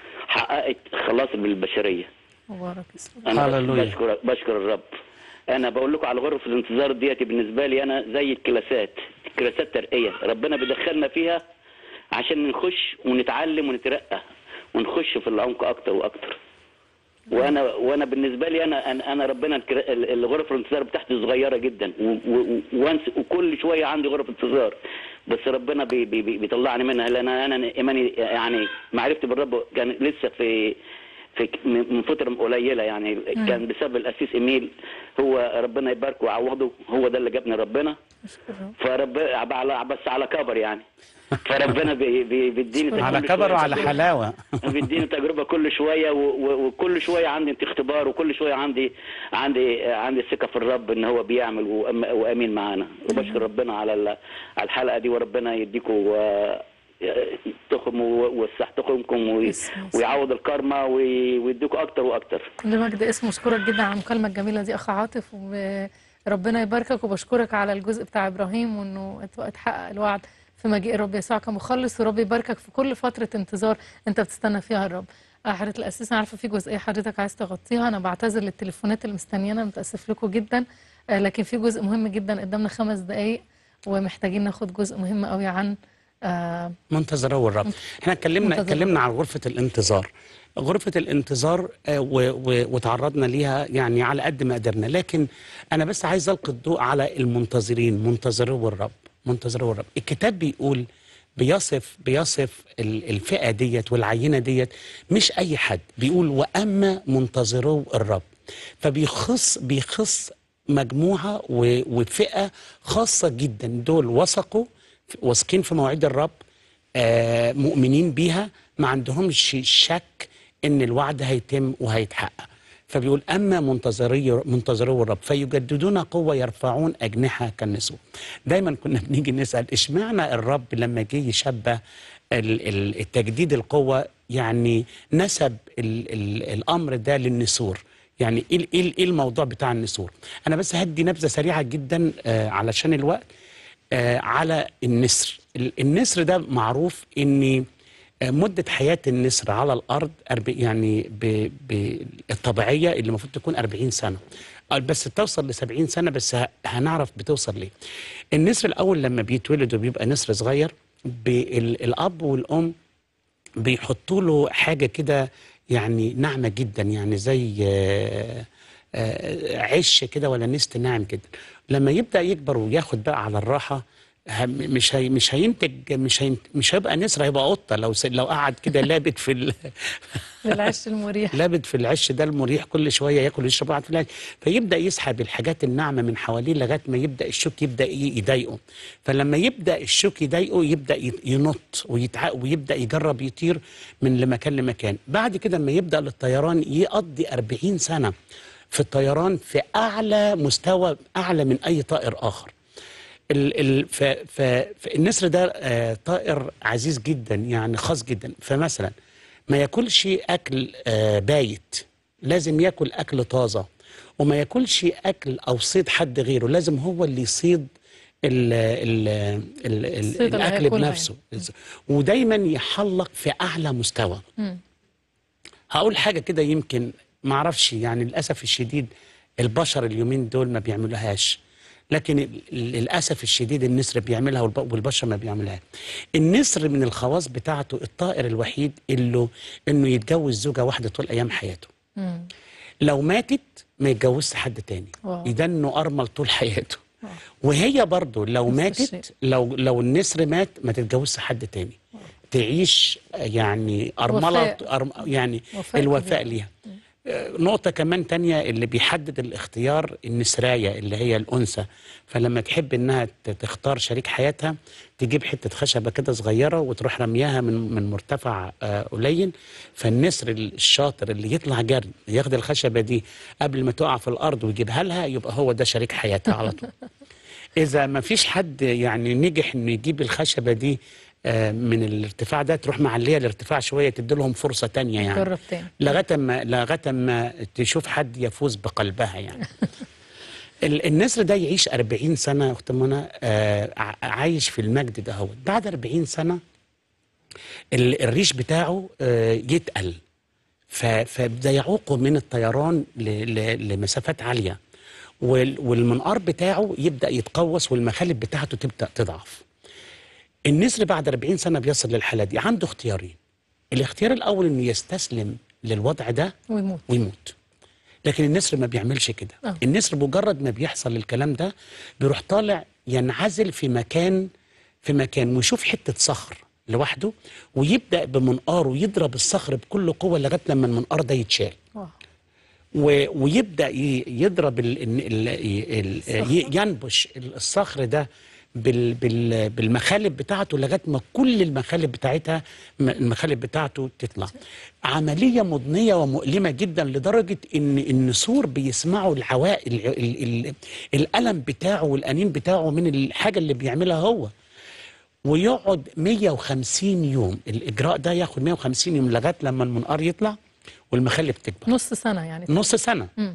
حققت خلاص بالبشريه مبارك اسمك انا هللويا. بشكر بشكر الرب انا بقول لكم على غرفه الانتظار ديت بالنسبه لي انا زي الكلاسات كلاسات ترقيه ربنا بيدخلنا فيها عشان نخش ونتعلم ونترقى ونخش في العمق اكتر واكتر وانا وانا بالنسبه لي انا انا, أنا ربنا الكر- ال- الغرف الانتظار بتاعتي صغيره جدا و- و- وانس- وكل شويه عندي غرف انتظار بس ربنا بي بي بي بيطلعني منها لان انا انا ايماني يعني معرفتي بالرب كان لسه في في ك- من من فتره قليله يعني كان بسبب الاسيس ايميل هو ربنا يباركه ويعوضه هو ده اللي جابني ربنا اشكر الرب فرب على بس على كبر يعني فربنا بي بي بيديني على كل كبر شوية وعلى تجربة. حلاوه بيديني تجربه كل شويه و- و- وكل شويه عندي اختبار وكل شويه عندي عندي عندي ثقه في الرب ان هو بيعمل وأم- وامين معانا وبشكر ربنا على ال- على الحلقه دي وربنا يديكم آه، تخم ويوسع تخمكم وي- بسم الله. ويعوض الكارما وي- ويديكم اكتر واكتر كل مجد اسمه اشكرك جدا على المكالمه الجميله دي اخ عاطف وربنا يباركك وبشكرك على الجزء بتاع ابراهيم وانه ات- اتحقق الوعد في مجيء الرب يسوع كمخلص ورب يباركك في كل فتره انتظار انت بتستنى فيها الرب آه، حضرتك الاساس انا عارفه في جزئيه حضرتك عايز تغطيها انا بعتذر للتليفونات اللي مستنيانا متاسف لكم جدا آه، لكن في جزء مهم جدا قدامنا خمس دقائق ومحتاجين ناخد جزء مهم قوي عن آه منتظروا الرب احنا اتكلمنا منتظروا اتكلمنا عن غرفه الانتظار غرفه الانتظار آه، و- و- وتعرضنا ليها يعني على قد ما قدرنا لكن انا بس عايز القي الضوء على المنتظرين منتظروا الرب منتظروا الرب الكتاب بيقول بيصف بيصف ال- الفئه ديت والعينه ديت مش اي حد بيقول واما منتظروا الرب فبيخص بيخص مجموعه و- وفئه خاصه جدا دول وثقوا واثقين في مواعيد الرب آه، مؤمنين بيها ما عندهمش شك ان الوعد هيتم وهيتحقق فبيقول اما منتظري منتظرو الرب فيجددون قوه يرفعون اجنحه كالنسور دايما كنا بنيجي نسال اشمعنى الرب لما جه يشبه ال- ال- التجديد القوه يعني نسب ال ال الامر ده للنسور يعني ايه ايه إيه الموضوع بتاع النسور انا بس هدي نبذه سريعه جدا آه علشان الوقت آه على النسر ال- النسر ده معروف ان آه، مدة حياة النسر على الأرض أرب- يعني ب- ب- الطبيعية اللي المفروض تكون 40 سنة آه، بس توصل ل 70 سنة بس ه- هنعرف بتوصل ليه النسر الأول لما بيتولد وبيبقى نسر صغير بال- الأب والأم بيحطوا له حاجة كده يعني ناعمة جدا يعني زي آه، آه، عش كده ولا نست ناعم كده لما يبدأ يكبر وياخد بقى على الراحة ه- مش هي مش هينتج مش هينت مش هيبقى نسر هيبقى قطة لو س- لو قعد كده لابد في ال... للعش المريح لابد في العش ده المريح كل شويه ياكل ويشرب ويقعد في العش فيبدا يسحب الحاجات الناعمه من حواليه لغايه ما يبدا الشوك يبدا ي- يضايقه فلما يبدا الشوك يضايقه يبدا ي- ينط ويتع... ويبدا يجرب يطير من مكان لمكان بعد كده لما يبدا للطيران يقضي 40 سنه في الطيران في اعلى مستوى اعلى من اي طائر اخر ال ال ف ف فالنسر ده آه طائر عزيز جدا يعني خاص جدا فمثلا ما ياكلش اكل آه بايت لازم ياكل اكل طازه وما ياكلش اكل او صيد حد غيره لازم هو اللي يصيد ال ال ال ال الصيد اللي الاكل هياكلها بنفسه ودايما يحلق في اعلى مستوى مم. هقول حاجه كده يمكن ما اعرفش يعني للاسف الشديد البشر اليومين دول ما بيعملوهاش لكن ال- للاسف الشديد النسر بيعملها والب- والبشر ما بيعملها النسر من الخواص بتاعته الطائر الوحيد اللي انه يتجوز زوجه واحده طول ايام حياته مم. لو ماتت ما يتجوزش حد تاني واو. يدنه ارمل طول حياته وهي برضو لو نفس ماتت الشيء. لو لو النسر مات ما تتجوزش حد تاني تعيش يعني ارمله وفاء. أرم يعني وفاء الوفاء كبير. ليها آه، نقطة كمان تانية اللي بيحدد الاختيار النسراية اللي هي الأنثى فلما تحب إنها ت- تختار شريك حياتها تجيب حتة خشبة كده صغيرة وتروح رميها من من مرتفع آه، قليل فالنسر الشاطر اللي يطلع جري ياخد الخشبة دي قبل ما تقع في الأرض ويجيبها لها يبقى هو ده شريك حياتها على طول إذا ما فيش حد يعني نجح إنه يجيب الخشبة دي آه، من الارتفاع ده تروح معليه الارتفاع شويه تدي لهم فرصه تانية يعني جرب تاني لغايه ما لغايه ما تشوف حد يفوز بقلبها يعني ال- النسر ده يعيش 40 سنه يا اخت منى آه، ع- عايش في المجد ده هو بعد 40 سنه ال- الريش بتاعه آه، يتقل ف- فبدا يعوقه من الطيران ل- ل- لمسافات عاليه وال- والمنقار بتاعه يبدا يتقوس والمخالب بتاعته تبدا تضعف النسر بعد 40 سنه بيصل للحاله دي عنده اختيارين الاختيار الاول انه يستسلم للوضع ده ويموت ويموت لكن النسر ما بيعملش كده آه. النسر مجرد ما بيحصل الكلام ده بيروح طالع ينعزل في مكان في مكان ويشوف حته صخر لوحده ويبدا بمنقاره يضرب الصخر بكل قوه لغايه لما المنقار ده يتشال واو. و- ويبدا ي- يضرب ال ال ال ال ي- ينبش الصخر ده بال بال بالمخالب بتاعته لغايه ما كل المخالب بتاعتها م- المخالب بتاعته تطلع عمليه مضنيه ومؤلمه جدا لدرجه ان النسور بيسمعوا العوائل ال ال ال الالم بتاعه والانين بتاعه من الحاجه اللي بيعملها هو ويقعد 150 يوم الاجراء ده ياخد 150 يوم لغايه لما المنقار يطلع والمخالب تكبر نص سنة يعني نص سنه مم.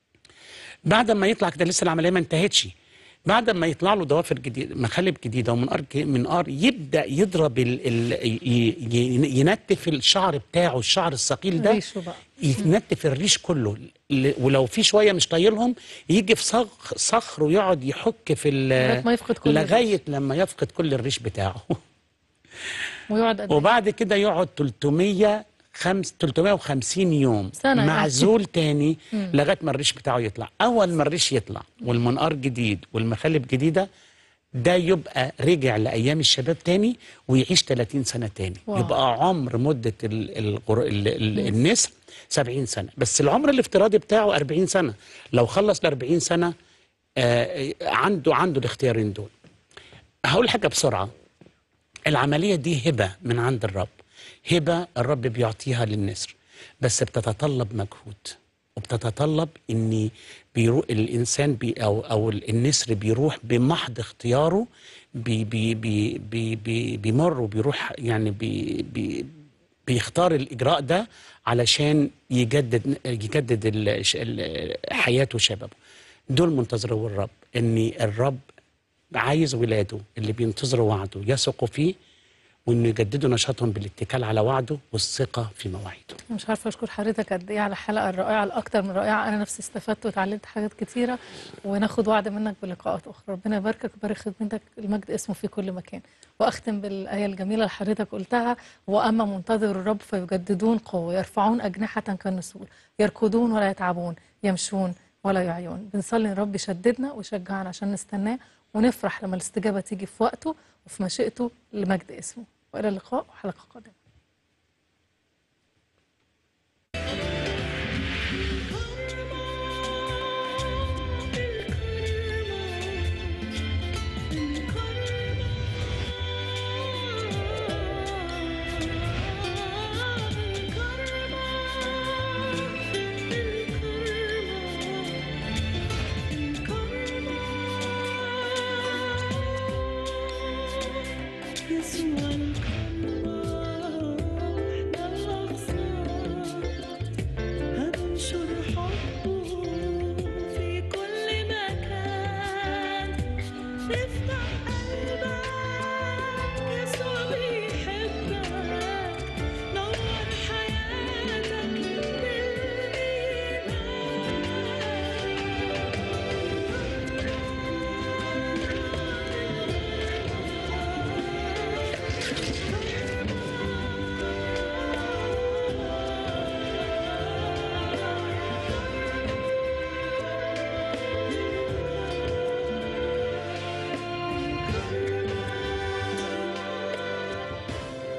بعد ما يطلع كده لسه العمليه ما انتهتش بعد ما يطلع له ضوافر جديده مخالب جديده ومنقار ج- منقار يبدا يضرب ال ال ي- ي- ينتف الشعر بتاعه الشعر الثقيل ده ريشه بقى ينتف الريش كله ل- ولو في شويه مش طايلهم يجي في صخ صخر ويقعد يحك في ال- لغاية ما يفقد كل لغايه لما يفقد كل الريش بتاعه ويقعد قد إيه؟ وبعد كده يقعد 300 خمس 350 يوم سنة يعني. معزول تاني لغايه ما الريش بتاعه يطلع اول ما الريش يطلع والمنقار جديد والمخالب جديده ده يبقى رجع لايام الشباب تاني ويعيش 30 سنه تاني واو. يبقى عمر مده ال الغر... ال ال النسر 70 سنه بس العمر الافتراضي بتاعه 40 سنه لو خلص ال 40 سنه آه عنده عنده الاختيارين دول هقول حاجه بسرعه العمليه دي هبه من عند الرب هبه الرب بيعطيها للنسر بس بتتطلب مجهود وبتتطلب ان بيروح الانسان بي او او النسر بيروح بمحض اختياره بي بي بي بي بي بيمر وبيروح يعني بي بي بيختار الاجراء ده علشان يجدد يجدد ال- ش- ال- حياته وشبابه دول منتظروا الرب ان الرب عايز ولاده اللي بينتظروا وعده يثقوا فيه وانه يجددوا نشاطهم بالاتكال على وعده والثقه في مواعيده مش عارفه اشكر حضرتك قد ايه على الحلقه الرائعه الاكثر من رائعه انا نفسي استفدت وتعلمت حاجات كتيره وناخد وعد منك بلقاءات اخرى ربنا يباركك ويبارك خدمتك المجد اسمه في كل مكان واختم بالايه الجميله اللي حضرتك قلتها واما منتظر الرب فيجددون قوه يرفعون اجنحه كالنسور يركضون ولا يتعبون يمشون ولا يعيون بنصلي ان الرب يشددنا ويشجعنا عشان نستناه ونفرح لما الاستجابه تيجي في وقته وفي مشيئته لمجد اسمه والى اللقاء وحلقه قادمه